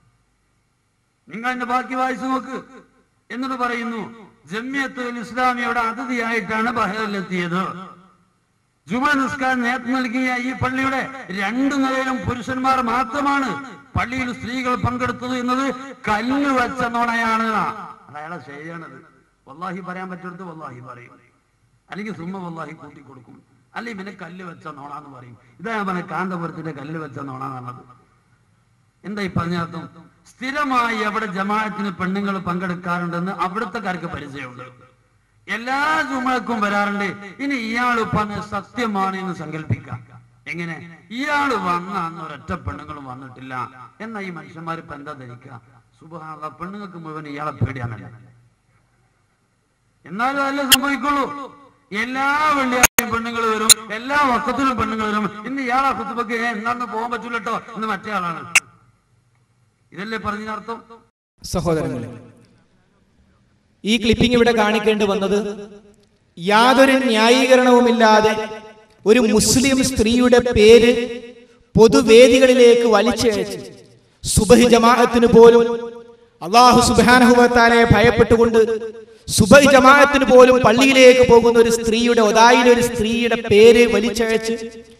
നിങ്ങൾ എന്റെ ബാക്കി വായിച്ചു നോക്ക് എന്നിട്ട് പറയുന്നു ജമ്യത്തുൽ ഇസ്ലാമിയുടെ അതിഥിയായിട്ടാണ് ബഹറിലെത്തിയത് ജുമ നിസ്കാരം നേതൃത്വം നൽകിയ ഈ പള്ളിയുടെ രണ്ടു നിലയിലും പുരുഷന്മാർ മാത്രമാണ് പള്ളിയിൽ സ്ത്രീകൾ പങ്കെടുത്തത് എന്നത് കല്ല് വെച്ച നുണയാണ് അയാളെ ശരിയാണത് വല്ലാഹി പറയാൻ പറ്റെടുത്ത് വല്ലാഹി പറയും അല്ലെങ്കിൽ സുമ്മ വല്ലാഹി കൂട്ടി കൊടുക്കും അല്ലെങ്കിൽ പിന്നെ കല്ല് വെച്ച നോണാന്ന് പറയും ഇതാ ഞാൻ പറഞ്ഞ കാന്തപുരത്തിന്റെ കല്ല് വെച്ച നോണാന്ന് പറഞ്ഞത് എന്താ ഈ പറഞ്ഞർത്ഥം സ്ഥിരമായി അവിടെ ജമാഅത്തിന് പെണ്ണുങ്ങൾ പങ്കെടുക്കാറുണ്ടെന്ന് അവിടുത്തെക്കാർക്ക് പരിചയമുണ്ട് എല്ലാ ജുമഴക്കും വരാറുണ്ട് ഇനി ഇയാൾ പറഞ്ഞ സത്യമാണ് എന്ന് സങ്കല്പിക്കാം എങ്ങനെ ഇയാള് വന്ന അന്ന് ഒരൊറ്റ പെണ്ണുങ്ങളും വന്നിട്ടില്ല എന്നാ ഈ മനുഷ്യന്മാർ ഇപ്പൊ എന്താ ധരിക്കുക സുബഹാന പെണ്ണുങ്ങൾക്ക് മുഴുവൻ ഇയാളെ പേടിയാണല്ലോ എന്നാലും അതല്ലേ സംഭവിക്കുള്ളൂ എല്ലാ വെള്ളിയാഴ്ചയും പെണ്ണുങ്ങൾ വരും എല്ലാ വക്കത്തിലും പെണ്ണുങ്ങൾ വരും ഇന്ന് ഇയാളെ കുത്തുബക്ക് എന്നാന്ന് പോകാൻ പറ്റൂല കേട്ടോ എന്ന് മറ്റേ ആളാണ് ഇതല്ലേ പറഞ്ഞതിനർത്ഥം സഹോദരങ്ങളെ ഈ ക്ലിപ്പിംഗ് ഇവിടെ കാണിക്കേണ്ടി വന്നത് യാതൊരു ന്യായീകരണവുമില്ലാതെ ഒരു മുസ്ലിം സ്ത്രീയുടെ പേര് പൊതുവേദികളിലേക്ക് വലിച്ചയച്ച് സുബഹി ജമാഅത്തിന് പോലും അള്ളാഹു സുബാനഹുബത്താലെ ഭയപ്പെട്ടുകൊണ്ട് സുബഹി ജമാഅത്തിന് പോലും പള്ളിയിലേക്ക് പോകുന്ന ഒരു സ്ത്രീയുടെ ഒതായിലെ ഒരു സ്ത്രീയുടെ പേര് വലിച്ചയച്ച്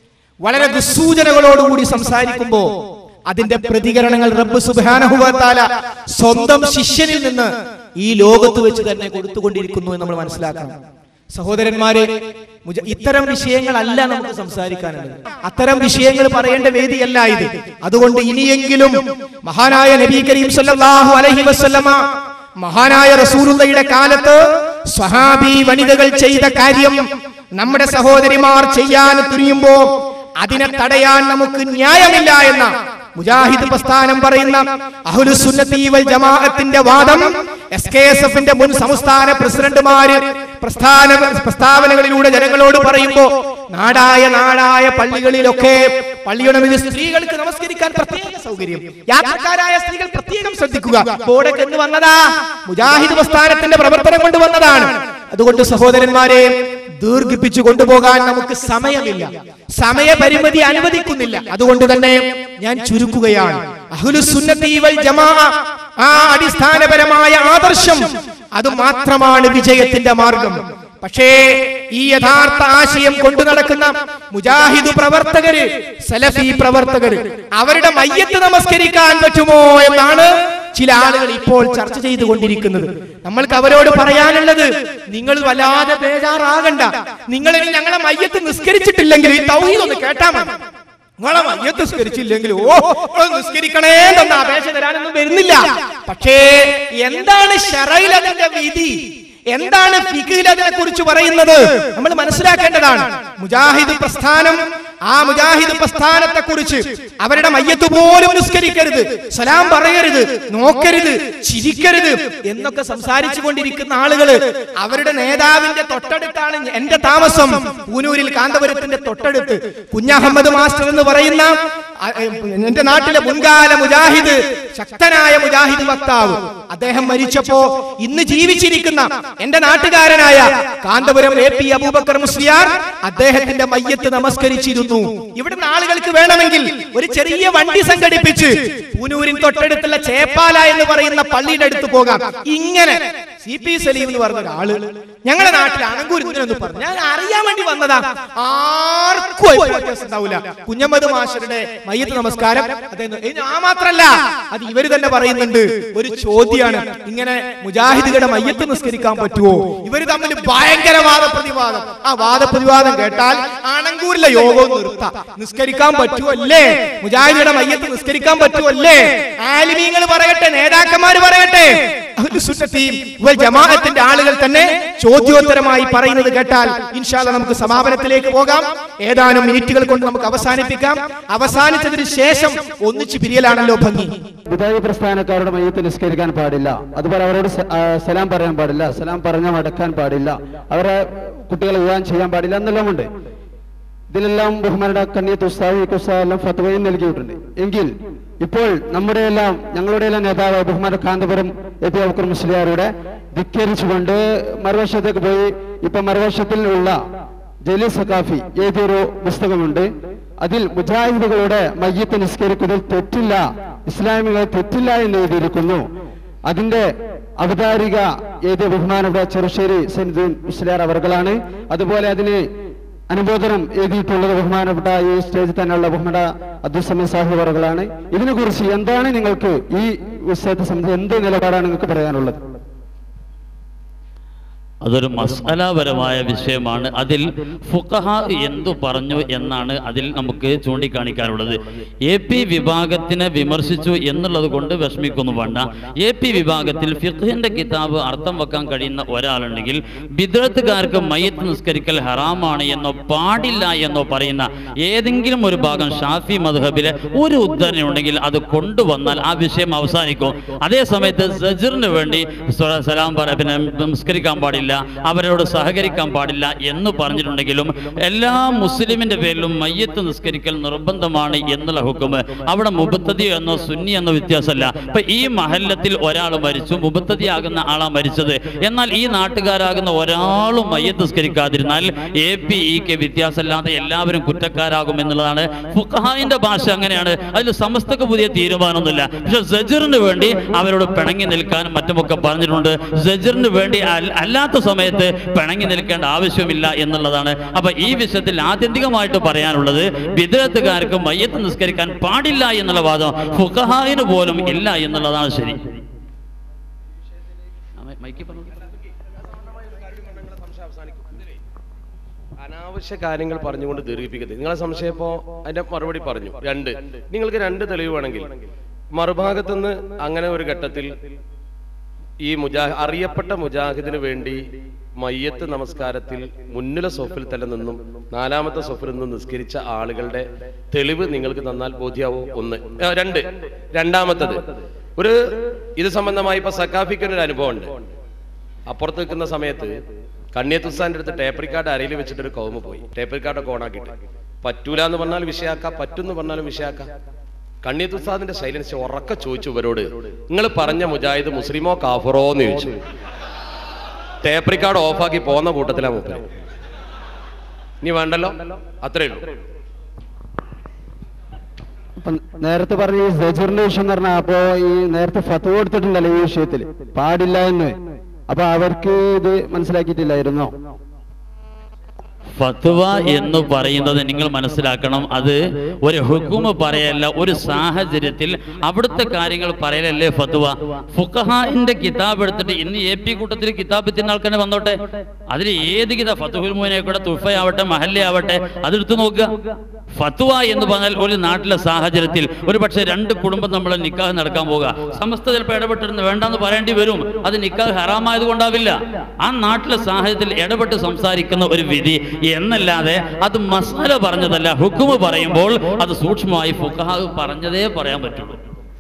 വളരെ ദുസ്സൂചനകളോടുകൂടി സംസാരിക്കുമ്പോ അതിന്റെ പ്രതികരണങ്ങൾ റബ്ബ് സുബാനഹുബത്താല സ്വന്തം ശിഷ്യനിൽ നിന്ന് ഈ ലോകത്ത് വെച്ച് തന്നെ കൊടുത്തുകൊണ്ടിരിക്കുന്നു എന്ന് നമ്മൾ മനസ്സിലാക്കണം സഹോദരന്മാരെ മുജ- ഇത്തരം വിഷയങ്ങളല്ല നമുക്ക് സംസാരിക്കാനുള്ളത് അത്തരം വിഷയങ്ങൾ പറയേണ്ട വേദിയല്ല ഇത് അതുകൊണ്ട് ഇനിയെങ്കിലും മഹാനായ നബി കരീം സല്ലല്ലാഹു അലൈഹി വസല്ലമ മഹാനായ റസൂലുള്ളയുടെ കാലത്ത് സ്വഹാബി വനിതകൾ ചെയ്ത കാര്യം നമ്മുടെ സഹോദരിമാർ ചെയ്യാൻ തുനിയുമ്പോ അതിനെ തടയാൻ നമുക്ക് ന്യായമില്ല എന്ന മുജാഹിദ് പ്രസ്ഥാനം പറയുന്ന അഹുലുസുന്നത്തി വൽ ജമാഅത്തിന്റെ വാദം എസ് കെ എസ് എഫിന്റെ മുൻ സംസ്ഥാന പ്രസിഡന്റുമാര് പ്രസ്ഥാന പ്രസ്താവനകളിലൂടെ ജനങ്ങളോട് പറയുമ്പോ നാടായ നാടായ പള്ളികളിലൊക്കെ പള്ളിയുടെ മുന്നിൽ സ്ത്രീകൾക്ക് നമസ്കരിക്കാൻ പ്രത്യേക സൗകര്യം യാത്രക്കാരായ സ്ത്രീകൾ പ്രത്യേകം ശ്രദ്ധിക്കുക ബോർഡൊക്കെ എന്ന് വന്നതാ മുജാഹിദ് പ്രസ്ഥാനത്തിന്റെ പ്രവർത്തനം കൊണ്ട് വന്നതാണ് അതുകൊണ്ട് സഹോദരന്മാരെ ദീർഘിപ്പിച്ചു കൊണ്ടുപോകാൻ നമുക്ക് സമയമില്ല സമയപരിമിതി അനുവദിക്കുന്നില്ല അതുകൊണ്ട് തന്നെ ഞാൻ ചുരുക്കുകയാണ് അഹ്ലുസുന്നത്തി വൽ ജമാ ആ അടിസ്ഥാനപരമായ ആദർശം അത് മാത്രമാണ് വിജയത്തിന്റെ മാർഗം പക്ഷേ ഈ യഥാർത്ഥ ആശയം കൊണ്ടു നടക്കുന്ന മുജാഹിദ് പ്രവർത്തകര് സലഫി പ്രവർത്തകര് അവരുടെ മയ്യത്ത് നമസ്കരിക്കാൻ പറ്റുമോ എന്നാണ് ചില ആളുകൾ ഇപ്പോൾ ചർച്ച ചെയ്തുകൊണ്ടിരിക്കുന്നത് നമ്മൾക്ക് അവരോട് പറയാനുള്ളത് നിങ്ങൾ വല്ലാതെ ബേജാറാകണ്ട നിങ്ങൾ ഇനി ഞങ്ങളെ മയ്യത്ത് നിസ്കരിച്ചിട്ടില്ലെങ്കിൽ ഈ തൗഹീദ് ഒന്ന് കേട്ടാ മതി നിങ്ങളെ മയ്യത്ത് നിസ്കരിച്ചില്ലെങ്കിൽ ഓ നിങ്ങൾ നിസ്കരിക്കണേ എന്ന അപേക്ഷ തരാനൊന്നും വരുന്നില്ല പക്ഷേ എന്താണ് ഷറയിൽ അതിന്റെ വിധി എന്താണ് ഫിഖിൽ അതിനെ കുറിച്ച് പറയുന്നത് നമ്മൾ മനസ്സിലാക്കേണ്ടതാണ് മുജാഹിദ് പ്രസ്ഥാനം ആ മുജാഹിദ് പ്രസ്ഥാനത്തെ കുറിച്ച് അവരുടെ മയ്യത്ത് പോലും നിസ്കരിക്കരുത് സലാം പറയരുത് നോക്കരുത് ചിരിക്കരുത് എന്നൊക്കെ സംസാരിച്ചു കൊണ്ടിരിക്കുന്ന ആളുകള് അവരുടെ നേതാവിന്റെ തൊട്ടടുത്താണ് എന്റെ താമസം പൂനൂരിൽ കാന്തപുരത്തിന്റെ തൊട്ടടുത്ത് കുഞ്ഞഹമ്മദ് മാസ്റ്റർ എന്ന് പറയുന്ന അ- എന്റെ നാട്ടിലെ മുൻകാല മുജാഹിദ് ശക്തനായ മുജാഹിദ് വക്താവ് അദ്ദേഹം മരിച്ചപ്പോ ഇന്ന് ജീവിച്ചിരിക്കുന്ന എന്റെ നാട്ടുകാരനായ കാന്തപുരം എ പി അബൂബക്കർ മുസ്ലിയാർ അദ്ദേഹത്തിന്റെ മയ്യത്ത് നമസ്കരിച്ചിരുന്നു ഇവിടുന്ന് ആളുകൾക്ക് വേണമെങ്കിൽ ഒരു ചെറിയ വണ്ടി സംഘടിപ്പിച്ച് പൂനൂരിൻ തൊട്ടടുത്തുള്ള ചേപ്പാല എന്ന് പറയുന്ന പള്ളിയുടെ അടുത്ത് പോകാം ഇങ്ങനെ സി പി സലീം എന്ന് പറഞ്ഞ ഒരാള് ഞങ്ങളുടെ നാട്ടിൽ അണങ്കൂർ ഇങ്ങനെയൊന്ന് പറഞ്ഞു ഞാൻ അറിയാൻ വേണ്ടി വന്നതാ ആർക്കും അഭിപ്രായ വ്യത്യാസം ഉണ്ടാവില്ല കുഞ്ഞമ്മദ് മാഷരുടെ മയ്യത്ത് നമസ്കാരം അദ്ദേഹം ഏയ് ഞാൻ മാത്രല്ല അത് ഇവര് തന്നെ പറയുന്നുണ്ട് ഒരു ചോദ്യമാണ് ഇങ്ങനെ മുജാഹിദുകളുടെ മയ്യത്ത് നിസ്കരിക്കാൻ പറ്റുമോ ഇവര് തമ്മിൽ ഭയങ്കര വാദപ്രതിവാദം ആ വാദപ്രതിവാദം കേട്ടാൽ ആണങ്കൂരിലെ യോഗവും നിർത്താം നിസ്കരിക്കാൻ പറ്റുമല്ലേ മുജാഹിദിയുടെ മയ്യത്ത് നിസ്കരിക്കാൻ പറ്റുമല്ലേ ആലിമീങ്ങൾ പറയട്ടെ നേതാക്കന്മാർ പറയട്ടെ അഹ്ലുസുന്നത്തിയും വൽ ജമാഅത്തിന്റെ ആളുകൾ തന്നെ ചോദ്യോത്തരമായി പറയുന്നത് കേട്ടാൽ ഇൻഷാല്ല നമുക്ക് സമാപനത്തിലേക്ക് പോകാം ഏതാനും മിനിറ്റുകൾ കൊണ്ട് നമുക്ക് അവസാനിപ്പിക്കാം അവസാനിച്ചതിന് ശേഷം ഒന്നിച്ച് പിരിയലാണല്ലോ ഭംഗി വിധായി പ്രസ്ഥാനക്കാരുടെ മയ്യത്ത് നിസ്കരിക്കാൻ പാടില്ല അതുപോലെ അവരോട് സ- ആ, സലാം പറയാൻ പാടില്ല സലാം പറഞ്ഞ മടക്കാൻ പാടില്ല അവരെ കുട്ടികളെ വിവാഹം ചെയ്യാൻ പാടില്ല എന്നെല്ലാം ഉണ്ട് ഇതിലെല്ലാം ബഹുമാനയുടെ കണ്ണിയത്ത് ഉസ്താദ് ഉസ്താദ് എല്ലാം ഫത്വയും നൽകിയിട്ടുണ്ട് എങ്കിൽ ഇപ്പോൾ നമ്മുടെ എല്ലാം ഞങ്ങളുടെ എല്ലാം നേതാവ് ബഹുമാന കാന്തപുരം എ പി അബക്കർ മുസ്ലിയാരുടെ ധിക്കരിച്ചുകൊണ്ട് മറുവശത്തേക്ക് പോയി ഇപ്പൊ മറുവശത്തിൽ ഉള്ള ജലീൽ സക്കാഫി എഴുതിയൊരു പുസ്തകമുണ്ട് അതിൽ മുജാഹിദുകളുടെ മയ്യത്ത് നിസ്കരിക്കുന്നതിൽ തെറ്റില്ല ഇസ്ലാമികൾ തെറ്റില്ല എന്ന് എഴുതിയിരിക്കുന്നു അതിന്റെ അവതാരിക എഴുതിയ ബഹുമാനപ്പെട്ട ചെറുശ്ശേരി സൈനുദ്ദീൻ മുസ്ലിയാർ അവർകളാണ് അതുപോലെ അതിന് അനുമോദനം എഴുതിയിട്ടുള്ളത് ബഹുമാനപ്പെട്ട ഈ സ്റ്റേജിൽ തന്നെയുള്ള ബഹുമാന അബ്ദുൽ സമീർ സാഹിബ് അവർകളാണ് ഇതിനെക്കുറിച്ച് എന്താണ് നിങ്ങൾക്ക് ഈ വിഷയത്തെ സംബന്ധിച്ച് എന്ത് നിലപാടാണ് നിങ്ങൾക്ക് പറയാനുള്ളത് അതൊരു മസാലപരമായ വിഷയമാണ് അതിൽ ഫുഖഹ എന്തു പറഞ്ഞു എന്നാണ് അതിൽ നമുക്ക് ചൂണ്ടിക്കാണിക്കാനുള്ളത് എ പി വിഭാഗത്തിനെ വിമർശിച്ചു എന്നുള്ളത് കൊണ്ട് വിഷമിക്കൊന്നും വേണ്ട എ പി വിഭാഗത്തിൽ ഫിഖിന്റെ കിതാബ് അർത്ഥം വെക്കാൻ കഴിയുന്ന ഒരാളുണ്ടെങ്കിൽ ബിദ്രത്തുകാർക്ക് മയ്യത്ത് നിസ്കരിക്കൽ ഹറാമാണ് എന്നോ പാടില്ല എന്നോ പറയുന്ന ഏതെങ്കിലും ഒരു ഭാഗം ഷാഫി മദ്ഹബിലെ ഒരു ഉദ്ധരണി ഉണ്ടെങ്കിൽ അത് കൊണ്ടുവന്നാൽ ആ വിഷയം അവസാനിക്കും അതേ സമയത്ത് സജറിന് വേണ്ടി സ്വ- സലാം പറ പിന്നെ നമസ്കരിക്കാൻ പാടില്ല അവരോട് സഹകരിക്കാൻ പാടില്ല എന്ന് പറഞ്ഞിട്ടുണ്ടെങ്കിലും എല്ലാ മുസ്ലിമിന്റെ പേരിലും മയ്യത്ത് നിസ്കരിക്കൽ നിർബന്ധമാണ് എന്നുള്ള ഹുക്കുമ് അവിടെ മുബത്തതി എന്നോ സുന്നി എന്നോ വ്യത്യാസമല്ല ഇപ്പൊ ഈ മഹല്ലത്തിൽ ഒരാൾ മരിച്ചു മുബത്തതി ആകുന്ന ആളാ മരിച്ചത് എന്നാൽ ഈ നാട്ടുകാരാകുന്ന ഒരാളും മയ്യത്ത് നിസ്കരിക്കാതിരുന്നാൽ എ പി ഇ കെ വ്യത്യാസമില്ലാതെ എല്ലാവരും കുറ്റക്കാരാകും എന്നുള്ളതാണ് ഫുഖഹായിന്റെ ഭാഷ അങ്ങനെയാണ് അതിൽ സമസ്തക്ക് പുതിയ തീരുമാനമൊന്നുമില്ല പക്ഷെ സജറിന് വേണ്ടി അവരോട് പിണങ്ങി നിൽക്കാനും മറ്റുമൊക്കെ പറഞ്ഞിട്ടുണ്ട് സജറിന് വേണ്ടി അൽ- അല്ലാത്ത സമയത്ത് പിണങ്ങി നിൽക്കേണ്ട ആവശ്യമില്ല എന്നുള്ളതാണ് അപ്പൊ ഈ വിഷയത്തിൽ ആത്യന്തികമായിട്ട് പറയാനുള്ളത് വിദേഹത്തുകാർക്ക് മയ്യത്ത് നിസ്കരിക്കാൻ പാടില്ല എന്നുള്ള വാദം ഫുഖഹായിന് പോലും ഇല്ല എന്നുള്ളതാണ് ശരി അനാവശ്യ കാര്യങ്ങൾ പറഞ്ഞുകൊണ്ട് ദീർഘിപ്പിക്കരുത് നിങ്ങളെ സംശയം ഇപ്പോ അതിന്റെ മറുപടി പറഞ്ഞു രണ്ട് നിങ്ങൾക്ക് രണ്ട് തെളിവ് വേണമെങ്കിൽ മറുഭാഗത്തുനിന്ന് അങ്ങനെ ഒരു ഘട്ടത്തിൽ ഈ മുജാ അറിയപ്പെട്ട മുജാഹിദിന് വേണ്ടി മയ്യത്ത് നമസ്കാരത്തിൽ മുന്നിലെ സൊഫിൽ തന്നെ നിന്നും നാലാമത്തെ സൊഫിൽ നിന്നും നിസ്കരിച്ച ആളുകളുടെ തെളിവ് നിങ്ങൾക്ക് തന്നാൽ ബോധ്യാവോ ഒന്ന് ആ, രണ്ട് രണ്ടാമത്തത് ഒരു ഇത് സംബന്ധമായി ഇപ്പൊ സക്കാഫിക്കുന്ന ഒരു അനുഭവം ഉണ്ട് അപ്പുറത്ത് നിൽക്കുന്ന സമയത്ത് കണ്ണിയത്തുസാന്റെ അടുത്ത് ടേപ്പ് റിക്കാർഡ് അരയിൽ വെച്ചിട്ട് ഒരു കൗമ പോയി ടേപ്പ് റിക്കാർഡൊക്കെ ഓണാക്കിയിട്ട് പറ്റൂല എന്ന് പറഞ്ഞാൽ വിഷയാക്കാം പറ്റുന്ന് പറഞ്ഞാലും വിഷയാക്കാം കണ്ണിയത്തുസാദിന്റെ സൈലൻസ് ഉറക്കെ ചോദിച്ചു ഇവരോട് നിങ്ങൾ പറഞ്ഞ മുജാഹിദ് മുസ്ലിമോ കാഫറോ എന്ന് ചോദിച്ചു ടേപ്പ് റിക്കാർഡ് ഓഫാക്കി പോകുന്ന കൂട്ടത്തിലാ മൂപ്പര് ഇനി വേണ്ടല്ലോ അത്രേ ഉള്ളൂ അപ്പൊ നേരത്തെ പറഞ്ഞ ഈ സജറിന്റെ വിഷയം എന്ന് പറഞ്ഞാൽ അപ്പോ ഈ നേരത്തെ ഫത്വ കൊടുത്തിട്ടുണ്ടല്ലോ ഈ വിഷയത്തിൽ പാടില്ല എന്ന് അപ്പൊ അവർക്ക് ഇത് മനസ്സിലാക്കിയിട്ടില്ലായിരുന്നോ ഫത്വ എന്ന് പറയുന്നത് നിങ്ങൾ മനസ്സിലാക്കണം അത് ഒരു ഹുക്കുമ പറയല്ല ഒരു സാഹചര്യത്തിൽ അവിടുത്തെ കാര്യങ്ങൾ പറയലല്ലേ ഫത്വ ഫുഖഹാന്റെ കിതാബ് എടുത്തിട്ട് ഇന്ന് എ പി കൂട്ടത്തിൽ കിതാബ് എത്തുന്ന ആൾക്കാരെ വന്നോട്ടെ അതിൽ ഏത് കിതാബ് ഫത്തുഹുൽ മോനെ കൂടെ തുഫയാവട്ടെ മഹല്ലെ ആവട്ടെ അതെടുത്ത് നോക്കുക ഫത്വ എന്ന് പറഞ്ഞാൽ ഒരു നാട്ടിലെ സാഹചര്യത്തിൽ ഒരു പക്ഷേ രണ്ട് കുടുംബം നമ്മൾ നിക്കാഹ് നടക്കാൻ പോകുക സമസ്ത ചിലപ്പോൾ ഇടപെട്ടിരുന്ന് വേണ്ടെന്ന് പറയേണ്ടി വരും അത് നിക്കാഹ് ഹറാമായത് കൊണ്ടാവില്ല ആ നാട്ടിലെ സാഹചര്യത്തിൽ ഇടപെട്ട് സംസാരിക്കുന്ന ഒരു വിധി എന്നല്ലാതെ അത് മസാല പറഞ്ഞതല്ല ഹുക്കുമ് പറയുമ്പോൾ അത് സൂക്ഷ്മമായി ഫുഖാഹ് പറഞ്ഞതേ പറയാൻ പറ്റുള്ളൂ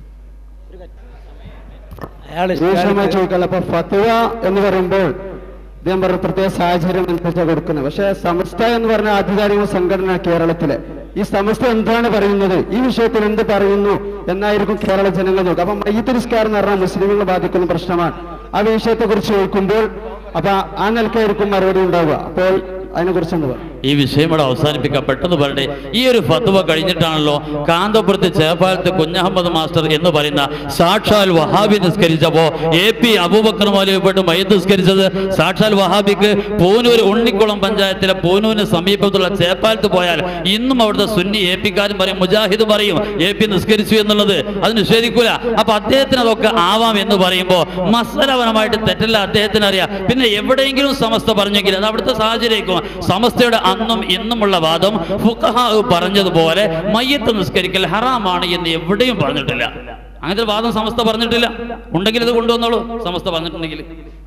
രൂക്ഷമായി ചോദിക്കാനുള്ള അപ്പൊ ഫത്വ എന്ന് പറയുമ്പോൾ ഇദ്ദേഹം പറഞ്ഞ പ്രത്യേക സാഹചര്യം അനുസരിച്ചാണ് കൊടുക്കുന്നത് പക്ഷെ സമസ്ത എന്ന് പറഞ്ഞ ആധികാരിക സംഘടന കേരളത്തിലെ ഈ സമസ്ത എന്താണ് പറയുന്നത് ഈ വിഷയത്തിൽ എന്ത് പറയുന്നു എന്നായിരിക്കും കേരള ജനങ്ങൾ നോക്കുക അപ്പൊ മയ്യത്ത് നിസ്കാരം എന്ന് പറഞ്ഞാൽ മുസ്ലിങ്ങളെ ബാധിക്കുന്ന പ്രശ്നമാണ് ആ വിഷയത്തെ കുറിച്ച് ചോദിക്കുമ്പോൾ അപ്പൊ ആ നിലക്കായിരിക്കും മറുപടി ഉണ്ടാവുക അപ്പോൾ അതിനെ കുറിച്ച് എന്ത് പറയും ഈ വിഷയം ഇവിടെ അവസാനിപ്പിക്കാം പെട്ടെന്ന് പറയട്ടെ ഈ ഒരു ഫത്വ കഴിഞ്ഞിട്ടാണല്ലോ കാന്തപുരത്ത് ചേപ്പാലത്ത് കുഞ്ഞഹമ്മദ് മാസ്റ്റർ എന്ന് പറയുന്ന സാക്ഷാൽ വഹാബി നിസ്കരിച്ചപ്പോ എ പി അബൂബക്കർ മൗലവിപ്പെട്ട് മയ്യത്ത് നിസ്കരിച്ചത് സാക്ഷാൽ വഹാബിക്ക് പൂനൂർ ഉണ്ണിക്കുളം പഞ്ചായത്തിലെ പൂനൂരിന് സമീപത്തുള്ള ചേപ്പാലത്ത് പോയാൽ ഇന്നും അവിടുത്തെ സുന്നി എ പിക്കാരും പറയും മുജാഹിദ് പറയും എ പി നിസ്കരിച്ചു എന്നുള്ളത് അത് നിഷേധിക്കൂല അപ്പൊ അദ്ദേഹത്തിന് അതൊക്കെ ആവാം എന്ന് പറയുമ്പോൾ മസലപരമായിട്ട് തെറ്റല്ല അദ്ദേഹത്തിന് അറിയാം പിന്നെ എവിടെയെങ്കിലും സമസ്ത പറഞ്ഞെങ്കിൽ അത് അവിടുത്തെ സാഹചര്യം സമസ്തയുടെ അന്നും ഇന്നുമുള്ള വാദം ഫുഖഹ പറഞ്ഞതുപോലെ മയ്യത്ത് നിസ്കരിക്കൽ ഹറാമാണ് എന്ന് എവിടെയും പറഞ്ഞിട്ടില്ല അങ്ങനത്തെ ഒരു വാദം സമസ്ത പറഞ്ഞിട്ടില്ല ഉണ്ടെങ്കിൽ ഇത് കൊണ്ടുവന്നോളൂ സമസ്ത പറഞ്ഞിട്ടുണ്ടെങ്കിൽ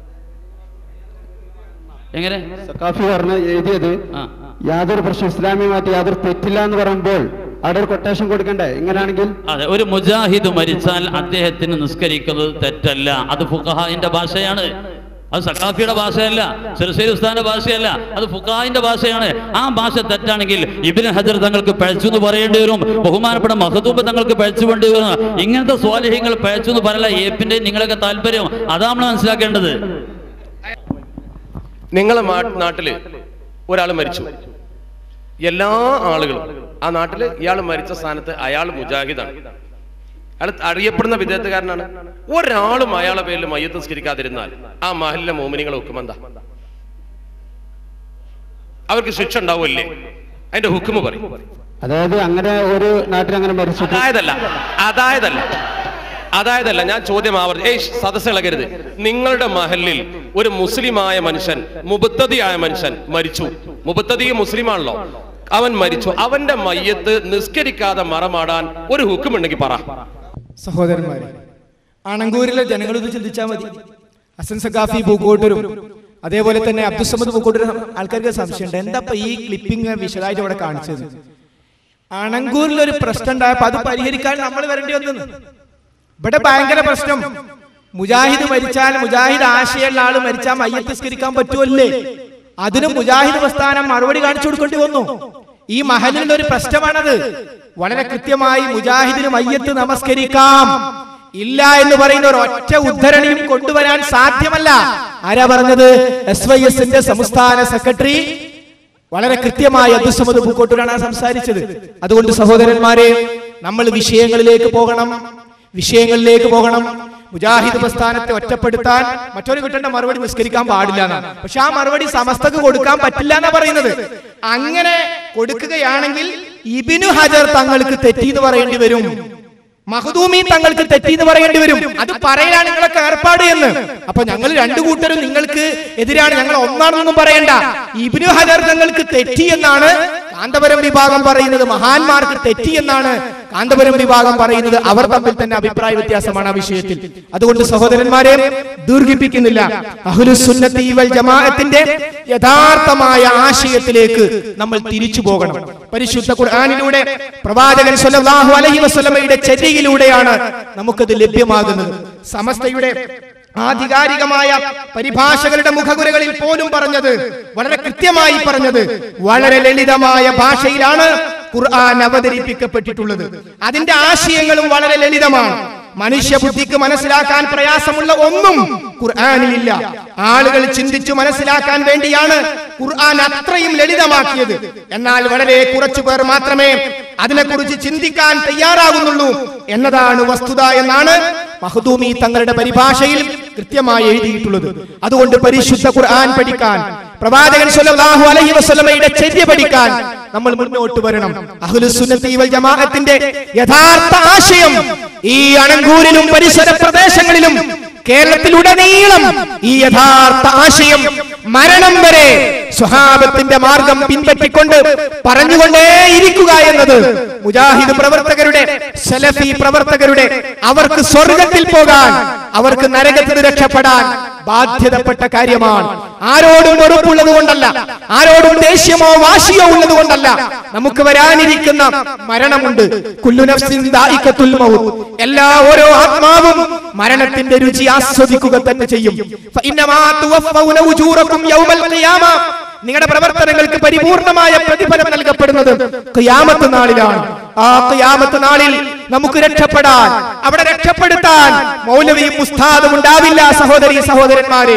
എങ്ങനെ സക്കാഫി പറഞ്ഞ എഴുതിയത് യാതൊരു പ്രശ്നം ഇസ്ലാമിയുമായിട്ട് യാതൊരു തെറ്റില്ല എന്ന് പറയുമ്പോൾ അവിടെ ഒരു കൊട്ടേഷൻ കൊടുക്കണ്ടേ ഇങ്ങനെയാണെങ്കിൽ അതെ ഒരു മുജാഹിദ് മരിച്ചാൽ അദ്ദേഹത്തിന് നിസ്കരിക്കുന്നത് തെറ്റല്ല അത് ഫുഖഹാന്റെ ഭാഷയാണ് അത് സഖാഫിയുടെ ഭാഷയല്ല ചെറുശ്ശേരി ഉസ്താന്റെ ഭാഷയല്ല അത് ഫുഖാഹിന്റെ ഭാഷയാണ് ആ ഭാഷ തെറ്റാണെങ്കിൽ ഇബിൻ ഹജർ തങ്ങൾക്ക് പഴച്ചു എന്ന് പറയേണ്ടി വരും ബഹുമാനപ്പെട്ട മഹദൂബ് തങ്ങൾക്ക് പഴച്ചു വേണ്ടി വരും ഇങ്ങനത്തെ സ്വാലിഹ്യങ്ങൾ പഴച്ചു എന്ന് പറയല ഏപ്പിന്റെ നിങ്ങളൊക്കെ താല്പര്യം അതാ നമ്മൾ മനസ്സിലാക്കേണ്ടത് നിങ്ങളെ മാ- നാട്ടില് ഒരാൾ മരിച്ചു എല്ലാ ആളുകളും ആ നാട്ടില് ഇയാൾ മരിച്ച സ്ഥാനത്ത് അയാൾ മുജാഹിദാണ് അയാൾ അറിയപ്പെടുന്ന വിദേഹത്തുകാരനാണ് ഒരാളും അയാളെ പേരിൽ മയ്യത്ത് നിസ്കരിക്കാതിരുന്നാൽ ആ മഹലിലെ മോമിനികളെ ഹുക്കുമെന്താ അവർക്ക് ശിക്ഷ ഉണ്ടാവുമല്ലേ അതിന്റെ ഹുക്കുമ് പറയും അതായത് അങ്ങനെ ഒരു നാട്ടിൽ അങ്ങനെ മരിച്ചിട്ട് അതായതല്ല അതായതല്ല അതായതല്ല ഞാൻ ചോദ്യം ആവർത്തി ഏയ് സദസ്സ് ഇളകരുത് നിങ്ങളുടെ മഹലിൽ ഒരു മുസ്ലിമായ മനുഷ്യൻ മുബത്തതിയായ മനുഷ്യൻ മരിച്ചു മുബത്തതി മുസ്ലിമാണല്ലോ അവൻ മരിച്ചു അവന്റെ മയ്യത്ത് നിസ്കരിക്കാതെ മറമാടാൻ ഒരു ഹുക്കുമുണ്ടെങ്കിൽ പറ സഹോദരന്മാരെ അണങ്കൂരിലെ ജനങ്ങൾ ഇത് ചിന്തിച്ചാൽ മതി ഹസൻ സഖാഫി പൂക്കോട്ടൂരും അതേപോലെ തന്നെ അബ്ദുസമദ് പൂക്കോട്ടൂരും ആൾക്കാർക്ക് സംശയമുണ്ട് എന്താ ഇപ്പൊ ഈ ക്ലിപ്പിംഗ് വിശദമായിട്ട് ഇവിടെ കാണിച്ചത് അണങ്കൂരിൽ ഒരു പ്രശ്നം ഉണ്ടായപ്പോ അത് പരിഹരിക്കാൻ നമ്മൾ വരേണ്ടി വന്നു ഇവിടെ ഭയങ്കര പ്രശ്നം മുജാഹിദ് മരിച്ചാൽ മുജാഹിദ് ആശയമുള്ള ആള് മരിച്ചാൽ മയ്യത്ത് നിസ്കരിക്കാൻ പറ്റുമല്ലേ അതിന് മുജാഹിദ് പ്രസ്ഥാനം മറുപടി കാണിച്ചു കൊടുക്കേണ്ടി വന്നു ഈ മഹലിലുള്ള ഒരു പ്രശ്നമാണത് വളരെ കൃത്യമായി മുജാഹിദിന് മയ്യത്ത് നമസ്കരിക്കാം ഇല്ല എന്ന് പറയുന്ന ഒരു ഒറ്റ ഉദ്ധരണിയും കൊണ്ടുവരാൻ സാധ്യമല്ല ആരാ പറഞ്ഞത് എസ് വൈ എസിന്റെ സംസ്ഥാന സെക്രട്ടറി വളരെ കൃത്യമായി അബ്ദുസമദ് പൂക്കോട്ടൂരാണ് ആ സംസാരിച്ചത് അതുകൊണ്ട് സഹോദരന്മാരെ നമ്മൾ വിഷയങ്ങളിലേക്ക് പോകണം വിഷയങ്ങളിലേക്ക് പോകണം മുജാഹിദ് പ്രസ്ഥാനത്തെ ഒറ്റപ്പെടുത്താൻ മറ്റൊരു കിട്ടേണ്ട മറുപടി നിസ്കരിക്കാൻ പാടില്ല എന്നാണ് പക്ഷെ ആ മറുപടി സമസ്തക്ക് കൊടുക്കാൻ പറ്റില്ല എന്നാ പറയുന്നത് അങ്ങനെ കൊടുക്കുകയാണെങ്കിൽ ഇബിനു ഹജർ തങ്ങൾക്ക് തെറ്റി എന്ന് പറയേണ്ടി വരും മഹദൂമി തങ്ങൾക്ക് തെറ്റി എന്ന് പറയേണ്ടി വരും അത് പറയലാണ് നിങ്ങളൊക്കെ ഏർപ്പാട് എന്ന് അപ്പൊ ഞങ്ങൾ രണ്ടു കൂട്ടരും നിങ്ങൾക്ക് എതിരാണ് ഞങ്ങൾ ഒന്നാണെന്നൊന്നും പറയണ്ട ഇബിനു ഹജർ തങ്ങൾക്ക് തെറ്റി എന്നാണ് കാന്തപുരം വിഭാഗം പറയുന്നത് മഹാന്മാർക്ക് തെറ്റി എന്നാണ് കാന്തപുരം വിഭാഗം പറയുന്നത് അവർ തമ്മിൽ തന്നെ അഭിപ്രായ വ്യത്യാസമാണ് ആ വിഷയത്തിൽ അതുകൊണ്ട് സഹോദരന്മാരെ ദീർഘിപ്പിക്കുന്നില്ല അഹുലുസുന്നത്തി വൽ ജമാഅത്തിന്റെ യഥാർത്ഥമായ ആശയത്തിലേക്ക് നമ്മൾ തിരിച്ചു പോകണം പരിശുദ്ധ ഖുർആനിലൂടെ പ്രവാചകൻ സല്ലല്ലാഹു അലൈഹി വസല്ലമയുടെ ചര്യയിലൂടെയാണ് നമുക്കത് ലഭ്യമാകുന്നത് സമസ്തയുടെ ആധികാരികമായ പരിഭാഷകളുടെ മുഖകുരകളിൽ പോലും പറഞ്ഞത് വളരെ കൃത്യമായി പറഞ്ഞത് വളരെ ലളിതമായ ഭാഷയിലാണ് ഖുർആൻ അവതരിപ്പിക്കപ്പെട്ടിട്ടുള്ളത് അതിന്റെ ആശയങ്ങളും വളരെ ലളിതമാണ് മനുഷ്യബുദ്ധിക്ക് മനസ്സിലാക്കാൻ പ്രയാസമുള്ള ഒന്നും ഖുർആാനിലില്ല ആളുകൾ ചിന്തിച്ചു മനസ്സിലാക്കാൻ വേണ്ടിയാണ് ഖുർആൻ അത്രയും ലളിതമാക്കിയത് എന്നാൽ വളരെ കുറച്ചു പേർ മാത്രമേ അതിനെക്കുറിച്ച് ചിന്തിക്കാൻ തയ്യാറാകുന്നുള്ളൂ എന്നതാണ് വസ്തുത എന്നാണ് മഹദൂമി തങ്ങളുടെ പരിഭാഷയിൽ കൃത്യമായി എഴുതിയിട്ടുള്ളത് അതുകൊണ്ട് പരിശുദ്ധ ഖുർആൻ പഠിക്കാൻ പ്രവാചകൻ സല്ലല്ലാഹു അലൈഹി വസല്ലമയുടെ ചര്യ പഠിക്കാൻ നമ്മൾ മുന്നോട്ട് വരണം അഹ്ലുസുന്നത്തി വൽ ജമാഅത്തിന്റെ യഥാർത്ഥ ആശയം ഈ അണങ്കൂരിലും പരിസര പ്രദേശങ്ങളിലും കേരളത്തിലുടനീളം ഈ യഥാർത്ഥ ആശയം മരണം വരെ സ്വഹാബത്തിന്റെ മാർഗം പിൻപറ്റിക്കൊണ്ട് പറഞ്ഞുകൊണ്ടേയിരിക്കുക എന്നത് മുജാഹിദ് പ്രവർത്തകരുടെ സലഫി പ്രവർത്തകരുടെ അവർക്ക് സ്വർഗത്തിൽ പോകാൻ അവർക്ക് നരകത്തിൽ രക്ഷപ്പെടാൻ ബാധ്യതപ്പെട്ട കാര്യമാണ് ആരോടും വെറുപ്പുള്ളത് കൊണ്ടല്ല ആരോടും ദേഷ്യമോ വാശിയോ ഉള്ളത് കൊണ്ടല്ല നമുക്ക് വരാനിരിക്കുന്ന മരണമുണ്ട് കുല്ലു നഫ്സിൻ ദാഇഖത്തുൽ മൗത്ത് എല്ലാ ഓരോ ആത്മാവും മരണത്തിന്റെ രുചി ആസ്വദിക്കുക തന്നെ ചെയ്യും ഫഇന്നമാ തുവഫൗന ഉജൂറക്കും യൗമൽ ഖിയാമ നിങ്ങളുടെ പ്രവർത്തനങ്ങൾക്ക് പരിപൂർണമായ പ്രതിഫലം നൽകപ്പെടുന്നത് ഖിയാമത്ത് നാളിലാണ് ആ ഖിയാമത്ത് നാളിൽ നമുക്ക് രക്ഷപ്പെടാൻ അവിടെ രക്ഷപ്പെടുത്താൻ മൗലവിയും ഉസ്താദും ഉണ്ടാവില്ല സഹോദരി സഹോദരന്മാരെ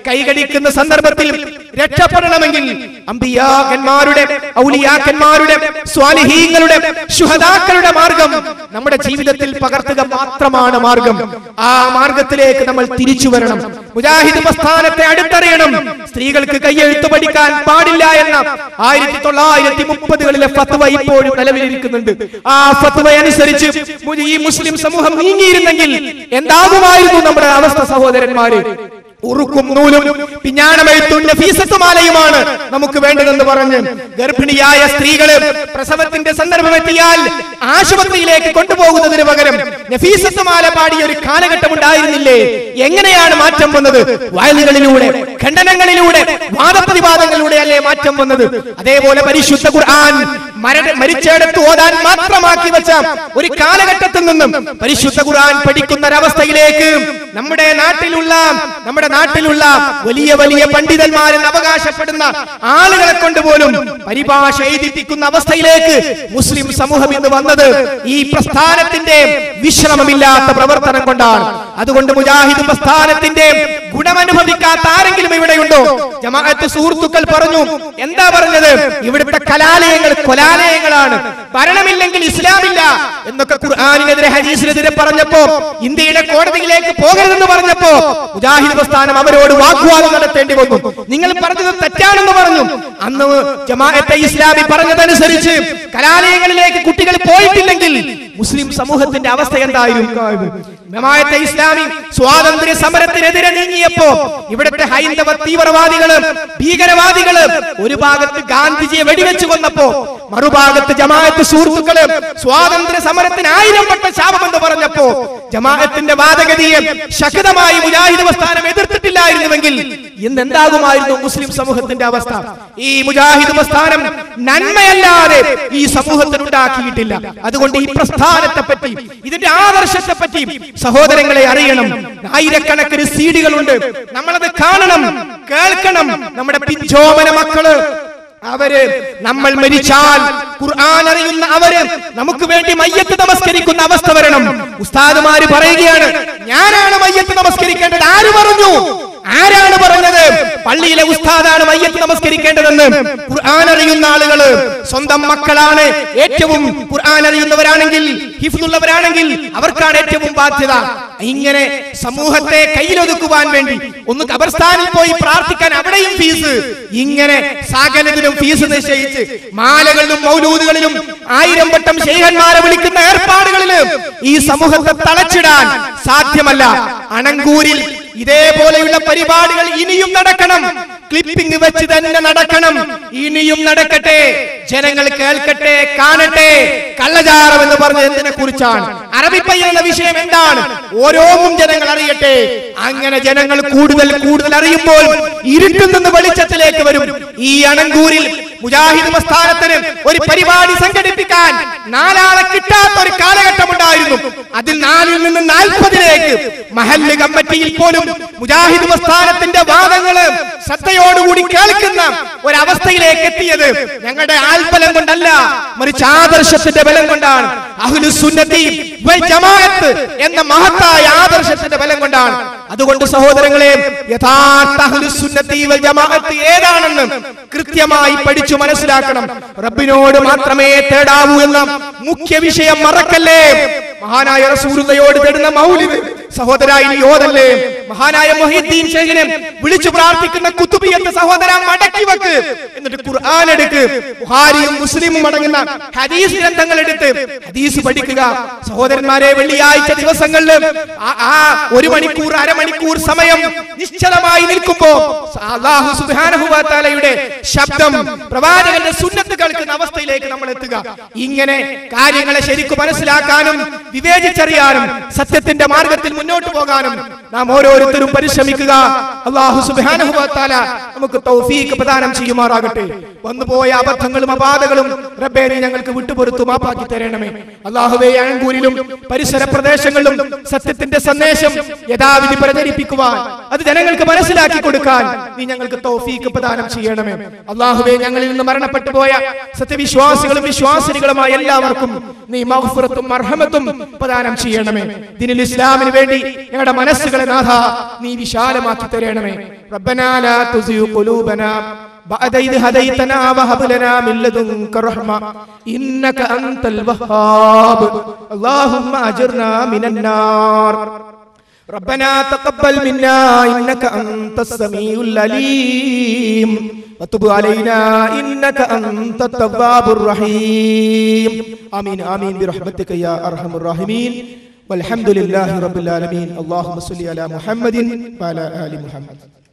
കൈകടിക്കുന്ന സന്ദർഭത്തിൽ രക്ഷപ്പെടണമെങ്കിൽ അമ്പിയാക്കന്മാരുടെ ഔലിയാക്കന്മാരുടെ സ്വാലിഹീങ്ങളുടെ ശുഹദാക്കളുടെ മാർഗം നമ്മുടെ ജീവിതത്തിൽ പകർത്തുക മാത്രമാണ് മാർഗം ആ മാർഗത്തിലേക്ക് നമ്മൾ തിരിച്ചു വരണം മുജാഹിദ് പ്രസ്ഥാനത്തെ അടുത്തറിയണം സ്ത്രീകൾക്ക് കയ്യെഴുത്ത് പഠിക്കാൻ പാടില്ല എന്ന ആയിരത്തി തൊള്ളായിരത്തി മുപ്പതുകളിലെ ഫത്വ ഇപ്പോഴും നിലവിലിരിക്കുന്നുണ്ട് ആ ഫത്വ അനുസരിച്ച് മു- ഈ മുസ്ലിം സമൂഹം നീങ്ങിയിരുന്നെങ്കിൽ എന്താകുമായിരുന്നു നമ്മുടെ അവസ്ഥ സഹോദരന്മാര് ഉറുക്കും നൂലും പിഞ്ഞാണമെഴുത്തും നഫീസത്തുമാലയുമാണ് നമുക്ക് വേണ്ടതെന്ന് പറഞ്ഞ് ഗർഭിണിയായ സ്ത്രീകള് പ്രസവത്തിന്റെ സന്ദർഭമെത്തിയാൽ ആശുപത്രിയിലേക്ക് കൊണ്ടുപോകുന്നതിന് പകരം നഫീസത്തുമാല പാടിയ ഒരു കാലഘട്ടം ഉണ്ടായിരുന്നില്ലേ എങ്ങനെയാണ് മാറ്റം വന്നത് വയലുകളിലൂടെ ഖണ്ഡനങ്ങളിലൂടെ വാദപ്രതിവാദങ്ങളിലൂടെ അല്ലേ മാറ്റം വന്നത് അതേപോലെ പരിശുദ്ധ ഖുർആൻ മര മരിച്ചെടുത്ത് ഓതാൻ മാത്രമാക്കി വെച്ച ഒരു കാലഘട്ടത്തിൽ നിന്നും പരിശുദ്ധ ഖുർആൻ പഠിക്കുന്ന ഒരവസ്ഥയിലേക്ക് നമ്മുടെ നാട്ടിലുള്ള നമ്മുടെ നാട്ടിലുള്ള വലിയ വലിയ പണ്ഡിതന്മാരെന്ന് അവകാശപ്പെടുന്ന ആളുകളെ കൊണ്ട് പോലും പരിഭാഷ എഴുതിപ്പിക്കുന്ന അവസ്ഥയിലേക്ക് മുസ്ലിം സമൂഹം ഇന്ന് വന്നത് ഈ പ്രസ്ഥാനത്തിന്റെ വിശ്രമമില്ലാത്ത പ്രവർത്തനം കൊണ്ടാണ് അതുകൊണ്ട് മുജാഹിദ് പ്രസ്ഥാനത്തിന്റെ ഗുണമനുഭവിക്കാത്ത ആരെങ്കിലും ഇവിടെയുണ്ടോ ജമാഅത്ത് സുഹൃത്തുക്കൾ പറഞ്ഞു എന്താ പറഞ്ഞത് ഇവിടുത്തെ കലാലയങ്ങൾ കൊലാലയങ്ങളാണ് ഭരണമില്ലെങ്കിൽ ഇസ്ലാമില്ല എന്നൊക്കെ ഖുർആാനിനെതിരെ ഹദീസിനെതിരെ പറഞ്ഞപ്പോ ഇന്ത്യയുടെ കോടതിയിലേക്ക് പോകരുതെന്ന് പറഞ്ഞപ്പോ മുജാഹിദ് പ്രസ്ഥാനം അവരോട് വാഗ്വാദം നടത്തേണ്ടി വന്നു നിങ്ങൾ പറഞ്ഞത് തെറ്റാണെന്ന് പറഞ്ഞു അന്ന് ജമാഅത്തെ ഇസ്ലാമി പറഞ്ഞതനുസരിച്ച് കലാലയങ്ങളിലേക്ക് കുട്ടികൾ പോയിട്ടില്ലെങ്കിൽ മുസ്ലിം സമൂഹത്തിന്റെ അവസ്ഥ എന്തായിരുന്നു ജമാഅത്തെ ഇസ്ലാമി സ്വാതന്ത്ര്യ സമരത്തിനെതിരെ നീങ്ങിയപ്പോ ഇവിടുത്തെ ഹൈന്ദവ തീവ്രവാദികള് ഭീകരവാദികള് ഒരു ഭാഗത്ത് ഗാന്ധിജിയെ വെടിവെച്ച് കൊന്നപ്പോ മറുഭാഗത്ത് ജമാഅത്ത് സുഹൃത്തുക്കള് സ്വാതന്ത്ര്യ സമരത്തിന് ആയിരം വട്ട ശാപമെന്ന് പറഞ്ഞപ്പോ ജമാഅത്തിന്റെ വാദഗതിയെ ശക്തമായി മുജാഹിദ് പ്രസ്ഥാനം എതിർത്തിട്ടില്ലായിരുന്നുവെങ്കിൽ ഇന്ന് എന്താകുമായിരുന്നു മുസ്ലിം സമൂഹത്തിന്റെ അവസ്ഥ ഈ മുജാഹിദ് പ്രസ്ഥാനം നന്മയല്ലാതെ ഈ സമൂഹത്തിന് ഉണ്ടാക്കിയിട്ടില്ല അതുകൊണ്ട് ഈ പ്രസ്ഥാനത്തെ പറ്റി ഇതിന്റെ ആദർശത്തെ പറ്റി സഹോദരങ്ങളെ അറിയണം ആയിരക്കണക്കിന് സീഡികളുണ്ട് നമ്മളത് കാണണം കേൾക്കണം നമ്മുടെ പിഞ്ചോമന മക്കള് അവര് നമ്മൾ മരിച്ചാൽ ഖുർആൻ അറിയുന്ന അവര് നമുക്ക് വേണ്ടി മയ്യത്ത് നമസ്കരിക്കുന്ന അവസ്ഥ വരണം ഉസ്താദുമാര് പറയുകയാണ് ഞാനാണ് മയ്യത്ത് നമസ്കരിക്കേണ്ടത് ആര് പറഞ്ഞു ആരാണ് പറഞ്ഞത് പള്ളിയിലെ ഉസ്താദാണ് മയ്യത്ത് നമസ്കരിക്കേണ്ടതെന്ന് ഖുർആൻ അറിയുന്ന ആളുകള് സ്വന്തം മക്കളാണ് ഏറ്റവും ഖുർആൻ അറിയുന്നവരാണെങ്കിൽ ഹിഫ്ദുള്ളവരാണെങ്കിൽ അവർക്കാണ് ഏറ്റവും ബാധ്യത ഇങ്ങനെ സമൂഹത്തെ കയ്യിലൊതുക്കുവാൻ വേണ്ടി ഒന്ന് ഖബർസ്ഥാനിൽ പോയി പ്രാർത്ഥിക്കാൻ അവിടെയും ഫീസ് ഇങ്ങനെ സകലതിനും ഫീസ് നിശ്ചയിച്ച് മാലകളിലും മൗലൂദുകളിലും ആയിരം വട്ടം ശേഖന്മാരെ വിളിക്കുന്ന ഏർപ്പാടുകളില് ഈ സമൂഹത്തെ തളച്ചിടാൻ സാധ്യമല്ല അണങ്കൂരിൽ ഇതേപോലെയുള്ള പരിപാടികൾ ഇനിയും നടക്കണം ക്ലിപ്പിംഗ് വെച്ച് തന്നെ നടക്കണം ഇനിയും നടക്കട്ടെ ജനങ്ങൾ കേൾക്കട്ടെ കാണട്ടെ കള്ളചാരം എന്ന് പറഞ്ഞത് എന്തിനെ കുറിച്ചാണ് അറബിപ്പയ്യ എന്ന വിഷയം എന്താണ് ഓരോന്നും ജനങ്ങൾ അറിയട്ടെ അങ്ങനെ ജനങ്ങൾ കൂടുതൽ കൂടുതൽ അറിയുമ്പോൾ ഇരുട്ടിൽ നിന്ന് വെളിച്ചത്തിലേക്ക് വരും ഈ അണങ്കൂരിൽ മുജാഹിദ് പ്രസ്ഥാനത്തിന് ഒരു പരിപാടി സംഘടിപ്പിക്കാൻ നാലാളെ കിട്ടാത്ത ഒരു കാലഘട്ടം ഉണ്ടായിരുന്നു അതിൽ നാലിൽ നിന്ന് നാൽപ്പതിലേക്ക് മഹല്ല് കമ്മിറ്റിയിൽ പോലും മുജാഹിദ് പ്രസ്ഥാനത്തിന്റെ വാദങ്ങള് ശ്രദ്ധയോടുകൂടി കേൾക്കുന്ന ഒരവസ്ഥയിലേക്ക് എത്തിയത് ഞങ്ങളുടെ ആൽബലം കൊണ്ടല്ല മറിച്ച് ആദർശത്തിന്റെ ബലം കൊണ്ടാണ് അഹ്ലു സുന്നത്തി വൽ ജമാഅത്ത് എന്ന മഹത്തായ ആദർശത്തിന്റെ ബലം കൊണ്ടാണ് അതുകൊണ്ട് സഹോദരങ്ങളെ യഥാർത്ഥ അഹ്ലു സുന്നത്തി വൽ ജമാഅത്ത് ഏതാണെന്ന് കൃത്യമായി പഠിച്ചു മനസ്സിലാക്കണം റബ്ബിനോട് മാത്രമേ തേടാവൂ എന്ന മുഖ്യ വിഷയം മറക്കല്ലേ മഹാനായ റസൂലുള്ളയോട് തേടുന്ന മൗലിദ് സഹോദര ഇനി ഓതല്ലേ മഹാനായ മൊഹീദ്ദീൻ ഷെയ്ഖിനെ വിളിച്ചു പ്രാർത്ഥിക്കുന്ന കുത്തുബിയത്ത് സഹോദര മടക്കി വെക്ക് എന്നിട്ട് ഖുർആൻ എടുക്ക് ബുഹാരിയും മുസ്ലിമും അടങ്ങുന്ന ഹദീസ് ഗ്രന്ഥങ്ങൾ എടുത്ത് ഹദീസ് പഠിക്കുക സഹോദരന്മാരെ വെള്ളിയാഴ്ച ദിവസങ്ങളിൽ ആ- ആ ഒരു മണിക്കൂർ അരമണിക്കൂർ സമയം നിശ്ചലമായി നിൽക്കുമ്പോ അള്ളാഹു സുബ്ഹാനഹു വ തആലയുടെ ശബ്ദം പ്രവാചകന്റെ സുന്നത്ത് കേൾക്കുന്ന അവസ്ഥയിലേക്ക് നമ്മൾ എത്തുക ഇങ്ങനെ കാര്യങ്ങളെ ശരിക്കും മനസ്സിലാക്കാനും വിവേചിച്ചറിയാനും സത്യത്തിന്റെ മാർഗത്തിൽ മുന്നോട്ട് പോകാനും നാം ഓരോരുത്തരും പരിശ്രമിക്കുക അള്ളാഹു സുബ്ഹാനഹു വ തആല നമുക്ക് തൗഫീഖ് പ്രദാനം ചെയ്യുമാറാകട്ടെ വന്നുപോയ അബദ്ധങ്ങളും അപാതകളും റബ്ബേ നീ ഞങ്ങൾക്ക് വിട്ടുപൊരുത്തു മാപ്പാക്കി തരണമേ അള്ളാഹുവേ അഴങ്കൂരിലും പരിസര പ്രദേശങ്ങളിലും സത്യത്തിന്റെ സന്ദേശം യഥാവിധി പ്രചരിപ്പിക്കുവാൻ അത് ജനങ്ങൾക്ക് മനസ്സിലാക്കി കൊടുക്കാൻ നീ ഞങ്ങൾക്ക് തൗഫീഖ് പ്രദാനം ചെയ്യണമേ അള്ളാഹുവേ ഞങ്ങളിൽ നിന്ന് മരണപ്പെട്ടു പോയ സത്യവിശ്വാസികളും വിശ്വാസിനികളുമായ എല്ലാവർക്കും നീ മഹ്ഫുറത്തും മർഹമത്തും പ്രദാനം ചെയ്യണമേ ദിനിൽ ഇസ്ലാമിന് വേണ്ടി വേണ്ടി ഞങ്ങളുടെ മനസ്സുകളെ നാഥ നീ വിശാലമാക്കി തരണമേ റബ്ബനാ ലാ തുസിഉ ഖുലൂബനാ بعد إذ هديتنا وهب لنا من لدنك رحمة إنك أنت الوهاب اللهم أجرنا من النار ربنا تقبل منا إنك أنت السميع العليم وتب علينا إنك أنت التواب الرحيم آمين آمين برحمتك يا أرحم الراحمين والحمد لله رب العالمين اللهم صل على محمد وعلى آل محمد